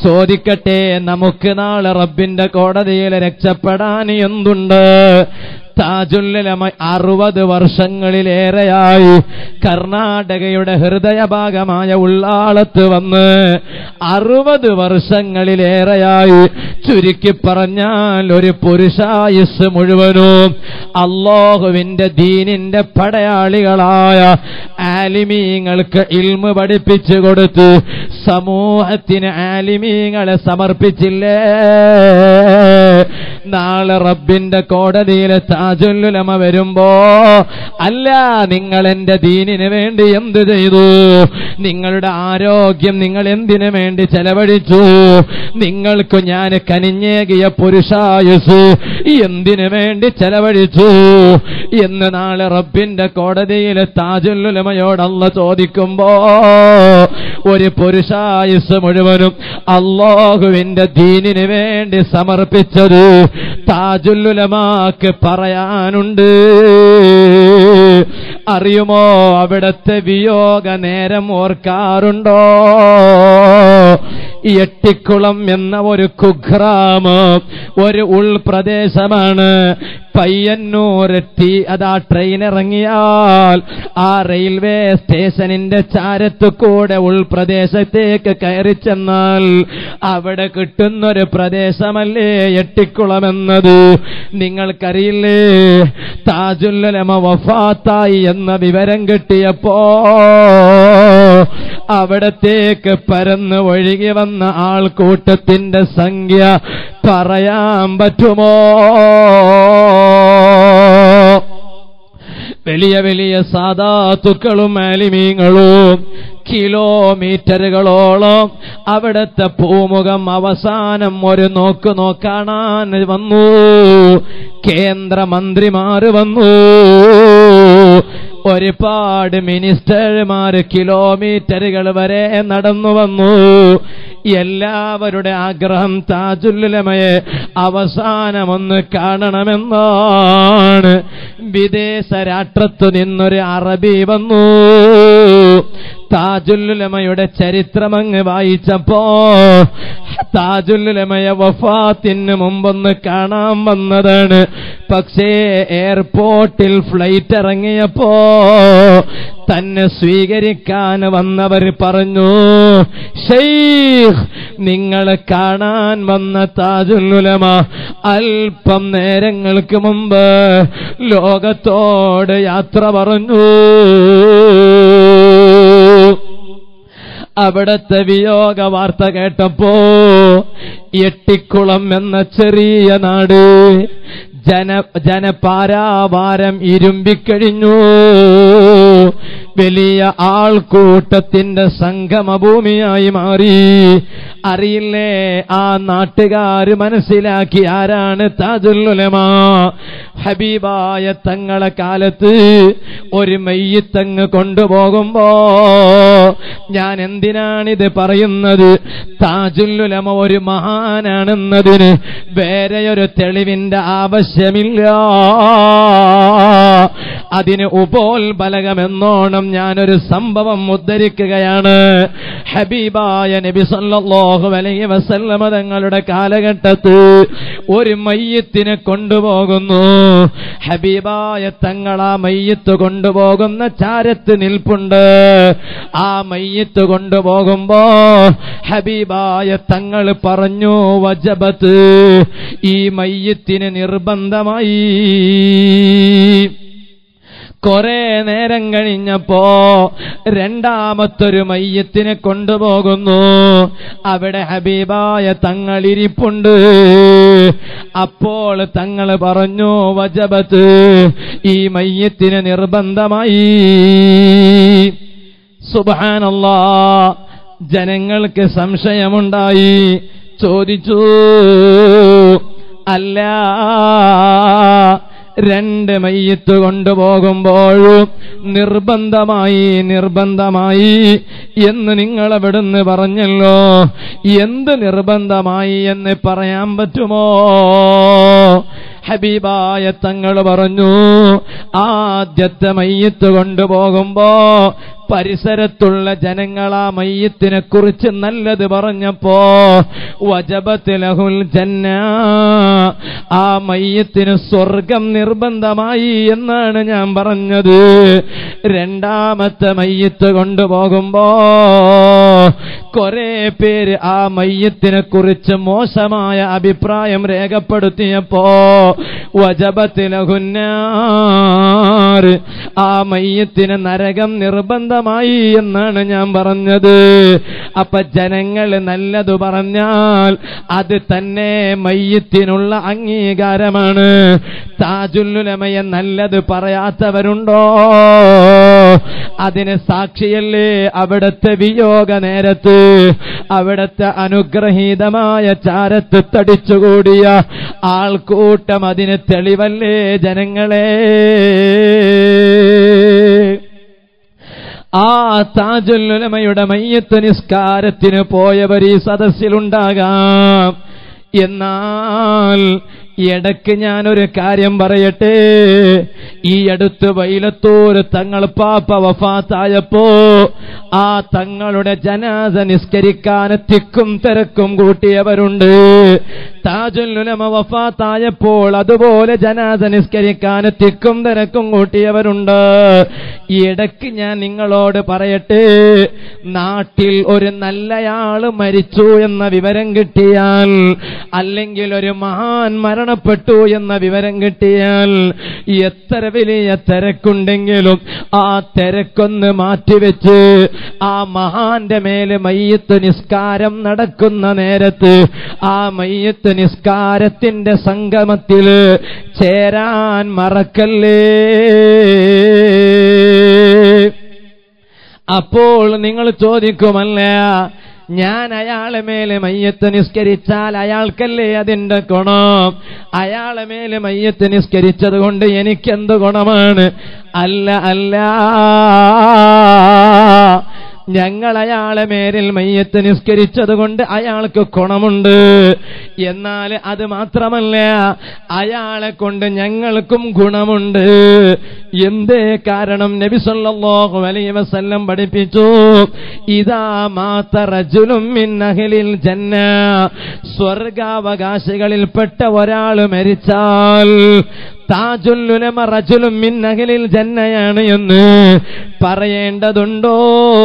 ചോദിക്കട്ടെ നമുക്ക് നാളെ റബ്ബിന്റെ കോടതിയിൽ രക്ഷപ്പെടാൻ എന്തുണ്ട് താജുല്ലമ അറുപത് വർഷങ്ങളിലേറെയായി കർണാടകയുടെ ഹൃദയഭാഗമായ ഉള്ളാളത്ത് വന്ന് അറുപത് വർഷങ്ങളിലേറെയായി ചുരുക്കി പറഞ്ഞാൽ ഒരു പുരുഷായുസ് മുഴുവനും അള്ളാഹുവിന്റെ ദീനിന്റെ പടയാളികളായ ആലിമീങ്ങൾക്ക് ഇൽമ് പഠിപ്പിച്ചു കൊടുത്ത് സമൂഹത്തിന് ആലിമീങ്ങളെ സമർപ്പിച്ചില്ലേ നാളെ റബ്ബിന്റെ കോടതിയിൽ താജുല്ലുലമ വരുമ്പോ അല്ല നിങ്ങൾ എന്റെ ദീനിന് വേണ്ടി എന്ത് ചെയ്തു നിങ്ങളുടെ ആരോഗ്യം നിങ്ങൾ എന്തിനു വേണ്ടി ചെലവഴിച്ചു നിങ്ങൾക്ക് ഞാൻ കനിഞ്ഞേകിയ പുരുഷായുസ് എന്തിനു വേണ്ടി ചെലവഴിച്ചു എന്ന് നാളെ റബ്ബിന്റെ കോടതിയിൽ താജുല്ലുലമയോടല്ല ചോദിക്കുമ്പോ ഒരു പുരുഷായുസ് മുഴുവനും അള്ളാഹുവിന്റെ ദീനിന് വേണ്ടി സമർപ്പിച്ചത് താജുല്ലുലമാക്ക് പറയാനുണ്ട് അറിയുമോ അവിടത്തെ വിയോഗ നേരം ഓർക്കാറുണ്ടോ എട്ടിക്കുളം എന്ന ഒരു കുഗ്രാമം ഒരു ഉൾപ്രദേശമാണ് പയ്യന്നൂരെത്തി അതാ ട്രെയിൻ ഇറങ്ങിയാൽ ആ റെയിൽവേ സ്റ്റേഷനിന്റെ ചാരത്തു കൂടെ ഉൾപ്രദേശത്തേക്ക് കയറി ചെന്നാൽ അവിടെ കിട്ടുന്നൊരു പ്രദേശമല്ലേ എട്ടിക്കുളം എന്നത് നിങ്ങൾക്കറിയില്ലേ താജുല്ലമ വഫാത്തായി എന്ന വിവരം കിട്ടിയപ്പോ അവിടത്തേക്ക് പരന്ന് ഒഴുകി വന്ന ആൾക്കൂട്ടത്തിന്റെ സംഖ്യ പറയാൻ പറ്റുമോ വലിയ വലിയ സാധാത്തുക്കളും ആലിമീങ്ങളും കിലോമീറ്ററുകളോളം അവിടുത്തെ പൂമുഖം അവസാനം ഒരു നോക്ക് നോക്കാണാൻ വന്നു കേന്ദ്രമന്ത്രിമാര് വന്നു ഒരുപാട് മിനിസ്റ്റർമാർ കിലോമീറ്ററുകൾ വരെ നടന്നു വന്നു എല്ലാവരുടെ ആഗ്രഹം താജുല്ലുലമയെ അവസാനമൊന്ന് കാണണമെന്നാണ് വിദേശ രാഷ്ട്രത്തു നിന്നൊരു അറബി വന്നു താജുല്ലുലമയുടെ ചരിത്രമങ്ങ് വായിച്ചപ്പോ താജുല്ലുലമയ വഫാത്തിന് മുമ്പൊന്ന് കാണാൻ വന്നതാണ് പക്ഷേ എയർപോർട്ടിൽ ഫ്ലൈറ്റ് ഇറങ്ങിയപ്പോ തന്നെ സ്വീകരിക്കാൻ വന്നവർ പറഞ്ഞു ഷെയ്ഖ് നിങ്ങളെ കാണാൻ വന്ന താജുല്ലുലമ അല്പം നേരങ്ങൾക്ക് മുമ്പ് ലോകത്തോട് യാത്ര പറഞ്ഞു അവിടത്തെ വിയോഗ വാർത്ത കേട്ടപ്പോ എട്ടിക്കുളം എന്ന ചെറിയ നാട് ജന ജനപാരാവാരം ഇരുമ്പിക്കഴിഞ്ഞു വലിയ ആൾക്കൂട്ടത്തിന്റെ സംഗമഭൂമിയായി മാറി അറിയില്ലേ ആ നാട്ടുകാര് മനസ്സിലാക്കി ആരാണ് താജുല്ലുലമ ഹബീബായ തങ്ങളെ കാലത്ത് ഒരു മെയ്യത്തങ്ങ് കൊണ്ടുപോകുമ്പോ ഞാൻ എന്തിനാണിത് പറയുന്നത് താജുല്ലുലമ ഒരു മഹാനാണെന്നതിന് വേറെയൊരു തെളിവിന്റെ ആവശ്യമില്ല അതിന് ഉപോത്ബലകമെന്നോണം ഞാനൊരു സംഭവം ഉദ്ധരിക്കുകയാണ് ഹബീബായ നബി സല്ലല്ലാഹു അലൈഹി വസല്ലമ തങ്ങളുടെ കാലഘട്ടത്ത് ഒരു മയ്യത്തിനെ കൊണ്ടുപോകുന്നു ഹബീബായ തങ്ങൾ ആ മയ്യത്ത് കൊണ്ടുപോകുന്ന ചാരത്ത് നിൽപ്പുണ്ട് ആ മയ്യത്ത് കൊണ്ടുപോകുമ്പോ ഹബീബായ തങ്ങൾ പറഞ്ഞു വജബത്ത് ഈ മയ്യത്തിന് നിർബന്ധമായി കുറെ നേരം കഴിഞ്ഞപ്പോ രണ്ടാമത്തൊരു മയ്യത്തിനെ കൊണ്ടുപോകുന്നു അവിടെ ഹബീബായ തങ്ങളിരിപ്പുണ്ട് അപ്പോൾ തങ്ങൾ പറഞ്ഞു വജബത്ത് ഈ മയ്യത്തിന് നിർബന്ധമായി സുബാനല്ലാ ജനങ്ങൾക്ക് സംശയമുണ്ടായി ചോദിച്ചു അല്ല രണ്ട് മയ്യത്ത് കൊണ്ടുപോകുമ്പോഴും നിർബന്ധമായി നിർബന്ധമായി എന്ന് നിങ്ങൾ എവിടുന്ന് പറഞ്ഞല്ലോ എന്ത് നിർബന്ധമായി എന്ന് പറയാൻ പറ്റുമോ ഹബീബായ തങ്ങൾ പറഞ്ഞു ആദ്യത്തെ മയ്യത്ത് കൊണ്ടുപോകുമ്പോ പരിസരത്തുള്ള ജനങ്ങളാ മയ്യത്തിനെ കുറിച്ച് നല്ലത് പറഞ്ഞപ്പോ വജബത്തിലഹുൽ ജന്ന ആ മയ്യത്തിന് സ്വർഗം നിർബന്ധമായി എന്നാണ് ഞാൻ പറഞ്ഞത് രണ്ടാമത്തെ മയ്യത്ത് കൊണ്ടുപോകുമ്പോ കുറെ പേര് ആ മയ്യത്തിനെ കുറിച്ച് മോശമായ അഭിപ്രായം രേഖപ്പെടുത്തിയപ്പോ വജബത്തിലഹുന്നാർ ആ മയ്യത്തിന് നരകം നിർബന്ധമായി എന്നാണ് ഞാൻ പറഞ്ഞത് അപ്പൊ ജനങ്ങൾ നല്ലത് പറഞ്ഞാൽ അത് തന്നെ മയ്യത്തിനുള്ള അംഗീകാരമാണ് താജുല്ലുലമയെ നല്ലത് പറയാത്തവരുണ്ടോ അതിന് സാക്ഷിയല്ലേ അവിടത്തെ വിയോഗ നേരത്ത് അവിടത്തെ അനുഗ്രഹീതമായ ചാരത്ത് തടിച്ചുകൂടിയ ആൾക്കൂട്ടം അതിന് തെളിവല്ലേ ജനങ്ങളെ ആ താജുല്ലുലമയുടെ മയ്യത്ത് നിസ്കാരത്തിന് പോയവർ ഈ സദസ്സിലുണ്ടാകാം എന്നാൽ ഇടയ്ക്ക് ഞാനൊരു കാര്യം പറയട്ടെ ഈ അടുത്ത് വൈലത്തൂർ തങ്ങൾ പാപ്പ വഫാത്തായപ്പോ ആ തങ്ങളുടെ ജനാസ നിസ്കരിക്കാൻ തിക്കും തിരക്കും കൂട്ടിയവരുണ്ട് താജുല്ലുലമ വഫാത്തായപ്പോൾ അതുപോലെ ജനാസ നിസ്കരിക്കാൻ തിക്കും തിരക്കും കൂട്ടിയവരുണ്ട് ഈ ഇടയ്ക്ക് ഞാൻ നിങ്ങളോട് പറയട്ടെ നാട്ടിൽ ഒരു നല്ലയാള് മരിച്ചു എന്ന വിവരം കിട്ടിയാൽ അല്ലെങ്കിൽ ഒരു മഹാൻ മരണപ്പെട്ടു എന്ന വിവരം കിട്ടിയാൽ എത്ര വലിയ തിരക്കുണ്ടെങ്കിലും ആ തിരക്കൊന്ന് മാറ്റിവെച്ച് ആ മഹാന്റെ മേലെ മയ്യത്ത് നിസ്കാരം നടക്കുന്ന നേരത്ത് ആ മയ്യത്ത് നിസ്കാരത്തിന്റെ സംഗമത്തിൽ ചേരാൻ മറക്കല്ലേ അപ്പോൾ നിങ്ങൾ ചോദിക്കുമല്ല ഞാൻ അയാളെ മേലെ മയ്യത്ത് നിസ്കരിച്ചാൽ അയാൾക്കല്ലേ അതിന്റെ ഗുണം അയാളെ മേലെ മയ്യത്ത് നിസ്കരിച്ചത് കൊണ്ട് എനിക്കെന്ത് ഗുണമാണ് അല്ല അല്ല ഞങ്ങൾ അയാളെ മേലിൽ മയ്യത്ത് നിസ്കരിച്ചത് കൊണ്ട് അയാൾക്ക് ഗുണമുണ്ട് എന്നാൽ അത് മാത്രമല്ല അയാളെ കൊണ്ട് ഞങ്ങൾക്കും ഗുണമുണ്ട് എന്തേ കാരണം നബി സല്ലല്ലാഹു അലൈഹി വസല്ലം പഠിപ്പിച്ചു ഇതാ മാത റജുലും മിൻ അഹ്ലിൽ ജന്ന സ്വർഗാവകാശികളിൽപ്പെട്ട ഒരാൾ മരിച്ചാൽ താജുല്ലുലമ റജുലും മിൻ അഹ്ലിൽ ജന്നയാണ് എന്ന് പറയേണ്ടതുണ്ടോ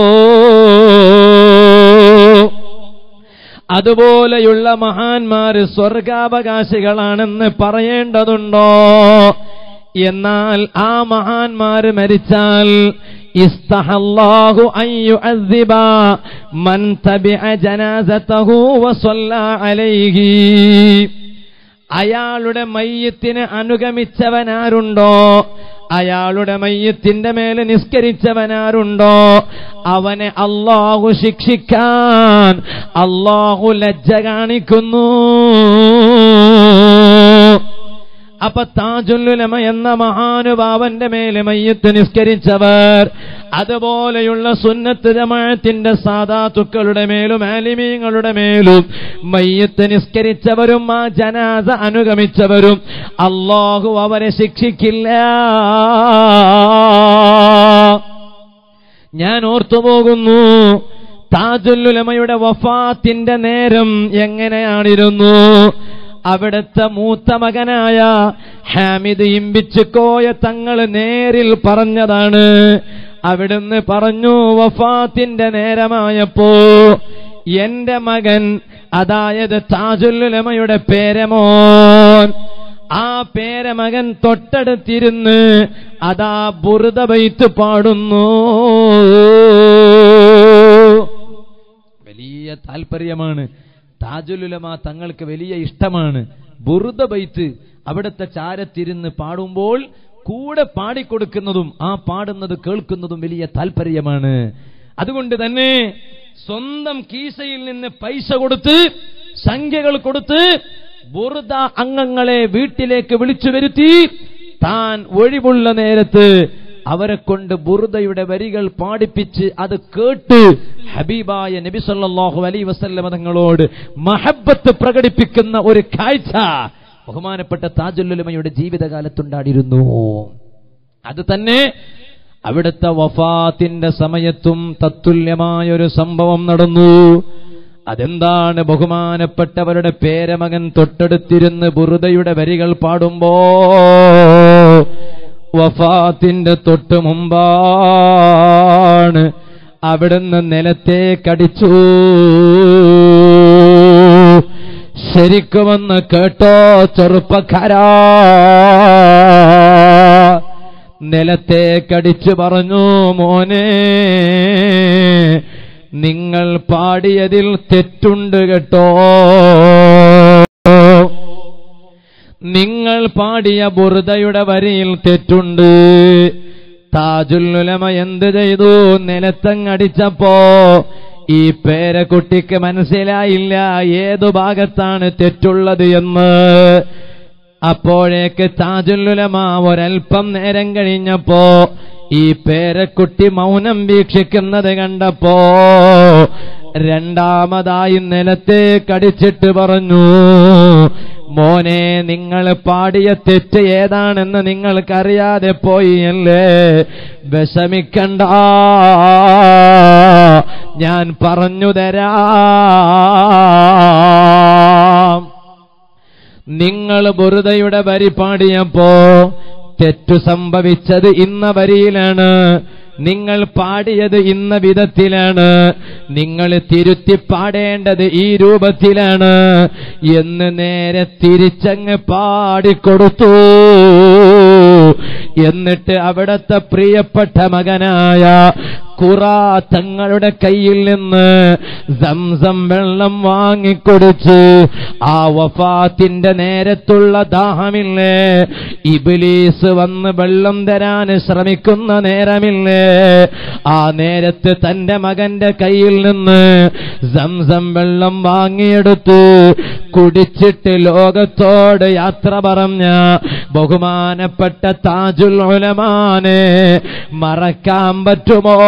അതുപോലെയുള്ള മഹാന്മാര് സ്വർഗാവകാശികളാണെന്ന് പറയേണ്ടതുണ്ടോ എന്നാൽ ആ മഹാന്മാര് മരിച്ചാൽ ഇസ്തഹല്ലാഹു അൻ യുഅദ്ദിബ മൻ തബിഅ ജനാസതഹു വസല്ല അലൈഹി അയാളുടെ മയ്യത്തിന് അനുഗമിച്ചവനാരുണ്ടോ അയാളുടെ മയ്യത്തിന്റെ മേലെ നിസ്കരിച്ചവനാരുണ്ടോ അവനെ അള്ളാഹു ശിക്ഷിക്കാൻ അള്ളാഹു ലജ്ജ കാണിക്കുന്നു അപ്പൊ താജുല്ലുലമ എന്ന മഹാനുഭാവന്റെ മേലെ മയ്യത്ത് നിസ്കരിച്ചവർ അതുപോലെയുള്ള സുന്നത്ത് ജമാഅത്തിന്റെ സാധാത്തുക്കളുടെ മേലും ആലിമീങ്ങളുടെ മേലും മയ്യത്ത് നിസ്കരിച്ചവരും ആ ജനാസ അനുഗമിച്ചവരും അള്ളാഹു അവരെ ശിക്ഷിക്കില്ല ഞാൻ ഓർത്തുപോകുന്നു താജുല്ലുലമയുടെ വഫാത്തിന്റെ നേരം എങ്ങനെയാണിരുന്നു അവിടുത്തെ മൂത്ത മകനായ ഹാമിദ് ഇമ്പിച്ചുക്കോയ തങ്ങൾ നേരിൽ പറഞ്ഞതാണ് അവിടുന്ന് പറഞ്ഞു വഫാത്തിന്റെ നേരമായപ്പോ എന്റെ മകൻ അതായത് താജുല്ലുലമയുടെ പേരമോൻ ആ പേരമകൻ തൊട്ടടുത്തിരുന്ന് അതാ ബുറുദ ബൈത്ത് പാടുന്നു വലിയ താല്പര്യമാണ് താജുലുലമ തങ്ങൾക്ക് വലിയ ഇഷ്ടമാണ് ബുറുദ ബൈത്ത് അവിടുത്തെ ചാരത്തിരുന്ന് പാടുമ്പോൾ കൂടെ പാടിക്കൊടുക്കുന്നതും ആ പാടുന്നത് കേൾക്കുന്നതും വലിയ താല്പര്യമാണ് അതുകൊണ്ട് തന്നെ സ്വന്തം കീസയിൽ നിന്ന് പൈസ കൊടുത്ത് സംഖ്യകൾ കൊടുത്ത് ബുറുദ അംഗങ്ങളെ വീട്ടിലേക്ക് വിളിച്ചു വരുത്തി താൻ ഒഴിവുള്ള നേരത്ത് അവരെ കൊണ്ട് ബുറുദയുടെ വരികൾ പാടിപ്പിച്ച് അത് കേട്ട് ഹബീബായ നബി സല്ലല്ലാഹു അലൈഹി വസല്ലമ തങ്ങളോട് മഹബത്ത് പ്രകടിപ്പിക്കുന്ന ഒരു കാഴ്ച ബഹുമാനപ്പെട്ട താജുല്ലുലമയുടെ ജീവിതകാലത്തുണ്ടായിരുന്നു അത് തന്നെ അവിടുത്തെ വഫാത്തിന്റെ സമയത്തും തത്തുല്യമായൊരു സംഭവം നടന്നു അതെന്താണ് ബഹുമാനപ്പെട്ടവരുടെ പേരമകൻ തൊട്ടടുത്തിരുന്ന് ബുറുദയുടെ വരികൾ പാടുമ്പോ വഫാത്തിന്റെ തൊട്ട് മുമ്പാണ് അവിടുന്ന് നിലത്തെ കടിച്ചു ശരിക്കുമെന്ന് കേട്ടോ ചെറുപ്പക്കാരാ നിലത്തെ കടിച്ചു പറഞ്ഞു മോനെ നിങ്ങൾ പാടിയതിൽ തെറ്റുണ്ട് കേട്ടോ നിങ്ങൾ പാടിയ ബുറുദയുടെ വരിയിൽ തെറ്റുണ്ട് താജുല്ലുലമ എന്ത് ചെയ്തു നിലത്തങ്ങടിച്ചപ്പോ ഈ പേരക്കുട്ടിക്ക് മനസ്സിലായില്ല ഏതു ഭാഗത്താണ് തെറ്റുള്ളത് എന്ന് അപ്പോഴേക്ക് താജുല്ലുലമ ഒരൽപ്പം നേരം കഴിഞ്ഞപ്പോ ഈ പേരക്കുട്ടി മൗനം വീക്ഷിക്കുന്നത് കണ്ടപ്പോ രണ്ടാമതായി നിലത്തെ കടിച്ചിട്ട് പറഞ്ഞു മോനെ നിങ്ങൾ പാടിയ തെറ്റ് ഏതാണെന്ന് നിങ്ങൾക്കറിയാതെ പോയി അല്ലേ വിഷമിക്കണ്ട ഞാൻ പറഞ്ഞു തരാം നിങ്ങൾ ബുറുദയുടെ വരി പാടിയപ്പോ തെറ്റു സംഭവിച്ചത് ഇന്ന വരിയിലാണ് നിങ്ങൾ പാടിയത് ഇന്ന വിധത്തിലാണ് നിങ്ങൾ തിരുത്തി പാടേണ്ടത് ഈ രൂപത്തിലാണ് എന്ന് നേരെ തിരിച്ചങ്ങ് പാടിക്കൊടുത്തു എന്നിട്ട് അവിടത്തെ പ്രിയപ്പെട്ട മകനായ ഖുറ തങ്ങളുടെ കയ്യിൽ നിന്ന് സംസം വെള്ളം വാങ്ങിക്കൊടുത്ത് ആ വഫാത്തിന്റെ നേരത്തുള്ള ദാഹമില്ലേ ഇബിലീസ് വന്ന് വെള്ളം തരാൻ ശ്രമിക്കുന്ന നേരമില്ലേ ആ നേരത്ത് തന്റെ മകന്റെ കയ്യിൽ നിന്ന് സംസം വെള്ളം വാങ്ങിയെടുത്ത് കുടിച്ചിട്ട് ലോകത്തോട് യാത്ര പറഞ്ഞ ബഹുമാനപ്പെട്ട താജുൽ ഉലമാനെ മറക്കാൻ പറ്റുമോ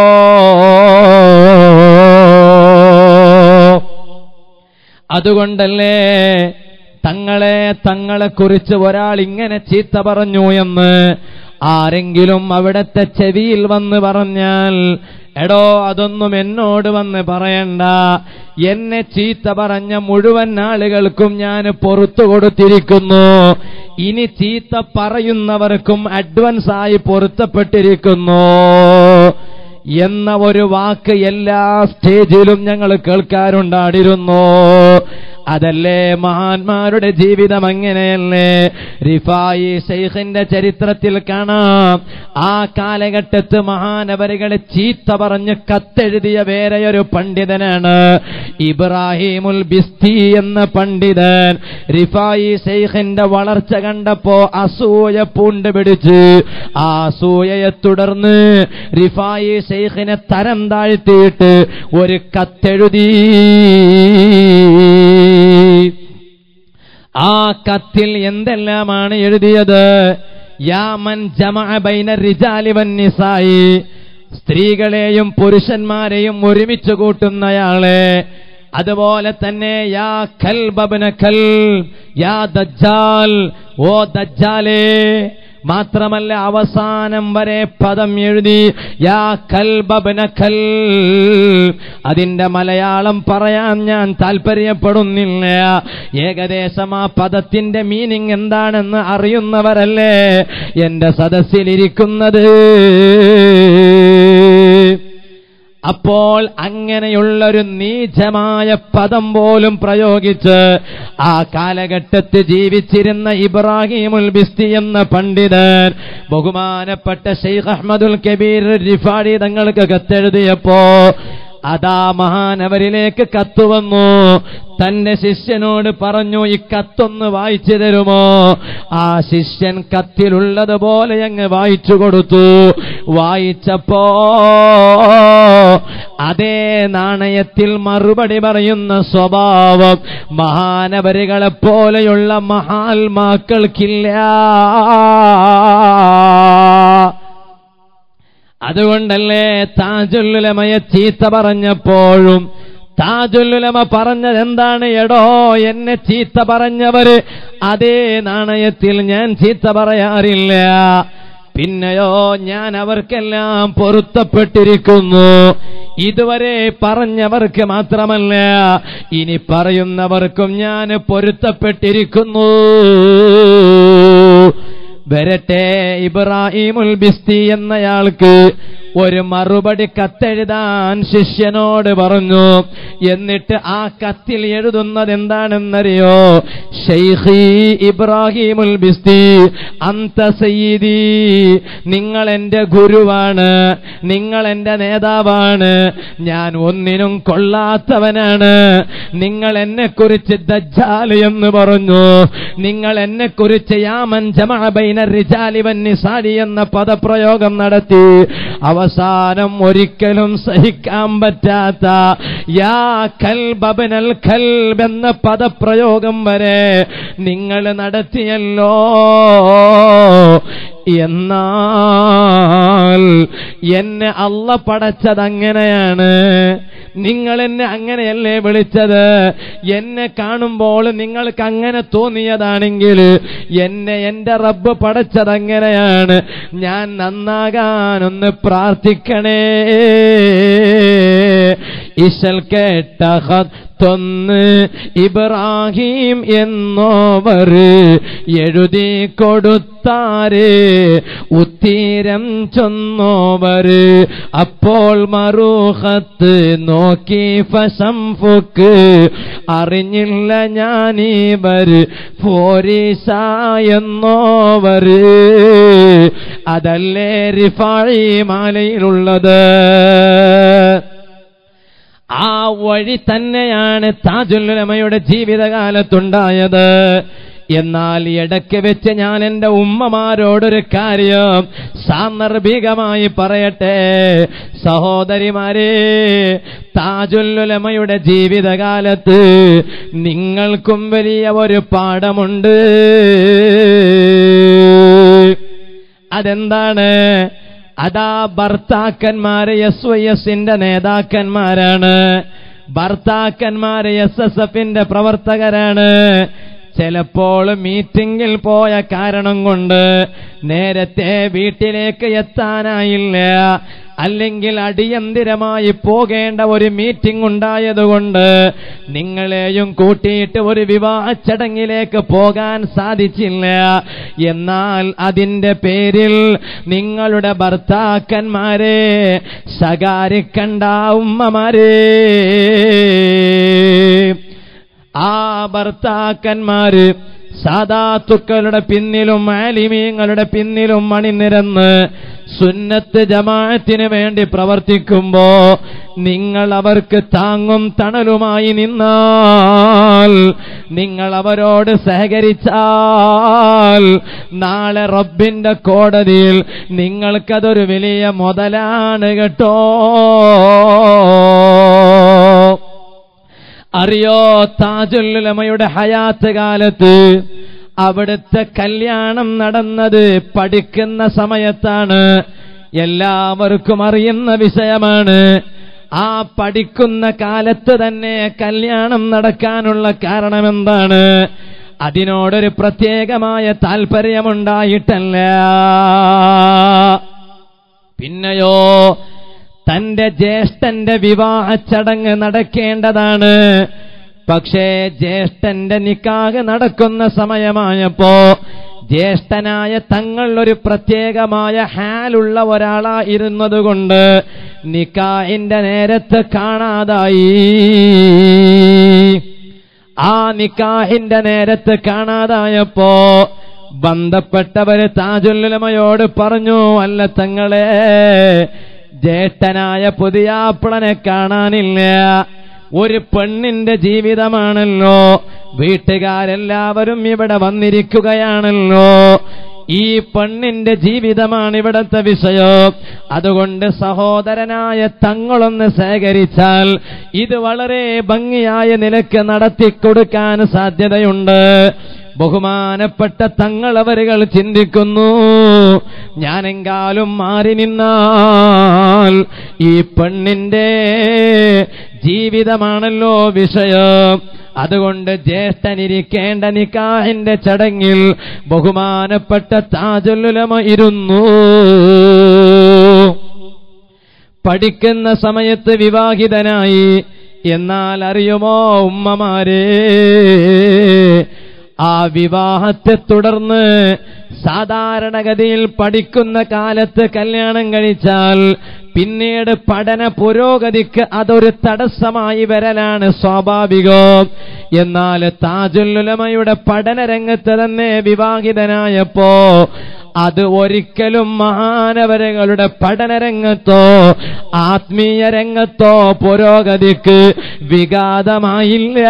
അതുകൊണ്ടല്ലേ തങ്ങളെ തങ്ങളെക്കുറിച്ച് ഒരാൾ ഇങ്ങനെ ചീത്ത പറഞ്ഞു എന്ന് ആരെങ്കിലും അവിടത്തെ ചെവിയിൽ വന്ന് പറഞ്ഞാൽ എടോ അതൊന്നും എന്നോട് വന്ന് പറയണ്ട എന്നെ ചീത്ത പറഞ്ഞ മുഴുവൻ ആളുകൾക്കും ഞാൻ പുറത്തു കൊടുത്തിരിക്കുന്നു ഇനി ചീത്ത പറയുന്നവർക്കും അഡ്വാൻസ് ആയി പൊരുത്തപ്പെട്ടിരിക്കുന്നു എന്ന ഒരു വാക്ക് എല്ലാ സ്റ്റേജിലും ഞങ്ങൾ കേൾക്കാറുണ്ടായിരുന്നു അതല്ലേ മഹാന്മാരുടെ ജീവിതം അങ്ങനെയല്ലേ റിഫായി ഷെയ്ഖിന്റെ ചരിത്രത്തിൽ കാണാം ആ കാലഘട്ടത്ത് മഹാനവരുകളെ ചീത്ത പറഞ്ഞ് കത്തെഴുതിയ വേറെയൊരു പണ്ഡിതനാണ് ഇബ്രാഹിമുൽ ബിസ്തി എന്ന പണ്ഡിതൻ റിഫായി ഷെയ്ഖിന്റെ വളർച്ച കണ്ടപ്പോ അസൂയ പൂണ്ട് പിടിച്ച് ആ അസൂയയെ തുടർന്ന് റിഫായി ഷെയ്ഖിനെ തരം താഴ്ത്തിയിട്ട് ഒരു കത്തെഴുതി ആ കത്തിൽ എന്തെല്ലാമാണ് എഴുതിയത് യാമൻ ജമഅ ബൈന റിജാലി വന്നിസായി സ്ത്രീകളെയും പുരുഷന്മാരെയും ഒരുമിച്ച് കൂട്ടുന്നയാളെ അതുപോലെ തന്നെ യാ കൽ ബബന കൽ യാ ദജ്ജാൽ ഓ ദജ്ജാലേ മാത്രമല്ല അവസാനം വരെ പദം എഴുതി യാ കൽബബന കൽ അതിന്റെ മലയാളം പറയാൻ ഞാൻ താല്പര്യപ്പെടുന്നില്ല ഏകദേശം ആ പദത്തിന്റെ മീനിങ് എന്താണെന്ന് അറിയുന്നവരല്ലേ എന്റെ സദസ്സിലിരിക്കുന്നത് അപ്പോൾ അങ്ങനെയുള്ളൊരു നീചമായ പദം പോലും പ്രയോഗിച്ച് ആ കാലഘട്ടത്തിൽ ജീവിച്ചിരുന്ന ഇബ്രാഹിമുൽ ബിസ്തി എന്ന പണ്ഡിതൻ ബഹുമാനപ്പെട്ട ഷെയ്ഖ് അഹമ്മദുൽ കബീർ റിഫാഡി തങ്ങൾക്ക് കത്തെഴുതിയപ്പോ അതാ മഹാനവരിലേക്ക് കത്ത് വന്നു തന്റെ ശിഷ്യനോട് പറഞ്ഞു ഈ കത്തൊന്ന് വായിച്ചു തരുമോ ആ ശിഷ്യൻ കത്തിലുള്ളതുപോലെ അങ്ങ് വായിച്ചു കൊടുത്തു വായിച്ചപ്പോ അതേ നാണയത്തിൽ മറുപടി പറയുന്ന സ്വഭാവം മഹാനവരികളെ പോലെയുള്ള മഹാത്മാക്കൾക്കില്ല അതുകൊണ്ടല്ലേ താജുല്ലുലമയെ ചീത്ത പറഞ്ഞപ്പോഴും താജുല്ലുലമ പറഞ്ഞത് എന്താണ് എടോ എന്നെ ചീത്ത പറഞ്ഞവര് അതേ നാണയത്തിൽ ഞാൻ ചീത്ത പറയാറില്ല പിന്നെയോ ഞാൻ അവർക്കെല്ലാം പൊരുത്തപ്പെട്ടിരിക്കുന്നു ഇതുവരെ പറഞ്ഞവർക്ക് മാത്രമല്ല ഇനി പറയുന്നവർക്കും ഞാൻ പൊരുത്തപ്പെട്ടിരിക്കുന്നു വരട്ടെ ഇബ്രാഹിമുൽ ബിസ്തി എന്നയാൾക്ക് ഒരു മറുപടി കത്തെഴുതാൻ ശിഷ്യനോട് പറഞ്ഞു എന്നിട്ട് ആ കത്തിൽ എഴുതുന്നത് എന്താണെന്നറിയോ ഷെയ്ഖി ഇബ്രാഹിമുൽ ബിസ്തി അന്ത സയ്യിദി നിങ്ങൾ എന്റെ ഗുരുവാണ് നിങ്ങൾ എന്റെ നേതാവാണ് ഞാൻ ഒന്നിനും കൊള്ളാത്തവനാണ് നിങ്ങൾ എന്നെ കുറിച്ച് ദജ്ജാൽ എന്ന് പറഞ്ഞു നിങ്ങൾ എന്നെ കുറിച്ച് യാമൻ ജമഅ ബൈന റിജാലി വന്നിസാരി എന്ന പദപ്രയോഗം നടത്തി അവസാനം ഒരിക്കലും സഹിക്കാൻ പറ്റാത്ത യാ കൽബബനൽ കൽബ് എന്ന പദപ്രയോഗം വരെ നിങ്ങൾ നടത്തിയല്ലോ എന്നാൽ എന്നെ അല്ല പടച്ചത് അങ്ങനെയാണ് നിങ്ങൾ എന്നെ അങ്ങനെയല്ലേ വിളിച്ചത് എന്നെ കാണുമ്പോൾ നിങ്ങൾക്ക് അങ്ങനെ തോന്നിയതാണെങ്കിൽ എന്നെ എന്റെ റബ്ബ് പടച്ചത് അങ്ങനെയാണ് ഞാൻ നന്നാകാനൊന്ന് പ്രാർത്ഥിക്കണേ ഇശൽ കേട്ട തൊന്ന് ഇബ്രാഹിം എന്നോവർ എഴുതി കൊടുത്താര് ഉത്തീരം ചൊന്നോവർ അപ്പോൾ മറുഹത്ത് നോക്കി ഫസംഫുക്ക് അറിഞ്ഞില്ല ഞാനീവർ ഫോരീസ എന്നോവർ അതല്ലേ റിഫാഴി മാലയിലുള്ളത് ആ വഴി തന്നെയാണ് താജുല്ലുലമയുടെ ജീവിതകാലത്തുണ്ടായത് എന്നാൽ ഇടയ്ക്ക് വെച്ച് ഞാൻ എൻ്റെ ഉമ്മമാരോടൊരു കാര്യം സാന്ദർഭികമായി പറയട്ടെ സഹോദരിമാരെ താജുല്ലുലമയുടെ ജീവിതകാലത്ത് നിങ്ങൾക്കും വലിയ ഒരു പാഠമുണ്ട് അതെന്താണ് അതാ ഭർത്താക്കന്മാര് എസ് വൈ എസിന്റെ നേതാക്കന്മാരാണ് ഭർത്താക്കന്മാര് എസ് എസ് എഫിന്റെ പ്രവർത്തകരാണ് ചിലപ്പോൾ മീറ്റിംഗിൽ പോയ കാരണം കൊണ്ട് നേരത്തെ വീട്ടിലേക്ക് എത്താനായില്ല അല്ലെങ്കിൽ അടിയന്തിരമായി പോകേണ്ട ഒരു മീറ്റിംഗ് ഉണ്ടായതുകൊണ്ട് നിങ്ങളെയും കൂട്ടിയിട്ട് ഒരു വിവാഹ ചടങ്ങിലേക്ക് പോകാൻ സാധിച്ചില്ല എന്നാൽ അതിന്റെ പേരിൽ നിങ്ങളുടെ ഭർത്താക്കന്മാരെ ശകാരിക്കണ്ട ഉമ്മമാരെ ആ ഭർത്താക്കന്മാര് സാദാത്തുക്കളുടെ പിന്നിലും ആലിമീങ്ങളുടെ പിന്നിലും അണിനിരന്ന് സുന്നത്ത് ജമാഅത്തിന് വേണ്ടി പ്രവർത്തിക്കുമ്പോ നിങ്ങൾ അവർക്ക് താങ്ങും തണലുമായി നിന്നാൽ നിങ്ങൾ അവരോട് സഹകരിച്ചാൽ നാളെ റബ്ബിന്റെ കോടതിയിൽ നിങ്ങൾക്കതൊരു വലിയ മുതലാണ് കേട്ടോ അറിയോ താജുല്ലുലമയുടെ ഹയാത്ത് കാലത്ത് അവിടുത്തെ കല്യാണം നടന്നത് പഠിക്കുന്ന സമയത്താണ് എല്ലാവർക്കും അറിയുന്ന വിഷയമാണ് ആ പഠിക്കുന്ന കാലത്ത് തന്നെ കല്യാണം നടക്കാനുള്ള കാരണമെന്താണ് അതിനോടൊരു പ്രത്യേകമായ താല്പര്യമുണ്ടായിട്ടല്ല പിന്നെയോ തന്റെ ജ്യേഷ്ഠന്റെ വിവാഹ ചടങ്ങ് നടക്കേണ്ടതാണ് പക്ഷേ ജ്യേഷ്ഠന്റെ നിക്കാഹ് നടക്കുന്ന സമയമായപ്പോ ജ്യേഷ്ഠനായ തങ്ങൾ ഒരു പ്രത്യേകമായ ഹാലുള്ള ഒരാളായിരുന്നതുകൊണ്ട് നിക്കാഹിന്റെ നേരത്ത് കാണാതായി ആ നിക്കാഹിന്റെ നേരത്ത് കാണാതായപ്പോ ബന്ധപ്പെട്ടവര് താജുല്ലുലമയോട് പറഞ്ഞു അല്ല തങ്ങളെ ജ്യേഷ്ഠനായ പുതിയാപ്പിളനെ കാണാനില്ല ഒരു പെണ്ണിന്റെ ജീവിതമാണല്ലോ വീട്ടുകാരെല്ലാവരും ഇവിടെ വന്നിരിക്കുകയാണല്ലോ ഈ പെണ്ണിന്റെ ജീവിതമാണ് ഇവിടത്തെ വിഷയം അതുകൊണ്ട് സഹോദരനായ തങ്ങളൊന്ന് ശേഖരിച്ചാൽ ഇത് വളരെ ഭംഗിയായ നിലക്ക് നടത്തിക്കൊടുക്കാൻ സാധ്യതയുണ്ട് ബഹുമാനപ്പെട്ട തങ്ങളവരുകൾ ചിന്തിക്കുന്നു ഞാനെങ്കാലും മാറി നിന്നാൽ ഈ പെണ്ണിന്റെ ജീവിതമാണല്ലോ വിഷയം അതുകൊണ്ട് ജ്യേഷ്ഠനിരിക്കേണ്ട നിക്കാഹിന്റെ ചടങ്ങിൽ ബഹുമാനപ്പെട്ട താജുലുലമ ഇരുന്നു പഠിക്കുന്ന സമയത്ത് വിവാഹിതനായി എന്നാൽ അറിയുമോ ഉമ്മമാരെ ആ വിവാഹത്തെ തുടർന്ന് സാധാരണഗതിയിൽ പഠിക്കുന്ന കാലത്ത് കല്യാണം കഴിച്ചാൽ പിന്നീട് പഠന പുരോഗതിക്ക് അതൊരു തടസ്സമായി വരലാണ് സ്വാഭാവികം എന്നാൽ താജുല്ലുലമയുടെ പഠനരംഗത്ത് തന്നെ വിവാഹിതനായപ്പോ അത് ഒരിക്കലും മഹാനവരകളുടെ പഠനരംഗത്തോ ആത്മീയ രംഗത്തോ പുരോഗതിക്ക് വിഘാതമായില്ല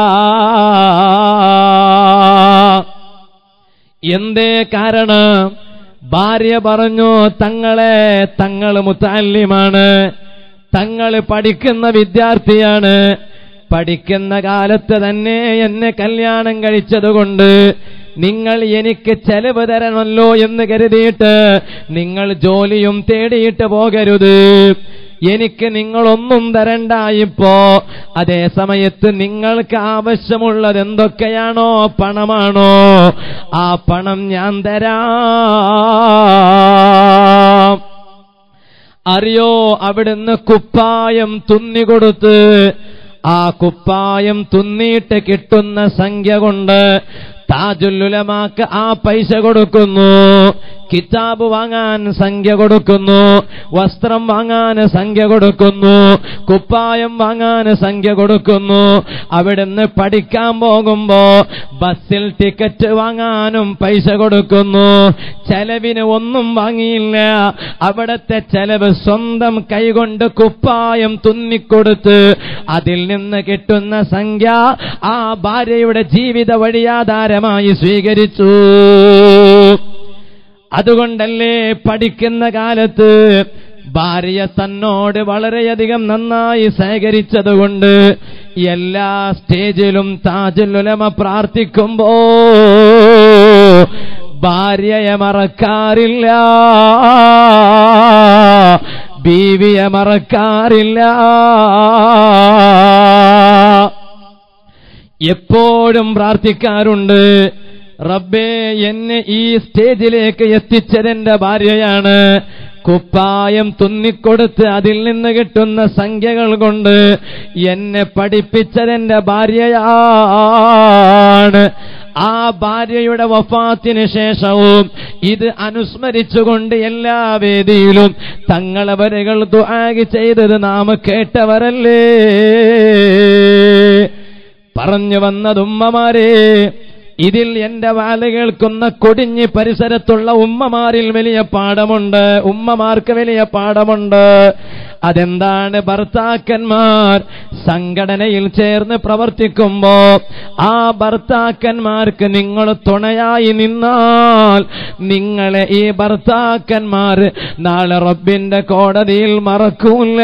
എന്തേ കാരണം ഭാര്യ പറഞ്ഞു തങ്ങളെ തങ്ങൾ മുത്താല്യമാണ് തങ്ങൾ പഠിക്കുന്ന വിദ്യാർത്ഥിയാണ് പഠിക്കുന്ന കാലത്ത് തന്നെ എന്നെ കല്യാണം കഴിച്ചതുകൊണ്ട് നിങ്ങൾ എനിക്ക് ചെലവ് തരണമല്ലോ എന്ന് കരുതിയിട്ട് നിങ്ങൾ ജോലിയും തേടിയിട്ട് പോകരുത് എനിക്ക് നിങ്ങളൊന്നും തരണ്ട ഇപ്പോ അതേ സമയത്ത് നിങ്ങൾക്ക് ആവശ്യമുള്ളത് എന്തൊക്കെയാണോ പണമാണോ ആ പണം ഞാൻ തരാം അറിയോ അവിടുന്ന് കുപ്പായം തുന്നിക്കൊടുത്ത് ആ കുപ്പായം തുന്നിയിട്ട് കിട്ടുന്ന സംഖ്യ കൊണ്ട് താജുല്ലുലമാക്ക് ആ പൈസ കൊടുക്കുന്നു കിതാബ് വാങ്ങാൻ സംഖ്യ കൊടുക്കുന്നു വസ്ത്രം വാങ്ങാൻ സംഖ്യ കൊടുക്കുന്നു കുപ്പായം വാങ്ങാൻ സംഖ്യ കൊടുക്കുന്നു അവിടുന്ന് പഠിക്കാൻ പോകുമ്പോ ബസ്സിൽ ടിക്കറ്റ് വാങ്ങാനും പൈസ കൊടുക്കുന്നു ചെലവിന് ഒന്നും വാങ്ങിയില്ല അവിടത്തെ ചെലവ് സ്വന്തം കൈകൊണ്ട് കുപ്പായം തുന്നിക്കൊടുത്ത് അതിൽ നിന്ന് കിട്ടുന്ന സംഖ്യ ആ ഭാര്യയുടെ ജീവിത വഴിയാധാരമായി സ്വീകരിച്ചു അതുകൊണ്ടല്ലേ പഠിക്കുന്ന കാലത്ത് ഭാര്യ തന്നോട് വളരെയധികം നന്നായി സഹകരിച്ചതുകൊണ്ട് എല്ലാ സ്റ്റേജിലും താജുലുലമ പ്രാർത്ഥിക്കുമ്പോ ഭാര്യയെ മറക്കാറില്ല ബീവിയെ മറക്കാറില്ല എപ്പോഴും പ്രാർത്ഥിക്കാറുണ്ട് റബ്ബേ എന്നെ ഈ സ്റ്റേജിലേക്ക് എത്തിച്ചതെന്റെ ഭാര്യയാണ് കുപ്പായം തുന്നിക്കൊടുത്ത് അതിൽ നിന്ന് കിട്ടുന്ന സംഖ്യകൾ കൊണ്ട് എന്നെ പഠിപ്പിച്ചതെന്റെ ഭാര്യയാണ് ആ ഭാര്യയുടെ വഫാത്തിന് ശേഷവും ഇത് അനുസ്മരിച്ചുകൊണ്ട് എല്ലാ വേദിയിലും തങ്ങളവരുകൾ ദുആഗ് ചെയ്തത് നാം കേട്ടവരല്ലേ പറഞ്ഞു വന്നത് ഉമ്മമാരെ ഇതിൽ എന്റെ വാല കേൾക്കുന്ന കൊടിഞ്ഞി പരിസരത്തുള്ള ഉമ്മമാരിൽ വലിയ പാഠമുണ്ട് ഉമ്മമാർക്ക് വലിയ പാഠമുണ്ട് അതെന്താണ് ഭർത്താക്കന്മാർ സംഘടനയിൽ ചേർന്ന് പ്രവർത്തിക്കുമ്പോ ആ ഭർത്താക്കന്മാർക്ക് നിങ്ങൾ തുണയായി നിന്നാൽ നിങ്ങളെ ഈ ഭർത്താക്കന്മാർ നാളെ റബ്ബിന്റെ കോടതിയിൽ മറക്കൂല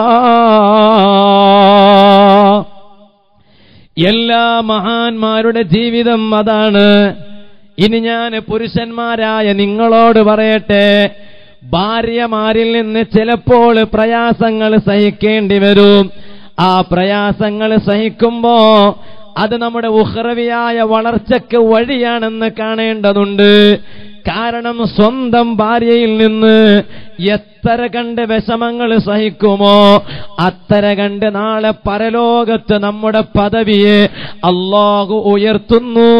എല്ലാ മഹാന്മാരുടെ ജീവിതം അതാണ് ഇനി ഞാൻ പുരുഷന്മാരായ നിങ്ങളോട് പറയട്ടെ ഭാര്യമാരിൽ നിന്ന് ചിലപ്പോൾ പ്രയാസങ്ങൾ സഹിക്കേണ്ടി വരും ആ പ്രയാസങ്ങൾ സഹിക്കുമ്പോ അത് നമ്മുടെ ഉഹ്റവിയായ വളർച്ചയ്ക്ക് വഴിയാണെന്ന് കാണേണ്ടതുണ്ട് കാരണം സ്വന്തം ഭാര്യയിൽ നിന്ന് എത്ര കണ്ട് വിഷമങ്ങൾ സഹിക്കുമോ അത്ര കണ്ട് നാളെ പരലോകത്ത് നമ്മുടെ പദവിയെ അള്ളാഹു ഉയർത്തുന്നു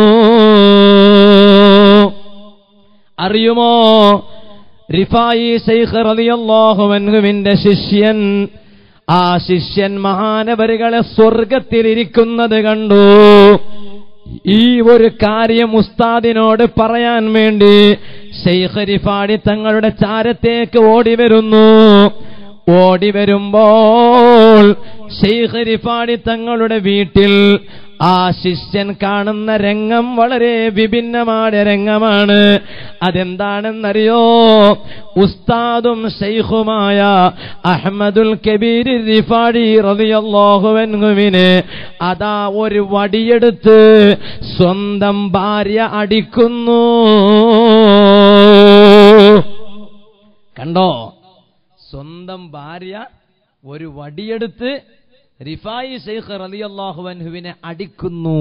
അറിയുമോ റിഫായി ശൈഖ് റളിയല്ലാഹുവിന്റെ ശിഷ്യൻ ആ ശിഷ്യൻ മഹാനവരുകളെ സ്വർഗത്തിലിരിക്കുന്നത് കണ്ടു ഈ ഒരു കാര്യം ഉസ്താദിനോട് പറയാൻ വേണ്ടി ഷെയ്ഖ് റിഫാടി തങ്ങളുടെ ചാരത്തേക്ക് ഓടി വരുന്നു ഓടി വരുമ്പോൾ ഷെയ്ഖ് റിഫാടി തങ്ങളുടെ വീട്ടിൽ ആ ശിഷ്യൻ കാണുന്ന രംഗം വളരെ വിഭിന്നമായ രംഗമാണ് അതെന്താണെന്നറിയോ ഉസ്താദും ഷെയ്ഖുമായ അഹമ്മദുൽ കബീർ റിഫാടി റളിയല്ലാഹുവിനെ അതാ ഒരു വടിയെടുത്ത് സ്വന്തം ഭാര്യ അടിക്കുന്നു കണ്ടോ സ്വന്തം ഭാര്യ ഒരു വടിയെടുത്ത് റിഫായി ഷെയ്ഖ് റളിയല്ലാഹു അൻഹുവിനെ അടിക്കുന്നു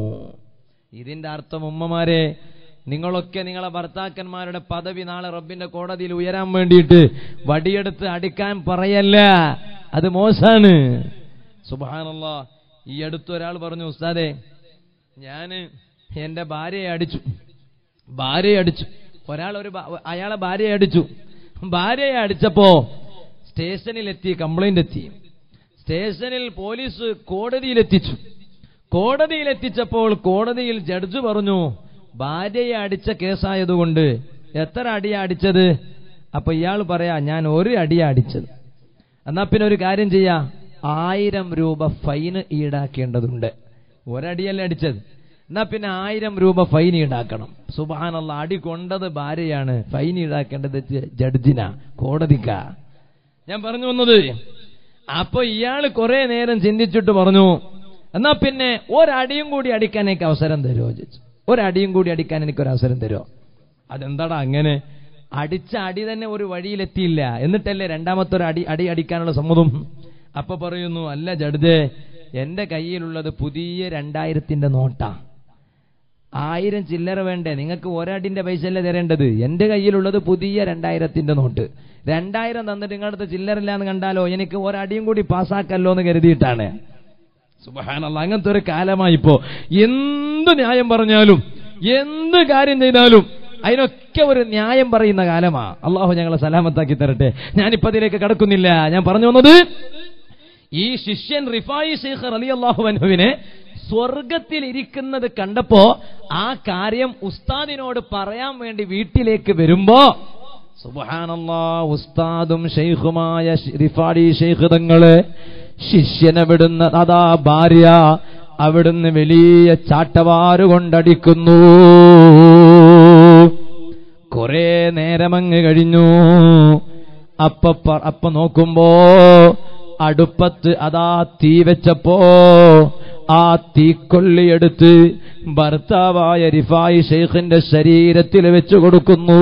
ഇതിന്റെ അർത്ഥം ഉമ്മമാരെ നിങ്ങളൊക്കെ നിങ്ങളെ ഭർത്താക്കന്മാരുടെ പദവി നാളെ റബ്ബിന്റെ കോടതിയിൽ ഉയരാൻ വേണ്ടിയിട്ട് വടിയെടുത്ത് അടിക്കാൻ പറയല്ല അത് മോശാണ് സുബാനല്ലാ ഈ അടുത്ത് ഒരാൾ പറഞ്ഞു ഉസ്താദെ ഞാന് എന്റെ ഭാര്യയെ അടിച്ചു ഭാര്യയെ അടിച്ചു ഒരാൾ ഒരു ഭാ- അയാളെ ഭാര്യയെ അടിച്ചു ഭാര്യയെ അടിച്ചപ്പോ സ്റ്റേഷനിലെത്തി കംപ്ലൈന്റ് എത്തി സ്റ്റേഷനിൽ പോലീസ് കോടതിയിലെത്തിച്ചു കോടതിയിലെത്തിച്ചപ്പോൾ കോടതിയിൽ ജഡ്ജ് പറഞ്ഞു ഭാര്യയെ അടിച്ച കേസായതുകൊണ്ട് എത്ര അടിയാ അടിച്ചത് അപ്പൊ ഇയാൾ പറയാ ഞാൻ ഒരു അടിയാ അടിച്ചത് എന്നാ പിന്നെ ഒരു കാര്യം ചെയ്യാ ആയിരം രൂപ ഫൈന് ഈടാക്കേണ്ടതുണ്ട് ഒരടിയല്ലേ അടിച്ചത് എന്നാ പിന്നെ ആയിരം രൂപ ഫൈൻ ഈടാക്കണം സുബാനുള്ള അടി കൊണ്ടത് ഭാര്യയാണ് ഫൈൻ ഈടാക്കേണ്ടത് ജ- ജഡ്ജിനാ കോടതിക്കാ ഞാൻ പറഞ്ഞു വന്നത് അപ്പൊ ഇയാള് കുറെ നേരം ചിന്തിച്ചിട്ട് പറഞ്ഞു എന്നാ പിന്നെ ഒരടിയും കൂടി അടിക്കാൻ എനിക്ക് അവസരം തരുമോ ചോദിച്ചു ഒരടിയും കൂടി അടിക്കാൻ എനിക്ക് ഒരു അവസരം തരുമോ അതെന്താടാ അങ്ങനെ അടിച്ച അടി തന്നെ ഒരു വഴിയിലെത്തിയില്ല എന്നിട്ടല്ലേ രണ്ടാമത്തെ ഒരു അടി അടി അടിക്കാനുള്ള സമ്മതം അപ്പൊ പറയുന്നു അല്ല ജഡ്ജെ എന്റെ കയ്യിലുള്ളത് പുതിയ രണ്ടായിരത്തിന്റെ നോട്ടാ ആയിരം ചില്ലറ വേണ്ടേ നിങ്ങൾക്ക് ഒരടിന്റെ പൈസ അല്ലേ തരേണ്ടത് എന്റെ കയ്യിലുള്ളത് പുതിയ രണ്ടായിരത്തിന്റെ നോട്ട് രണ്ടായിരം തന്നിട്ട് നിങ്ങളടുത്ത് ചില്ലറില്ല എന്ന് കണ്ടാലോ എനിക്ക് ഒരടിയും കൂടി പാസ്സാക്കല്ലോ എന്ന് കരുതിയിട്ടാണ് സുബഹാനല്ല അങ്ങനത്തെ ഒരു കാലമായി ഇപ്പോ എന്ത് ന്യായം പറഞ്ഞാലും എന്ത് കാര്യം ചെയ്താലും അതിനൊക്കെ ഒരു ന്യായം പറയുന്ന കാലമാ അള്ളാഹു ഞങ്ങളെ സലാമത്താക്കി തരട്ടെ ഞാനിപ്പോ അതിലേക്ക് കടക്കുന്നില്ല ഞാൻ പറഞ്ഞു വന്നത് ഈ ശിഷ്യൻ റിഫായി ഷെയ്ഖ് അലി അള്ളാഹു അൻഹുവിനെ സ്വർഗത്തിൽ ഇരിക്കുന്നത് കണ്ടപ്പോ ആ കാര്യം ഉസ്താദിനോട് പറയാൻ വേണ്ടി വീട്ടിലേക്ക് വരുമ്പോ സുബഹാനല്ലാ ഉസ്താദും ഷെയ്ഖുമായ ഷ് റിഫാഡി ഷെയ്ഖ് തങ്ങള് ശിഷ്യനെ വിടുന്ന അതാ ഭാര്യ അവിടുന്ന് വലിയ ചാട്ടവാറ് കൊണ്ടടിക്കുന്നു കുറെ നേരമങ്ങ് കഴിഞ്ഞു അപ്പ പ- അപ്പ നോക്കുമ്പോ അടുപ്പത്ത് അതാ തീ വെച്ചപ്പോ ആ തീക്കൊള്ളിയെടുത്ത് ഭർത്താവായ റിഫായി ഷെയ്ഖിന്റെ ശരീരത്തിൽ വെച്ചു കൊടുക്കുന്നു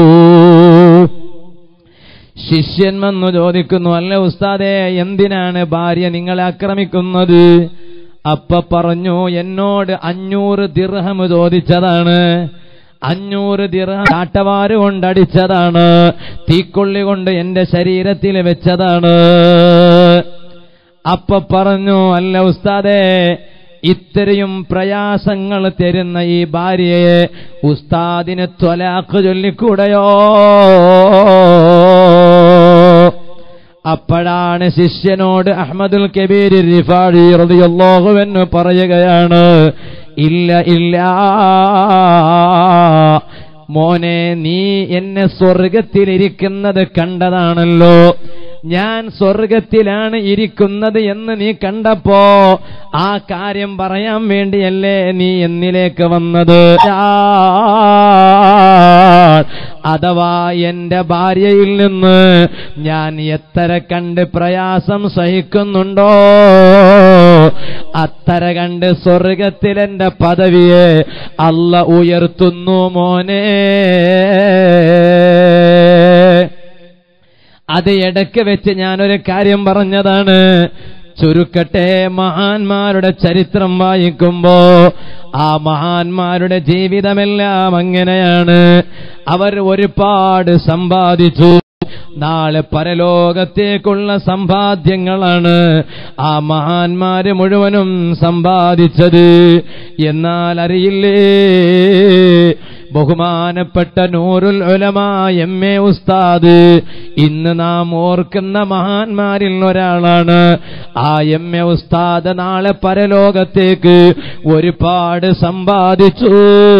ശിഷ്യൻ വന്നു ചോദിക്കുന്നു അല്ല ഉസ്താദെ എന്തിനാണ് ഭാര്യ നിങ്ങളെ ആക്രമിക്കുന്നത് അപ്പ പറഞ്ഞു എന്നോട് അഞ്ഞൂറ് ദിർഹം ചോദിച്ചതാണ് അഞ്ഞൂറ് ദിർഹം ചാട്ടവാര് കൊണ്ടടിച്ചതാണ് തീക്കൊള്ളി കൊണ്ട് എന്റെ ശരീരത്തിൽ വെച്ചതാണ് അപ്പ പറഞ്ഞു അല്ല ഉസ്താദേ ഇത്രയും പ്രയാസങ്ങൾ തരുന്ന ഈ ഭാര്യയെ ഉസ്താദിന് ത്വലാഖ് ചൊല്ലിക്കൂടയോ അപ്പോഴാണ് ശിഷ്യനോട് അഹമ്മദുൽ കബീർ റിഫാഴി റളിയല്ലാഹുവെന്ന് പറയുകയാണ് ഇല്ല ഇല്ല മോനെ നീ എന്നെ സ്വർഗത്തിലിരിക്കുന്നത് കണ്ടതാണല്ലോ ഞാൻ സ്വർഗത്തിലാണ് ഇരിക്കുന്നത് എന്ന് നീ കണ്ടപ്പോ ആ കാര്യം പറയാൻ വേണ്ടിയല്ലേ നീ എന്നിലേക്ക് വന്നത് അഥവാ എന്റെ ഭാര്യയിൽ നിന്ന് ഞാൻ എത്ര കണ്ട് പ്രയാസം സഹിക്കുന്നുണ്ടോ അത്തര കണ്ട് സ്വർഗത്തിൽ എന്റെ പദവിയെ അല്ല ഉയർത്തുന്നു മോനെ അത് ഇടയ്ക്ക് വെച്ച് ഞാനൊരു കാര്യം പറഞ്ഞതാണ് ചുരുക്കട്ടെ മഹാന്മാരുടെ ചരിത്രം വായിക്കുമ്പോ ആ മഹാന്മാരുടെ ജീവിതമെല്ലാം അങ്ങനെയാണ് അവർ ഒരുപാട് സമ്പാദിച്ചു നാളെ പരലോകത്തേക്കുള്ള സമ്പാദ്യങ്ങളാണ് ആ മഹാന്മാര് മുഴുവനും സമ്പാദിച്ചത് എന്നാൽ അറിയില്ലേ ബഹുമാനപ്പെട്ട നൂറുൽ ഉലമ എം എ ഉസ്താദ് ഇന്ന് നാം ഓർക്കുന്ന മഹാന്മാരിൽ ഒരാളാണ് ആ എം എ ഉസ്താദ് നാളെ പരലോകത്തേക്ക് ഒരുപാട് സമ്പാദിച്ചു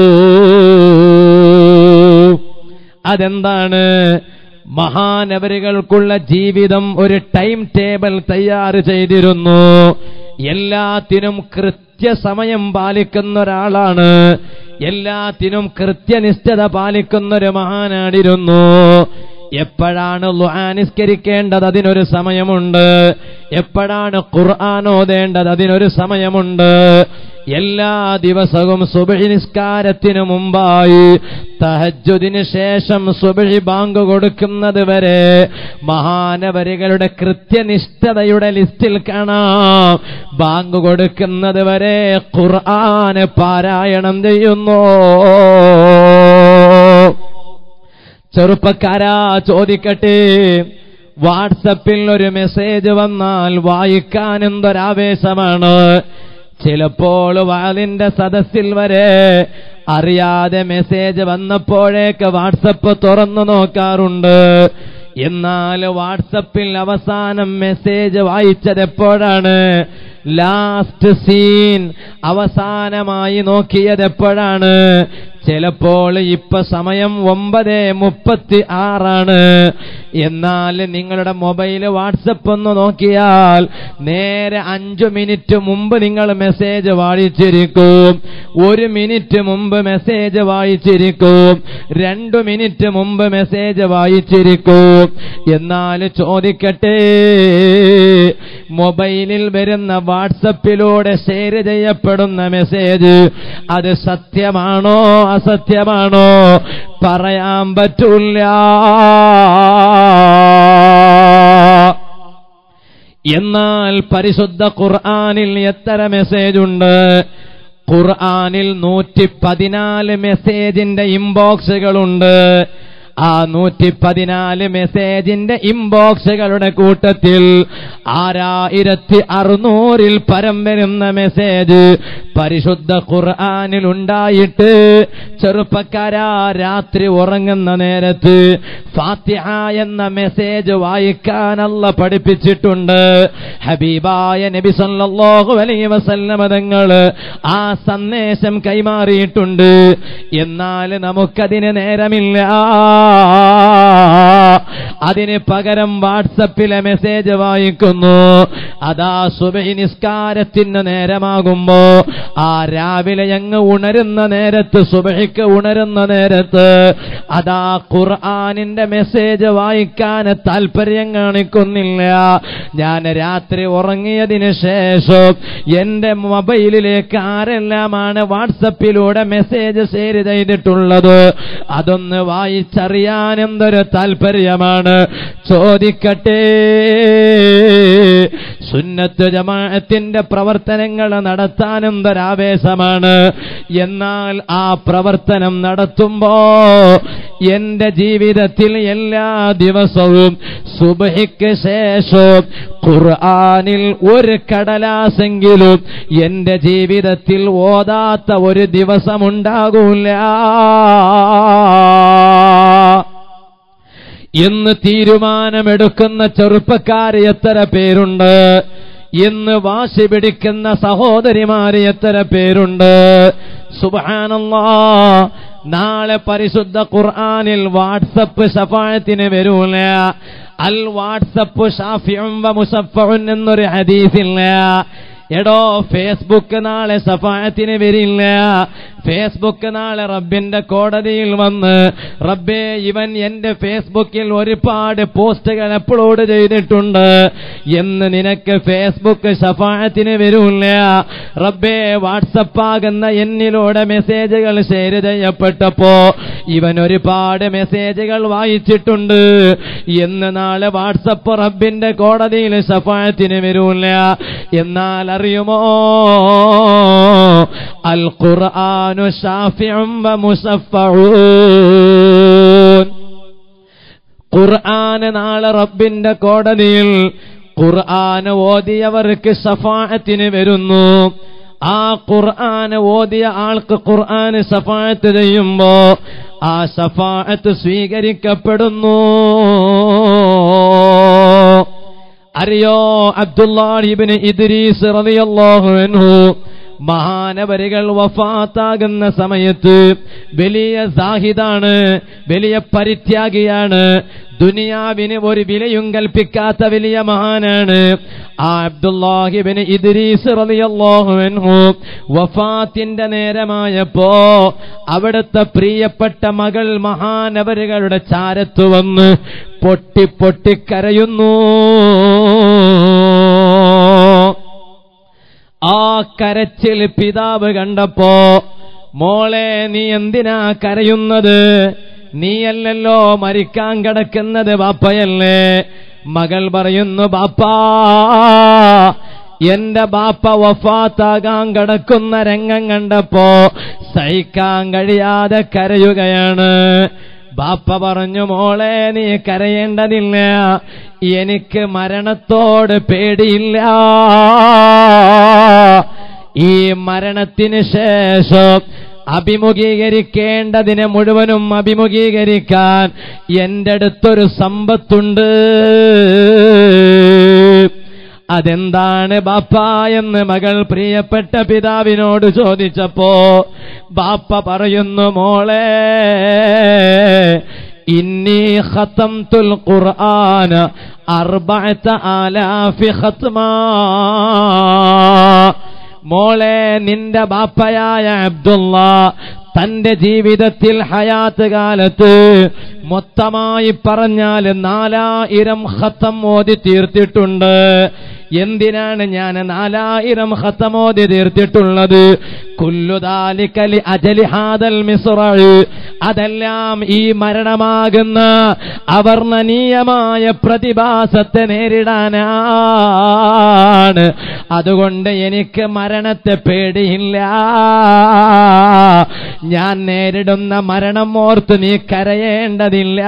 അതെന്താണ് മഹാനവരുകൾക്കുള്ള ജീവിതം ഒരു ടൈം ടേബിൾ തയ്യാർ ചെയ്തിരുന്നു എല്ലാത്തിനും കൃത്യസമയം പാലിക്കുന്ന ഒരാളാണ് എല്ലാത്തിനും കൃത്യനിഷ്ഠത പാലിക്കുന്ന ഒരു മഹാനാടിരുന്നു എപ്പോഴാണ് ലുഹാനിസ്കരിക്കേണ്ടത് അതിനൊരു സമയമുണ്ട് എപ്പോഴാണ് ഖുർആൻ ഓതേണ്ടത് അതിനൊരു സമയമുണ്ട് എല്ലാ ദിവസവും സുബഹി നിസ്കാരത്തിനു മുമ്പായി തഹജ്ജുദിന് ശേഷം സുബഹി ബാങ്ക് കൊടുക്കുന്നത് വരെ മഹാനവരികളുടെ കൃത്യനിഷ്ഠതയുടെ ലിസ്റ്റിൽ കാണാം ബാങ്ക് കൊടുക്കുന്നത് വരെ ഖുർആന് പാരായണം ചെയ്യുന്നു ചെറുപ്പക്കാരാ ചോദിക്കട്ടെ വാട്സപ്പിൽ ഒരു മെസ്സേജ് വന്നാൽ വായിക്കാൻ എന്തൊരാവേശമാണ് ചിലപ്പോൾ വാലിന്റെ സദസ്സിൽ വരെ അറിയാതെ മെസ്സേജ് വന്നപ്പോഴേക്ക് വാട്സപ്പ് തുറന്നു നോക്കാറുണ്ട് എന്നാൽ വാട്സപ്പിൽ അവസാനം മെസ്സേജ് വായിച്ചത് എപ്പോഴാണ് ലാസ്റ്റ് സീൻ അവസാനമായി നോക്കിയത് എപ്പോഴാണ് ചിലപ്പോൾ ഇപ്പൊ സമയം ഒമ്പത് മുപ്പത്തി ആറാണ് എന്നാൽ നിങ്ങളുടെ മൊബൈൽ വാട്സപ്പ് ഒന്ന് നോക്കിയാൽ നേരെ അഞ്ചു മിനിറ്റ് മുമ്പ് നിങ്ങൾ മെസ്സേജ് വായിച്ചിരിക്കും ഒരു മിനിറ്റ് മുമ്പ് മെസ്സേജ് വായിച്ചിരിക്കും രണ്ടു മിനിറ്റ് മുമ്പ് മെസ്സേജ് വായിച്ചിരിക്കും എന്നാൽ ചോദിക്കട്ടെ മൊബൈലിൽ വരുന്ന വാട്സപ്പിലൂടെ ഷെയർ ചെയ്യപ്പെടുന്ന മെസ്സേജ് അത് സത്യമാണോ അസത്യമാണോ പറയാൻ പറ്റൂല എന്നാൽ പരിശുദ്ധ ഖുർആനിൽ എത്ര മെസ്സേജ് ഉണ്ട് ഖുർആനിൽ നൂറ്റി പതിനാല് മെസ്സേജിന്റെ ഇൻബോക്സുകളുണ്ട് ആ നൂറ്റി പതിനാല് മെസ്സേജിന്റെ ഇൻബോക്സുകളുടെ കൂട്ടത്തിൽ ആറായിരത്തി അറുന്നൂറിൽ പരം വരുന്ന മെസ്സേജ് പരിശുദ്ധ ഖുർആനിൽ ഉണ്ടായിട്ട് ചെറുപ്പക്കാരാ രാത്രി ഉറങ്ങുന്ന നേരത്ത് ഫാത്തിഹ എന്ന മെസ്സേജ് വായിക്കാനല്ല പഠിപ്പിച്ചിട്ടുണ്ട് ഹബീബായ നബി സല്ലല്ലാഹു അലൈഹി വസല്ലമ തങ്ങൾ ആ സന്ദേശം കൈമാറിയിട്ടുണ്ട് എന്നാൽ നമുക്കതിന് നേരമില്ല അതിന് പകരം വാട്സപ്പിലെ മെസ്സേജ് വായിക്കുന്നു അതാ സുബഹി നിസ്കാരത്തിന് നേരമാകുമ്പോ ആ രാവിലെ അങ്ങ് ഉണരുന്ന നേരത്ത് സുബഹിക്ക് ഉണരുന്ന നേരത്ത് അതാ ഖുർആാനിന്റെ മെസ്സേജ് വായിക്കാൻ താല്പര്യം കാണിക്കുന്നില്ല ഞാൻ രാത്രി ഉറങ്ങിയതിന് ശേഷം എന്റെ മൊബൈലിലേക്ക് ആരെല്ലാമാണ് വാട്സപ്പിലൂടെ മെസ്സേജ് ഷെയർ ചെയ്തിട്ടുള്ളത് അതൊന്ന് വായിച്ചറിയാൻ എന്തൊരു താല്പര്യമാണ് ചോദിക്കട്ടെ സുന്നത്ത് ജമാഅത്തിന്റെ പ്രവർത്തനങ്ങൾ നടത്താൻ എന്തൊരാവേശമാണ് എന്നാൽ ആ പ്രവർത്തനം നടത്തുമ്പോ എന്റെ ജീവിതത്തിൽ എല്ലാ ദിവസവും സുബഹിക്ക് ശേഷം ഖുർആനിൽ ഒരു കടലാസെങ്കിലും എന്റെ ജീവിതത്തിൽ ഓതാത്ത ഒരു ദിവസമുണ്ടാകൂല എന്ന് തീരുമാനമെടുക്കുന്ന ചെറുപ്പക്കാർ എത്ര പേരുണ്ട് ഇന്ന് വാശി പിടിക്കുന്ന സഹോദരിമാര് എത്ര പേരുണ്ട് സുബാനല്ലാ നാളെ പരിശുദ്ധ ഖുർആനിൽ വാട്സപ്പ് ശഫായത്തിന് വരൂല അൽ വാട്സപ്പ് ഷാഫിയും വ മുസഫഉൻ എന്നൊരു ഹദീസില്ല എടോ ഫേസ്ബുക്ക് നാളെ സഫായത്തിന് വരില്ല ഫേസ്ബുക്ക് നാളെ റബ്ബിന്റെ കോടതിയിൽ വന്ന് റബ്ബേ ഇവൻ എന്റെ ഫേസ്ബുക്കിൽ ഒരുപാട് പോസ്റ്റുകൾ അപ്ലോഡ് ചെയ്തിട്ടുണ്ട് എന്ന് നിനക്ക് ഫേസ്ബുക്ക് സഫായത്തിന് വരില്ല റബ്ബേ വാട്സപ്പാകുന്ന എന്നിലൂടെ മെസ്സേജുകൾ ഷെയർ ചെയ്യപ്പെട്ടപ്പോ ഇവൻ ഒരുപാട് മെസ്സേജുകൾ വായിച്ചിട്ടുണ്ട് എന്ന് നാളെ വാട്സപ്പ് റബ്ബിന്റെ കോടതിയിൽ സഫായത്തിന് വരൂല്ല എന്നാൽ അറിയുമോ അൽ ഖുർആനു ഷാഫിഉം വ മുസഫഊൻ ഖുർആന് നാളെ റബ്ബിന്റെ കോടതിയിൽ ഖുർആന് ഓതിയവർക്ക് ഷഫാഅത്തിന് വരുന്നു ആ ഖുർആന് ഓതിയ ആൾക്ക് ഖുർആന് ഷഫാഅത്ത് ചെയ്യുമ്പോ ആ ഷഫാഅത്ത് സ്വീകരിക്കപ്പെടുന്നു അറിയോ അബ്ദുല്ലാഹിബിന് ഇദ്രീസ് റളിയല്ലാഹു അൻഹു മഹാനവരികൾ വഫാത്താകുന്ന സമയത്ത് വലിയ സാഹിദാണ് വലിയ പരിത്യാഗിയാണ് ദുനിയാവിന് ഒരു വിലയും കൽപ്പിക്കാത്ത വലിയ മഹാനാണ് ആ അബ്ദുല്ലാഹിബിന് ഇദ്രീസ് റളിയല്ലാഹു അൻഹു വഫാത്തിന്റെ നേരമായപ്പോ അവിടുത്തെ പ്രിയപ്പെട്ട മകൾ മഹാനവരുകളുടെ ചാരത്ത് വന്ന് പൊട്ടി പൊട്ടിക്കരയുന്നു ആ കരച്ചിൽ പിതാവ് കണ്ടപ്പോ മോളെ നീ എന്തിനാ കരയുന്നത് നീയല്ലല്ലോ മരിക്കാൻ കിടക്കുന്നത് ബാപ്പയല്ലേ മകൾ പറയുന്നു ബാപ്പാ എന്റെ ബാപ്പ വഫാത്താകാൻ കിടക്കുന്ന രംഗം കണ്ടപ്പോ സഹിക്കാൻ കഴിയാതെ കരയുകയാണ് ബാപ്പ പറഞ്ഞു മോളെ നീ കരയേണ്ടതില്ല എനിക്ക് മരണത്തോട് പേടിയില്ല ഈ മരണത്തിന് ശേഷം അഭിമുഖീകരിക്കേണ്ടതിനെ മുഴുവനും അഭിമുഖീകരിക്കാൻ എന്റെ അടുത്തൊരു സമ്പത്തുണ്ട് അതെന്താണ് ബാപ്പ എന്ന് മകൾ പ്രിയപ്പെട്ട പിതാവിനോട് ചോദിച്ചപ്പോ ബാപ്പ പറയുന്നു മോളെ ഇന്നി ഖത്തംതുൽ ഖുർആന അർബഅത ആലാഫി ഖത്മാ മോളെ നിന്റെ ബാപ്പയായ അബ്ദുള്ള തന്റെ ജീവിതത്തിൽ ഹയാത്ത് കാലത്ത് മൊത്തമായി പറഞ്ഞാൽ നാലായിരം ഖത്തം ഓതി തീർത്തിട്ടുണ്ട് എന്തിനാണ് ഞാൻ നാലായിരം ഖത്തമോതി തീർത്തിട്ടുള്ളത് കുല്ലുദാലിക്കലി അജലി ഹാദൽ മിസ്റഴ് അതെല്ലാം ഈ മരണമാകുന്ന അവർണനീയമായ പ്രതിഭാസത്തെ നേരിടാനാണ് അതുകൊണ്ട് എനിക്ക് മരണത്തെ പേടിയില്ല ഞാൻ നേരിടുന്ന മരണം ഓർത്ത് നീ കരയേണ്ടതില്ല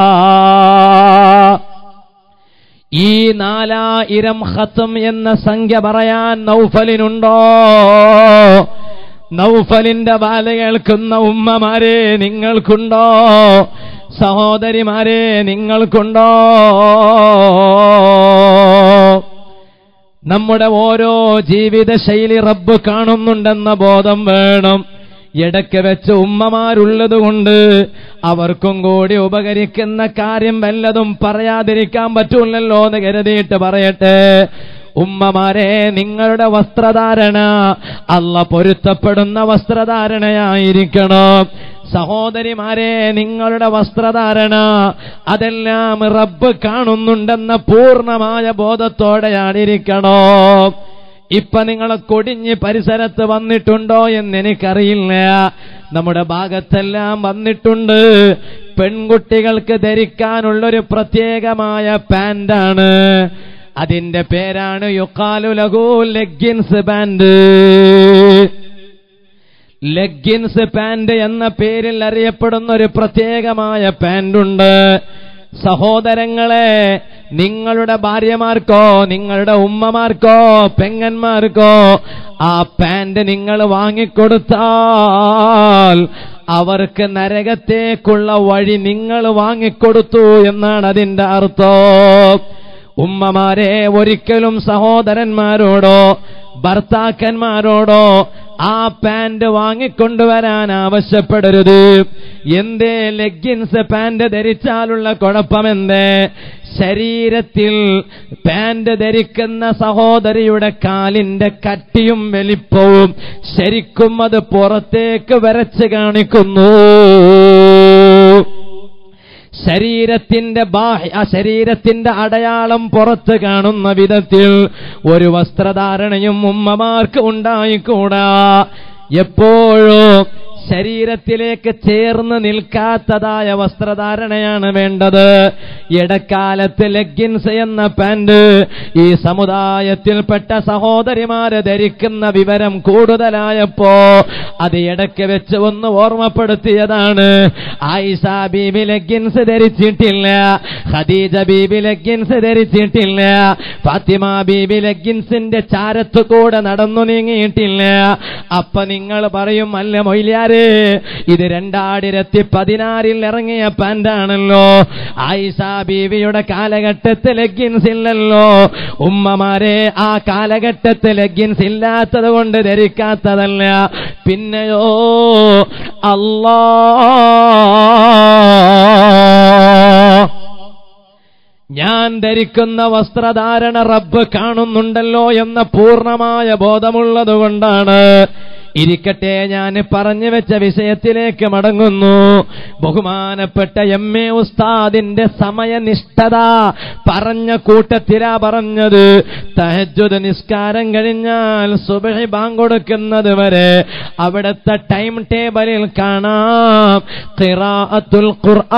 ഈ നാലായിരം ഹത്തം എന്ന സംഖ്യ പറയാൻ നൗഫലിനുണ്ടോ നൗഫലിന്റെ ബാല കേൾക്കുന്ന ഉമ്മമാരെ നിങ്ങൾക്കുണ്ടോ സഹോദരിമാരെ നിങ്ങൾക്കുണ്ടോ നമ്മുടെ ഓരോ ജീവിതശൈലി റബ്ബ് കാണുന്നുണ്ടെന്ന ബോധം വേണം ഇടയ്ക്ക് വെച്ച് ഉമ്മമാരുള്ളത് കൊണ്ട് അവർക്കും കൂടി ഉപകരിക്കുന്ന കാര്യം വല്ലതും പറയാതിരിക്കാൻ പറ്റൂലല്ലോ എന്ന് കരുതിയിട്ട് പറയട്ടെ ഉമ്മമാരെ നിങ്ങളുടെ വസ്ത്രധാരണ അല്ല പൊരുത്തപ്പെടുന്ന വസ്ത്രധാരണയായിരിക്കണം സഹോദരിമാരെ നിങ്ങളുടെ വസ്ത്രധാരണ അതെല്ലാം റബ്ബ് കാണുന്നുണ്ടെന്ന പൂർണ്ണമായ ബോധത്തോടെയാണിരിക്കണോ ഇപ്പൊ നിങ്ങളെ കൊടിഞ്ഞ് പരിസരത്ത് വന്നിട്ടുണ്ടോ എന്ന് എനിക്കറിയില്ല നമ്മുടെ ഭാഗത്തെല്ലാം വന്നിട്ടുണ്ട് പെൺകുട്ടികൾക്ക് ധരിക്കാനുള്ളൊരു പ്രത്യേകമായ പാന്റാണ് അതിന്റെ പേരാണ് യുക്കാലു ലഘു ലെഗിൻസ് പാന്റ് ലെഗിൻസ് പാന്റ് എന്ന പേരിൽ അറിയപ്പെടുന്ന ഒരു പ്രത്യേകമായ പാന്റുണ്ട് സഹോദരങ്ങളെ നിങ്ങളുടെ ഭാര്യമാർക്കോ നിങ്ങളുടെ ഉമ്മമാർക്കോ പെങ്ങന്മാർക്കോ ആ പാന്റ് നിങ്ങൾ വാങ്ങിക്കൊടുത്താൽ അവർക്ക് നരകത്തേക്കുള്ള വഴി നിങ്ങൾ വാങ്ങിക്കൊടുത്തു എന്നാണ് അതിന്റെ അർത്ഥം ഉമ്മമാരെ ഒരിക്കലും സഹോദരന്മാരോടോ ഭർത്താക്കന്മാരോടോ ആ പാന്റ് വാങ്ങിക്കൊണ്ടുവരാൻ ആവശ്യപ്പെടരുത് എന്തേ ലെഗിൻസ് പാന്റ് ധരിച്ചാലുള്ള കുഴപ്പമെന്തേ ശരീരത്തിൽ പാന്റ് ധരിക്കുന്ന സഹോദരിയുടെ കാലിന്റെ കട്ടിയും വലിപ്പവും ശരിക്കും അത് പുറത്തേക്ക് വരച്ച് കാണിക്കുന്നു ശരീരത്തിന്റെ ബാഹ്യ ആ ശരീരത്തിന്റെ അടയാളം പുറത്ത് കാണുന്ന വിധത്തിൽ ഒരു വസ്ത്രധാരണയും ഉമ്മമാർക്ക് ഉണ്ടായിക്കൂടാ എപ്പോഴും ശരീരത്തിലേക്ക് ചേർന്ന് നിൽക്കാത്തതായ വസ്ത്രധാരണയാണ് വേണ്ടത് ഇടക്കാലത്ത് ലെഗിൻസ് എന്ന പാന്റ് ഈ സമുദായത്തിൽപ്പെട്ട സഹോദരിമാര് ധരിക്കുന്ന വിവരം കൂടുതലായപ്പോ അത് ഇടയ്ക്ക് വെച്ച് ഒന്ന് ഓർമ്മപ്പെടുത്തിയതാണ് ആയിഷ ബീബി ലെഗിൻസ് ധരിച്ചിട്ടില്ല ഖദീജ ബീബി ലെഗിൻസ് ധരിച്ചിട്ടില്ല ഫാത്തിമ ബീബി ലെഗിൻസിന്റെ ചാരത്തു കൂടെ നടന്നു നീങ്ങിയിട്ടില്ല അപ്പൊ നിങ്ങൾ പറയും അല്ല മൊയ്ലാര് ഇത് രണ്ടായിരത്തി പതിനാറിൽ ഇറങ്ങിയ പാന്റാണല്ലോ ആയിഷ ബീവിയുടെ കാലഘട്ടത്തിൽ ലെഗിൻസ് ഇല്ലല്ലോ ഉമ്മമാരെ ആ കാലഘട്ടത്തിൽ ലെഗിൻസ് ഇല്ലാത്തത് കൊണ്ട് ധരിക്കാത്തതല്ല പിന്നെയോ അല്ലാ ഞാൻ ധരിക്കുന്ന വസ്ത്രധാരണ റബ്ബ് കാണുന്നുണ്ടല്ലോ എന്ന പൂർണ്ണമായ ബോധമുള്ളത് കൊണ്ടാണ് ഇരിക്കട്ടെ ഞാൻ പറഞ്ഞു വെച്ച വിഷയത്തിലേക്ക് മടങ്ങുന്നു ബഹുമാനപ്പെട്ട എം എ ഉസ്താദിന്റെ സമയനിഷ്ഠത പറഞ്ഞ കൂട്ടത്തിലാ പറഞ്ഞത് തഹജ്ജുദ് നിസ്കാരം കഴിഞ്ഞാൽ സുബഹി ബാങ്ക് കൊടുക്കുന്നത് വരെ അവിടുത്തെ ടൈം ടേബിളിൽ കാണാം ഖിറാഅത്തുൽ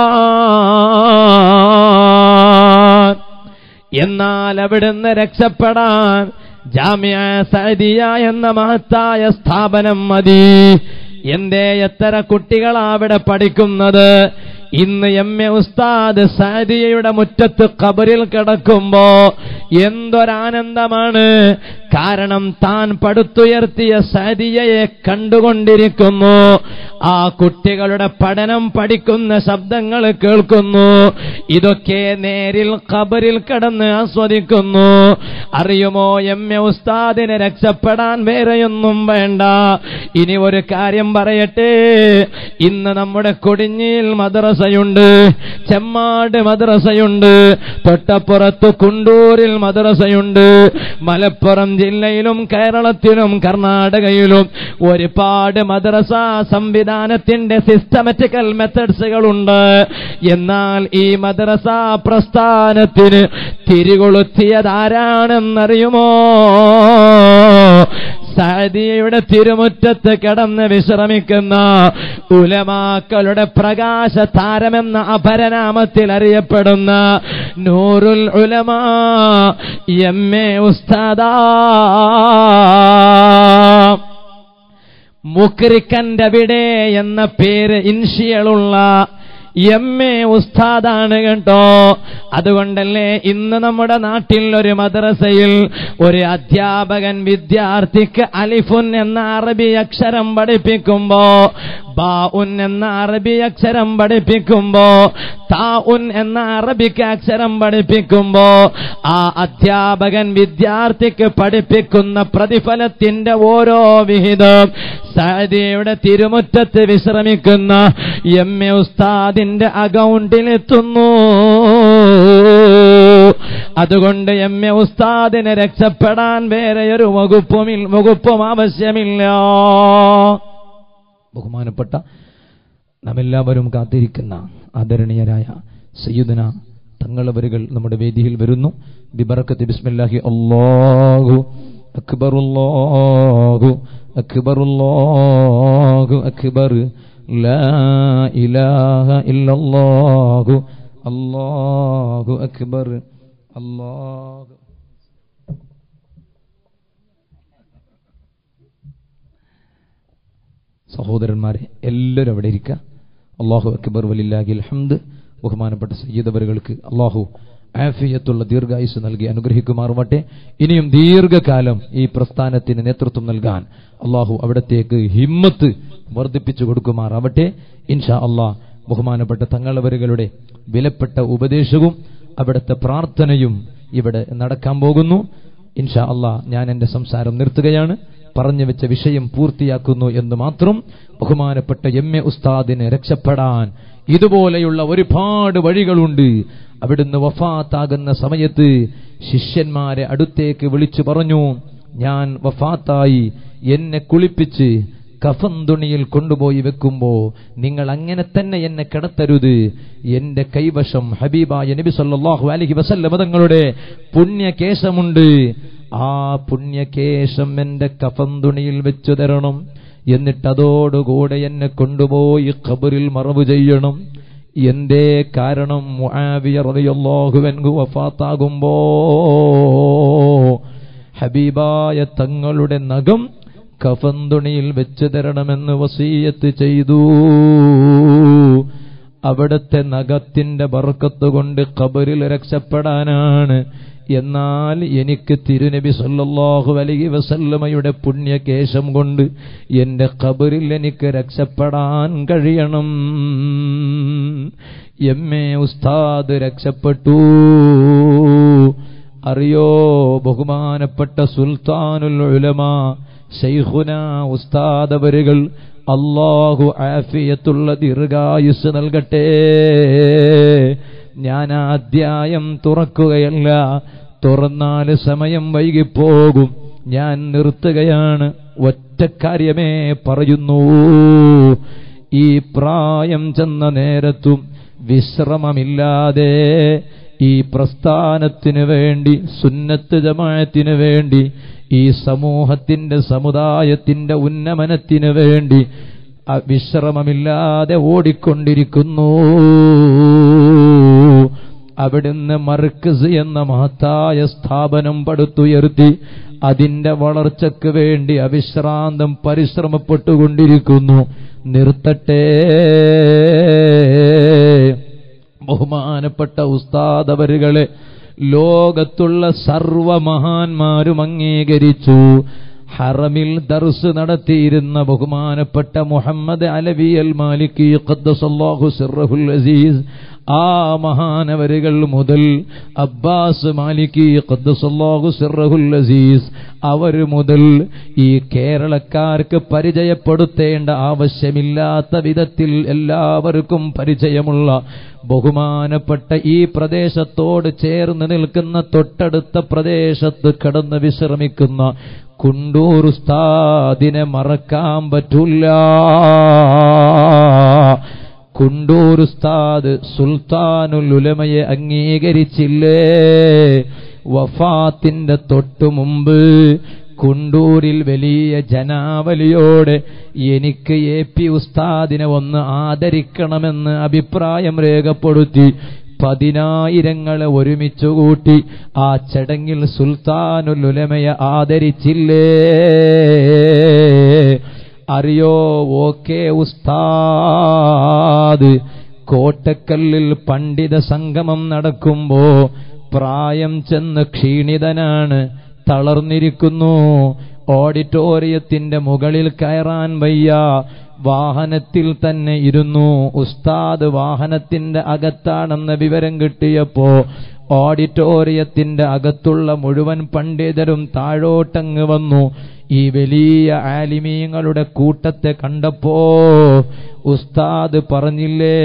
ഖുർആൻ എന്നാൽ അവിടുന്ന് രക്ഷപ്പെടാൻ ജാമ്യ സഅദിയ എന്ന മഹത്തായ സ്ഥാപനം മതി എന്തേ എത്ര കുട്ടികളാ അവിടെ പഠിക്കുന്നത് ഇന്ന് എം എ ഉസ്താദ് സഅദിയയുടെ മുറ്റത്ത് കബറിൽ കിടക്കുമ്പോ എന്തൊരാനന്ദമാണ് കാരണം താൻ പടുത്തുയർത്തിയ സഅദിയയെ കണ്ടുകൊണ്ടിരിക്കുന്നു ആ കുട്ടികളുടെ പഠനം പഠിക്കുന്ന ശബ്ദങ്ങൾ കേൾക്കുന്നു ഇതൊക്കെ നേരിൽ ഖബറിൽ കിടന്ന് ആസ്വദിക്കുന്നു അറിയുമോ എം എ ഉസ്താദിനെ രക്ഷപ്പെടാൻ വേറെയൊന്നും വേണ്ട ഇനി ഒരു കാര്യം പറയട്ടെ ഇന്ന് നമ്മുടെ കൊടിഞ്ഞിയിൽ മദ്രസയുണ്ട് ചെമ്മാട് മദ്രസയുണ്ട് തൊട്ടപ്പുറത്ത് കുണ്ടൂരിൽ മദ്രസയുണ്ട് മലപ്പുറം ജില്ലയിലും കേരളത്തിലും കർണാടകയിലും ഒരുപാട് മദ്രസ സംവിധാനത്തിന്റെ സിസ്റ്റമാറ്റിക്കൽ മെത്തഡ്സുകളുണ്ട് എന്നാൽ ഈ മദ്രസ പ്രസ്ഥാനത്തിന് തിരികൊളുത്തിയതാരാണെന്നറിയുമോ സഅദിയയുടെ തിരുമുറ്റത്ത് കിടന്ന് വിശ്രമിക്കുന്ന ഉലമാക്കളുടെ പ്രകാശ താരമെന്ന അപരനാമത്തിൽ അറിയപ്പെടുന്ന നൂറുൽ ഉലമാ എം എ ഉസ്താദാ മുക്രിക്കന്റെ അവിടെ എന്ന പേര് ഇൻഷിയലുള്ള എം എ ഉസ്താദാണ് കേട്ടോ അതുകൊണ്ടല്ലേ ഇന്ന് നമ്മുടെ നാട്ടിൽ ഒരു മദ്രസയിൽ ഒരു അധ്യാപകൻ വിദ്യാർത്ഥിക്ക് അലിഫുൻ എന്ന അറബി അക്ഷരം പഠിപ്പിക്കുമ്പോ ബാഉൻ എന്ന അറബി അക്ഷരം പഠിപ്പിക്കുമ്പോ താഉൻ എന്ന അറബിക്ക് അക്ഷരം പഠിപ്പിക്കുമ്പോ ആ അധ്യാപകൻ വിദ്യാർത്ഥിക്ക് പഠിപ്പിക്കുന്ന പ്രതിഫലത്തിന്റെ ഓരോ വിഹിതം സഅദിയുടെ തിരുമുറ്റത്ത് വിശ്രമിക്കുന്ന എം എ ഉസ്താദിന്റെ അക്കൗണ്ടിലെത്തുന്നു അതുകൊണ്ട് എം എ ഉസ്താദിനെ രക്ഷപ്പെടാൻ വേറെ ഒരു വകുപ്പും വകുപ്പും ആവശ്യമില്ല ബഹുമാനപ്പെട്ട നമ്മെല്ലാവരും കാത്തിരിക്കുന്ന ആദരണീയരായ സയ്യുദന തങ്ങളവരുകൾ നമ്മുടെ വേദിയിൽ വരുന്നു ബിബറക്കത്ത് ബിസ്മില്ലാഹി അല്ലാഹു അക്ബർ അല്ലാഹു അക്ബർ അല്ലാഹു അക്ബർ ലാ ഇലാഹ ഇല്ലല്ലാഹു അല്ലാഹു അക്ബർ അല്ലാഹു സഹോദരന്മാരെ എല്ലാവരും അവിടെ ഇരിക്കുക അള്ളാഹു അക്ബർ വലില്ലാഹിൽ ഹംദ് ബഹുമാനപ്പെട്ട സയ്യിദവരുകൾക്ക് അള്ളാഹു ആഫിയത്തുള്ള ദീർഘായുസ് നൽകി അനുഗ്രഹിക്കുമാറുമട്ടെ ഇനിയും ദീർഘകാലം ഈ പ്രസ്ഥാനത്തിന് നേതൃത്വം നൽകാൻ അള്ളാഹു അവിടത്തേക്ക് ഹിമ്മത്ത് വർദ്ധിപ്പിച്ചു കൊടുക്കുമാറാവട്ടെ ഇൻഷാ അള്ളാഹ് ബഹുമാനപ്പെട്ട തങ്ങളവരുകളുടെ വിലപ്പെട്ട ഉപദേശവും അവിടുത്തെ പ്രാർത്ഥനയും ഇവിടെ നടക്കാൻ പോകുന്നു ഇൻഷാ അള്ളാ ഞാൻ എന്റെ സംസാരം നിർത്തുകയാണ് പറഞ്ഞു വെച്ച വിഷയം പൂർത്തിയാക്കുന്നു എന്ന് മാത്രം ബഹുമാനപ്പെട്ട എം എ ഉസ്താദിന് രക്ഷപ്പെടാൻ ഇതുപോലെയുള്ള ഒരുപാട് വഴികളുണ്ട് അവിടുന്ന് വഫാത്താകുന്ന സമയത്ത് ശിഷ്യന്മാരെ അടുത്തേക്ക് വിളിച്ചു പറഞ്ഞു ഞാൻ വഫാത്തായി എന്നെ കുളിപ്പിച്ച് കഫൻ തുണിയിൽ കൊണ്ടുപോയി വെക്കുമ്പോ നിങ്ങൾ അങ്ങനെ തന്നെ എന്നെ കിടത്തരുത് എന്റെ കൈവശം ഹബീബായ നബി സല്ലല്ലാഹു അലൈഹി വസല്ലം തങ്ങളുടെ പുണ്യകേശമുണ്ട് ആ പുണ്യകേശം എന്റെ കഫൻ തുണിയിൽ വെച്ചു തരണം എന്നിട്ട് അതോടുകൂടെ എന്നെ കൊണ്ടുപോയി ഖബറിൽ മറവ് ചെയ്യണം എന്തേ കാരണം മുആവിയ റളിയല്ലാഹു അൻഹു വഫാത്താകുമ്പോ ഹബീബായ തങ്ങളുടെ നഖം കഫൻ തുണിയിൽ വെച്ചു തരണമെന്ന് വസീയത്ത് ചെയ്തു അവിടുത്തെ നഖത്തിന്റെ ബർക്കത്ത് കൊണ്ട് ഖബറിൽ രക്ഷപ്പെടാനാണ് എന്നാൽ എനിക്ക് തിരുനബി സല്ലല്ലാഹു അലൈഹി വസല്ലമയുടെ പുണ്യകേശം കൊണ്ട് എന്റെ ഖബറിൽ എനിക്ക് രക്ഷപ്പെടാൻ കഴിയണം എം എ ഉസ്താദ് രക്ഷപ്പെട്ടു അറിയോ ബഹുമാനപ്പെട്ട സുൽത്താനുൽ ഉലമാ ശൈഖുന ഉസ്താദവരുകൾ അള്ളാഹു ആഫിയത്തുള്ള ദീർഘായുസ് നൽകട്ടെ ഞാൻ ആ അധ്യായം തുറക്കുകയല്ല തുറന്നാൽ സമയം വൈകിപ്പോകും ഞാൻ നിർത്തുകയാണ് ഒറ്റ കാര്യമേ പറയുന്നു ഈ പ്രായം ചെന്ന നേരത്തും വിശ്രമമില്ലാതെ ഈ പ്രസ്ഥാനത്തിന് വേണ്ടി സുന്നത്ത് ജമാഅത്തിന് വേണ്ടി ഈ സമൂഹത്തിന്റെ സമുദായത്തിന്റെ ഉന്നമനത്തിന് വേണ്ടി അ- വിശ്രമമില്ലാതെ ഓടിക്കൊണ്ടിരിക്കുന്നു അവിടുന്ന് മർക്കസ് എന്ന മഹത്തായ സ്ഥാപനം പടുത്തുയർത്തി അതിന്റെ വളർച്ചയ്ക്ക് വേണ്ടി അവിശ്രാന്തം പരിശ്രമപ്പെട്ടുകൊണ്ടിരിക്കുന്നു നിർത്തട്ടെ ബഹുമാനപ്പെട്ട ഉസ്താദ് അവരുകളെ ലോകത്തുള്ള സർവമഹാന്മാരും അംഗീകരിച്ചു ഹറമിൽ ദർസ് നടത്തിയിരുന്ന ബഹുമാനപ്പെട്ട മുഹമ്മദ് അലവി അൽ മാലിക്കി ഖദ്ദസല്ലാഹു സിർറഹുൽ അസീസ് ആ മഹാനവരുകൾ മുതൽ അബ്ബാസ് മാലിക്കി ഖദ്ദസല്ലാഹു സിർറഹുൽ അസീസ് അവർ മുതൽ ഈ കേരളക്കാർക്ക് പരിചയപ്പെടുത്തേണ്ട ആവശ്യമില്ലാത്ത വിധത്തിൽ എല്ലാവർക്കും പരിചയമുള്ള ബഹുമാനപ്പെട്ട ഈ പ്രദേശത്തോട് ചേർന്ന് നിൽക്കുന്ന തൊട്ടടുത്ത പ്രദേശത്ത് കടന്ന് വിശ്രമിക്കുന്ന കുണ്ടൂർ ഉസ്താദിനെ മറക്കാൻ പറ്റൂല കുണ്ടൂർ ഉസ്താദ് സുൽത്താനുൽ ഉലമയെ അംഗീകരിച്ചില്ലേ വഫാത്തിന്റെ തൊട്ടു മുമ്പ് കുണ്ടൂരിൽ വലിയ ജനാവലിയോടെ എനിക്ക് എ പി ഉസ്താദിനെ ഒന്ന് ആദരിക്കണമെന്ന് അഭിപ്രായം രേഖപ്പെടുത്തി പതിനായിരങ്ങളെ ഒരുമിച്ചു കൂട്ടി ആ ചടങ്ങിൽ സുൽത്താനുൽ ഉലമയെ ആദരിച്ചില്ലേ അറിയോ ഓക്കെ ഉസ്താദ് കോട്ടക്കല്ലിൽ പണ്ഡിത സംഗമം നടക്കുമ്പോ പ്രായം ചെന്ന് ക്ഷീണിതനാണ് തളർന്നിരിക്കുന്നു ഓഡിറ്റോറിയത്തിന്റെ മുകളിൽ കയറാൻ വയ്യ വാഹനത്തിൽ തന്നെ ഇരുന്നു ഉസ്താദ് വാഹനത്തിന്റെ അകത്താണെന്ന വിവരം കിട്ടിയപ്പോ ഓഡിറ്റോറിയത്തിന്റെ അകത്തുള്ള മുഴുവൻ പണ്ഡിതരും താഴോട്ടങ്ങ് വന്നു ഈ വലിയ ആലിമീങ്ങളുടെ കൂട്ടത്തെ കണ്ടപ്പോ ഉസ്താദ് പറഞ്ഞില്ലേ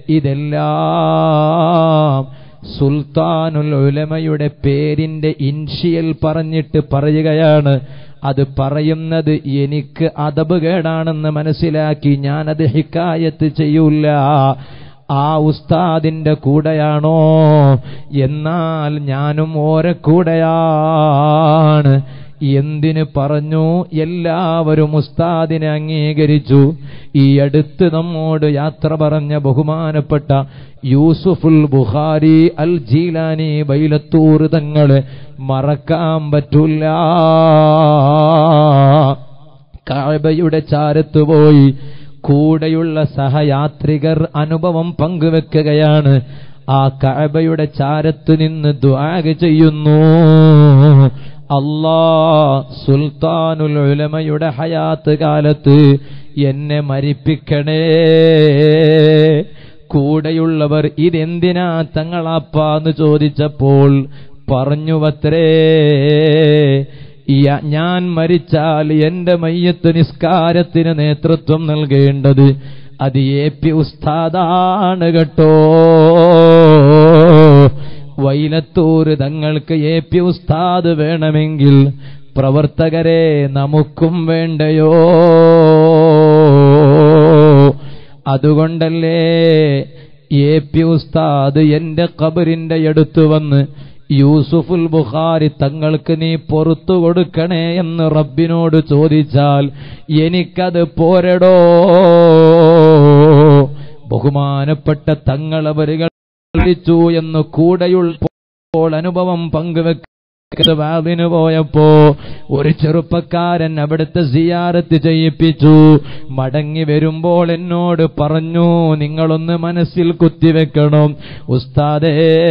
ഇതെല്ലാം സുൽത്താനുൽ ഉലമയുടെ പേരിന്റെ ഇൻഷിയൽ പറഞ്ഞിട്ട് പറയുകയാണ് അത് പറയുന്നത് എനിക്ക് അതബ് കേടാണെന്ന് മനസ്സിലാക്കി ഞാനത് ഹിക്കായത്ത് ചെയ്യൂല ആ ഉസ്താദിന്റെ കൂടെയാണോ എന്നാൽ ഞാനും ഓരെ കൂടെയാണ് എന്തിന് പറഞ്ഞു എല്ലാവരും ഉസ്താദിനെ അംഗീകരിച്ചു ഈ അടുത്ത് നമ്മോട് യാത്ര പറഞ്ഞ ബഹുമാനപ്പെട്ട യൂസുഫുൽ ബുഖാരി അൽ ജീലാനി ബൈലത്തൂർ തങ്ങളെ മറക്കാൻ പറ്റൂല കാബയുടെ ചാരത്ത് പോയി കൂടെയുള്ള സഹയാത്രികർ അനുഭവം പങ്കുവെക്കുകയാണ് ആ കഅബയുടെ ചാരത്ത് നിന്ന് ദ്വാഗ് ചെയ്യുന്നു അല്ലാ സുൽത്താനുൽ ഉലമയുടെ ഹയാത്ത് കാലത്ത് എന്നെ മരിപ്പിക്കണേ കൂടെയുള്ളവർ ഇതെന്തിനാ തങ്ങളാപ്പാന്ന് ചോദിച്ചപ്പോൾ പറഞ്ഞുവത്രേ യ- ഞാൻ മരിച്ചാൽ എന്റെ മയ്യത്ത് നിസ്കാരത്തിന് നേതൃത്വം നൽകേണ്ടത് അത് എ പി ഉസ്താദാണ് കേട്ടോ വൈലത്തൂർ തങ്ങൾക്ക് എ പി ഉസ്താദ് വേണമെങ്കിൽ പ്രവർത്തകരെ നമുക്കും വേണ്ടയോ അതുകൊണ്ടല്ലേ എ പി ഉസ്താദ് എന്റെ കബറിന്റെ അടുത്ത് വന്ന് യൂസുഫുൽ ബുഖാരി തങ്ങൾക്ക് നീ പൊറത്തു കൊടുക്കണേ എന്ന് റബ്ബിനോട് ചോദിച്ചാൽ എനിക്കത് പോരടോ ബഹുമാനപ്പെട്ട തങ്ങളവരുകൾ വിളിച്ചു എന്ന് കൂടെയുള്ളപ്പോൾ അനുഭവം പങ്കുവെക്ക വാവിന് പോയപ്പോ ഒരു ചെറുപ്പക്കാരൻ അവിടുത്തെ സിയാറത്ത് ചെയ്യിപ്പിച്ചു മടങ്ങി വരുമ്പോൾ എന്നോട് പറഞ്ഞു നിങ്ങളൊന്ന് മനസ്സിൽ കുത്തിവെക്കണം ഉസ്താദേ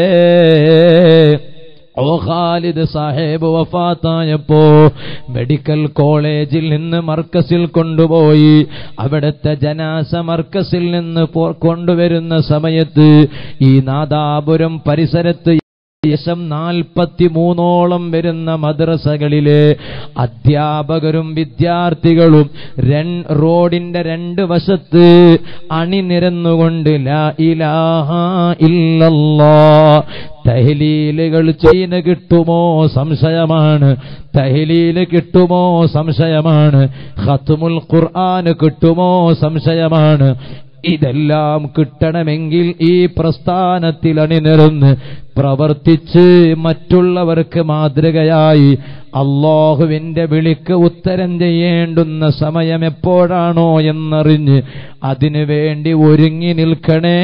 ഓ ഖാലിദ് സാഹേബ് വഫാത്തായപ്പോ മെഡിക്കൽ കോളേജിൽ നിന്ന് മർക്കസിൽ കൊണ്ടുപോയി അവിടുത്തെ ജനാസ മർക്കസിൽ നിന്ന് പോ- കൊണ്ടുവരുന്ന സമയത്ത് ഈ നാദാപുരം പരിസരത്ത് ഏകദേശം നാൽപ്പത്തി മൂന്നോളം വരുന്ന മദ്രസകളിലെ അധ്യാപകരും വിദ്യാർത്ഥികളും രൺ റോഡിന്റെ രണ്ട് വശത്ത് അണിനിരന്നുകൊണ്ട് ലാ ഇലാഹ ഇല്ലല്ലാ തഹലീലുകൾ ചെയ്യുന്ന കിട്ടുമോ സംശയമാണ് തഹലീല് കിട്ടുമോ സംശയമാണ് ഖത്തുമുൽ ഖുർആൻ കിട്ടുമോ സംശയമാണ് ഇതെല്ലാം കിട്ടണമെങ്കിൽ ഈ പ്രസ്ഥാനത്തിൽ അണിനിരന്ന് പ്രവർത്തിച്ച് മറ്റുള്ളവർക്ക് മാതൃകയായി അള്ളാഹുവിന്റെ വിളിക്ക് ഉത്തരം ചെയ്യേണ്ടുന്ന സമയം എപ്പോഴാണോ എന്നറിഞ്ഞ് അതിനു വേണ്ടി ഒരുങ്ങി നിൽക്കണേ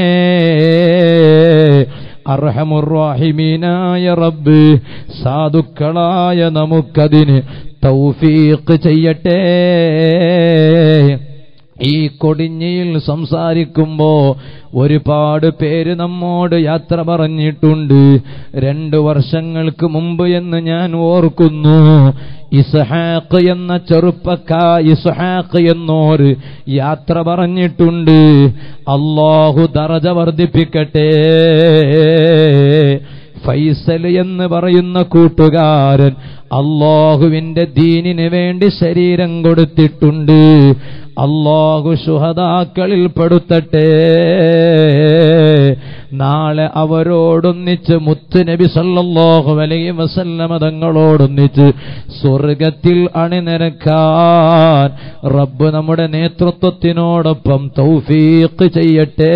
അർഹമുറാഹിമീനായ റബ്ബ് സാധുക്കളായ നമുക്കതിന് തൗഫീഖ് ചെയ്യട്ടെ ഈ കൊടിഞ്ഞിയിൽ സംസാരിക്കുമ്പോ ഒരുപാട് പേര് നമ്മോട് യാത്ര പറഞ്ഞിട്ടുണ്ട് രണ്ടു വർഷങ്ങൾക്ക് മുമ്പ് എന്ന് ഞാൻ ഓർക്കുന്നു ഇസ്ഹാഖ് എന്ന ചെറുപ്പക്കാ ഇസ്ഹാഖ് എന്നോര് യാത്ര പറഞ്ഞിട്ടുണ്ട് അള്ളാഹു ദറജ വർദ്ധിപ്പിക്കട്ടെ ഫൈസൽ എന്ന് പറയുന്ന കൂട്ടുകാരൻ അള്ളാഹുവിന്റെ ദീനിന് വേണ്ടി ശരീരം കൊടുത്തിട്ടുണ്ട് അള്ളാഹു ശുഹതാക്കളിൽ പെടുത്തട്ടെ നാളെ അവരോടൊന്നിച്ച് മുത്തുനബി സല്ലല്ലാഹു അലൈഹി വസല്ലമ തങ്ങളോടൊന്നിച്ച് സ്വർഗത്തിൽ അണിനിരക്കാൻ റബ്ബ് നമ്മുടെ നേതൃത്വത്തിനോടൊപ്പം തൗഫീഖ് ചെയ്യട്ടെ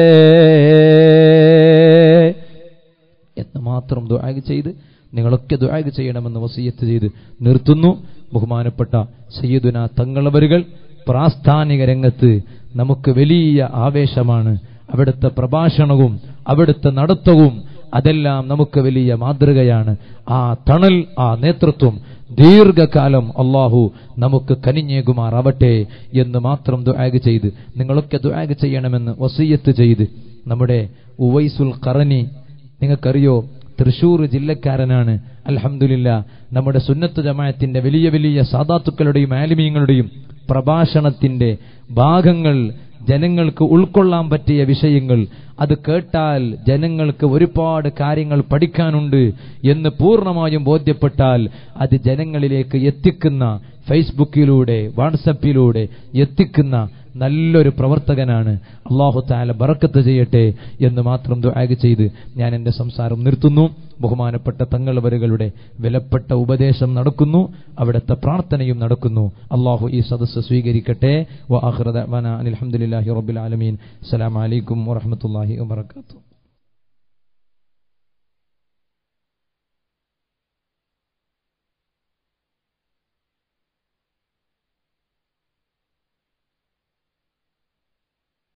എന്ന് മാത്രം ദുആഗ് ചെയ്ത് നിങ്ങളൊക്കെ ദുആഗ് ചെയ്യണമെന്ന് വസീയത്ത് ചെയ്ത് നിർത്തുന്നു ബഹുമാനപ്പെട്ട സയ്യിദുന തങ്ങളവരുകൾ പ്രാസ്ഥാനിക രംഗത്ത് നമുക്ക് വലിയ ആവേശമാണ് അവിടുത്തെ പ്രഭാഷണവും അവിടുത്തെ നടത്തവും അതെല്ലാം നമുക്ക് വലിയ മാതൃകയാണ് ആ തണൽ ആ നേതൃത്വം ദീർഘകാലം അള്ളാഹു നമുക്ക് കനിഞ്ഞേകുമാറാവട്ടെ എന്ന് മാത്രം ദുആഗ് ചെയ്ത് നിങ്ങളൊക്കെ ദുആഗ് ചെയ്യണമെന്ന് വസീയത്ത് ചെയ്ത് നമ്മുടെ ഉവൈസുൽ ഖറനി നിങ്ങൾക്കറിയോ തൃശൂർ ജില്ലക്കാരനാണ് അൽഹംദുലില്ല നമ്മുടെ സുന്നത്ത് ജമാഅത്തിന്റെ വലിയ വലിയ സാദാത്തുക്കളുടെയും ആലിമീങ്ങളുടെയും പ്രഭാഷണത്തിന്റെ ഭാഗങ്ങൾ ജനങ്ങൾക്ക് ഉൾക്കൊള്ളാൻ പറ്റിയ വിഷയങ്ങൾ അത് കേട്ടാൽ ജനങ്ങൾക്ക് ഒരുപാട് കാര്യങ്ങൾ പഠിക്കാനുണ്ട് എന്ന് പൂർണ്ണമായും ബോധ്യപ്പെട്ടാൽ അത് ജനങ്ങളിലേക്ക് എത്തിക്കുന്ന ഫേസ്ബുക്കിലൂടെ വാട്സപ്പിലൂടെ എത്തിക്കുന്ന നല്ലൊരു പ്രവർത്തകനാണ് അള്ളാഹു താല ബറക്കത്ത് ചെയ്യട്ടെ എന്ന് മാത്രം ദുആഗ് ചെയ്ത് ഞാൻ എൻ്റെ സംസാരം നിർത്തുന്നു ബഹുമാനപ്പെട്ട തങ്ങളവരുകളുടെ വിലപ്പെട്ട ഉപദേശം നടക്കുന്നു അവിടുത്തെ പ്രാർത്ഥനയും നടക്കുന്നു അള്ളാഹു ഈ സദസ്സ് സ്വീകരിക്കട്ടെ വ അഹ്റദ വന അനിൽഹമുല്ലാഹി റബ്ബിൽ ആലമീൻ അസ്സലാമു അലൈക്കും വറഹ്മത്തുള്ളാഹി വബറകാതുഹു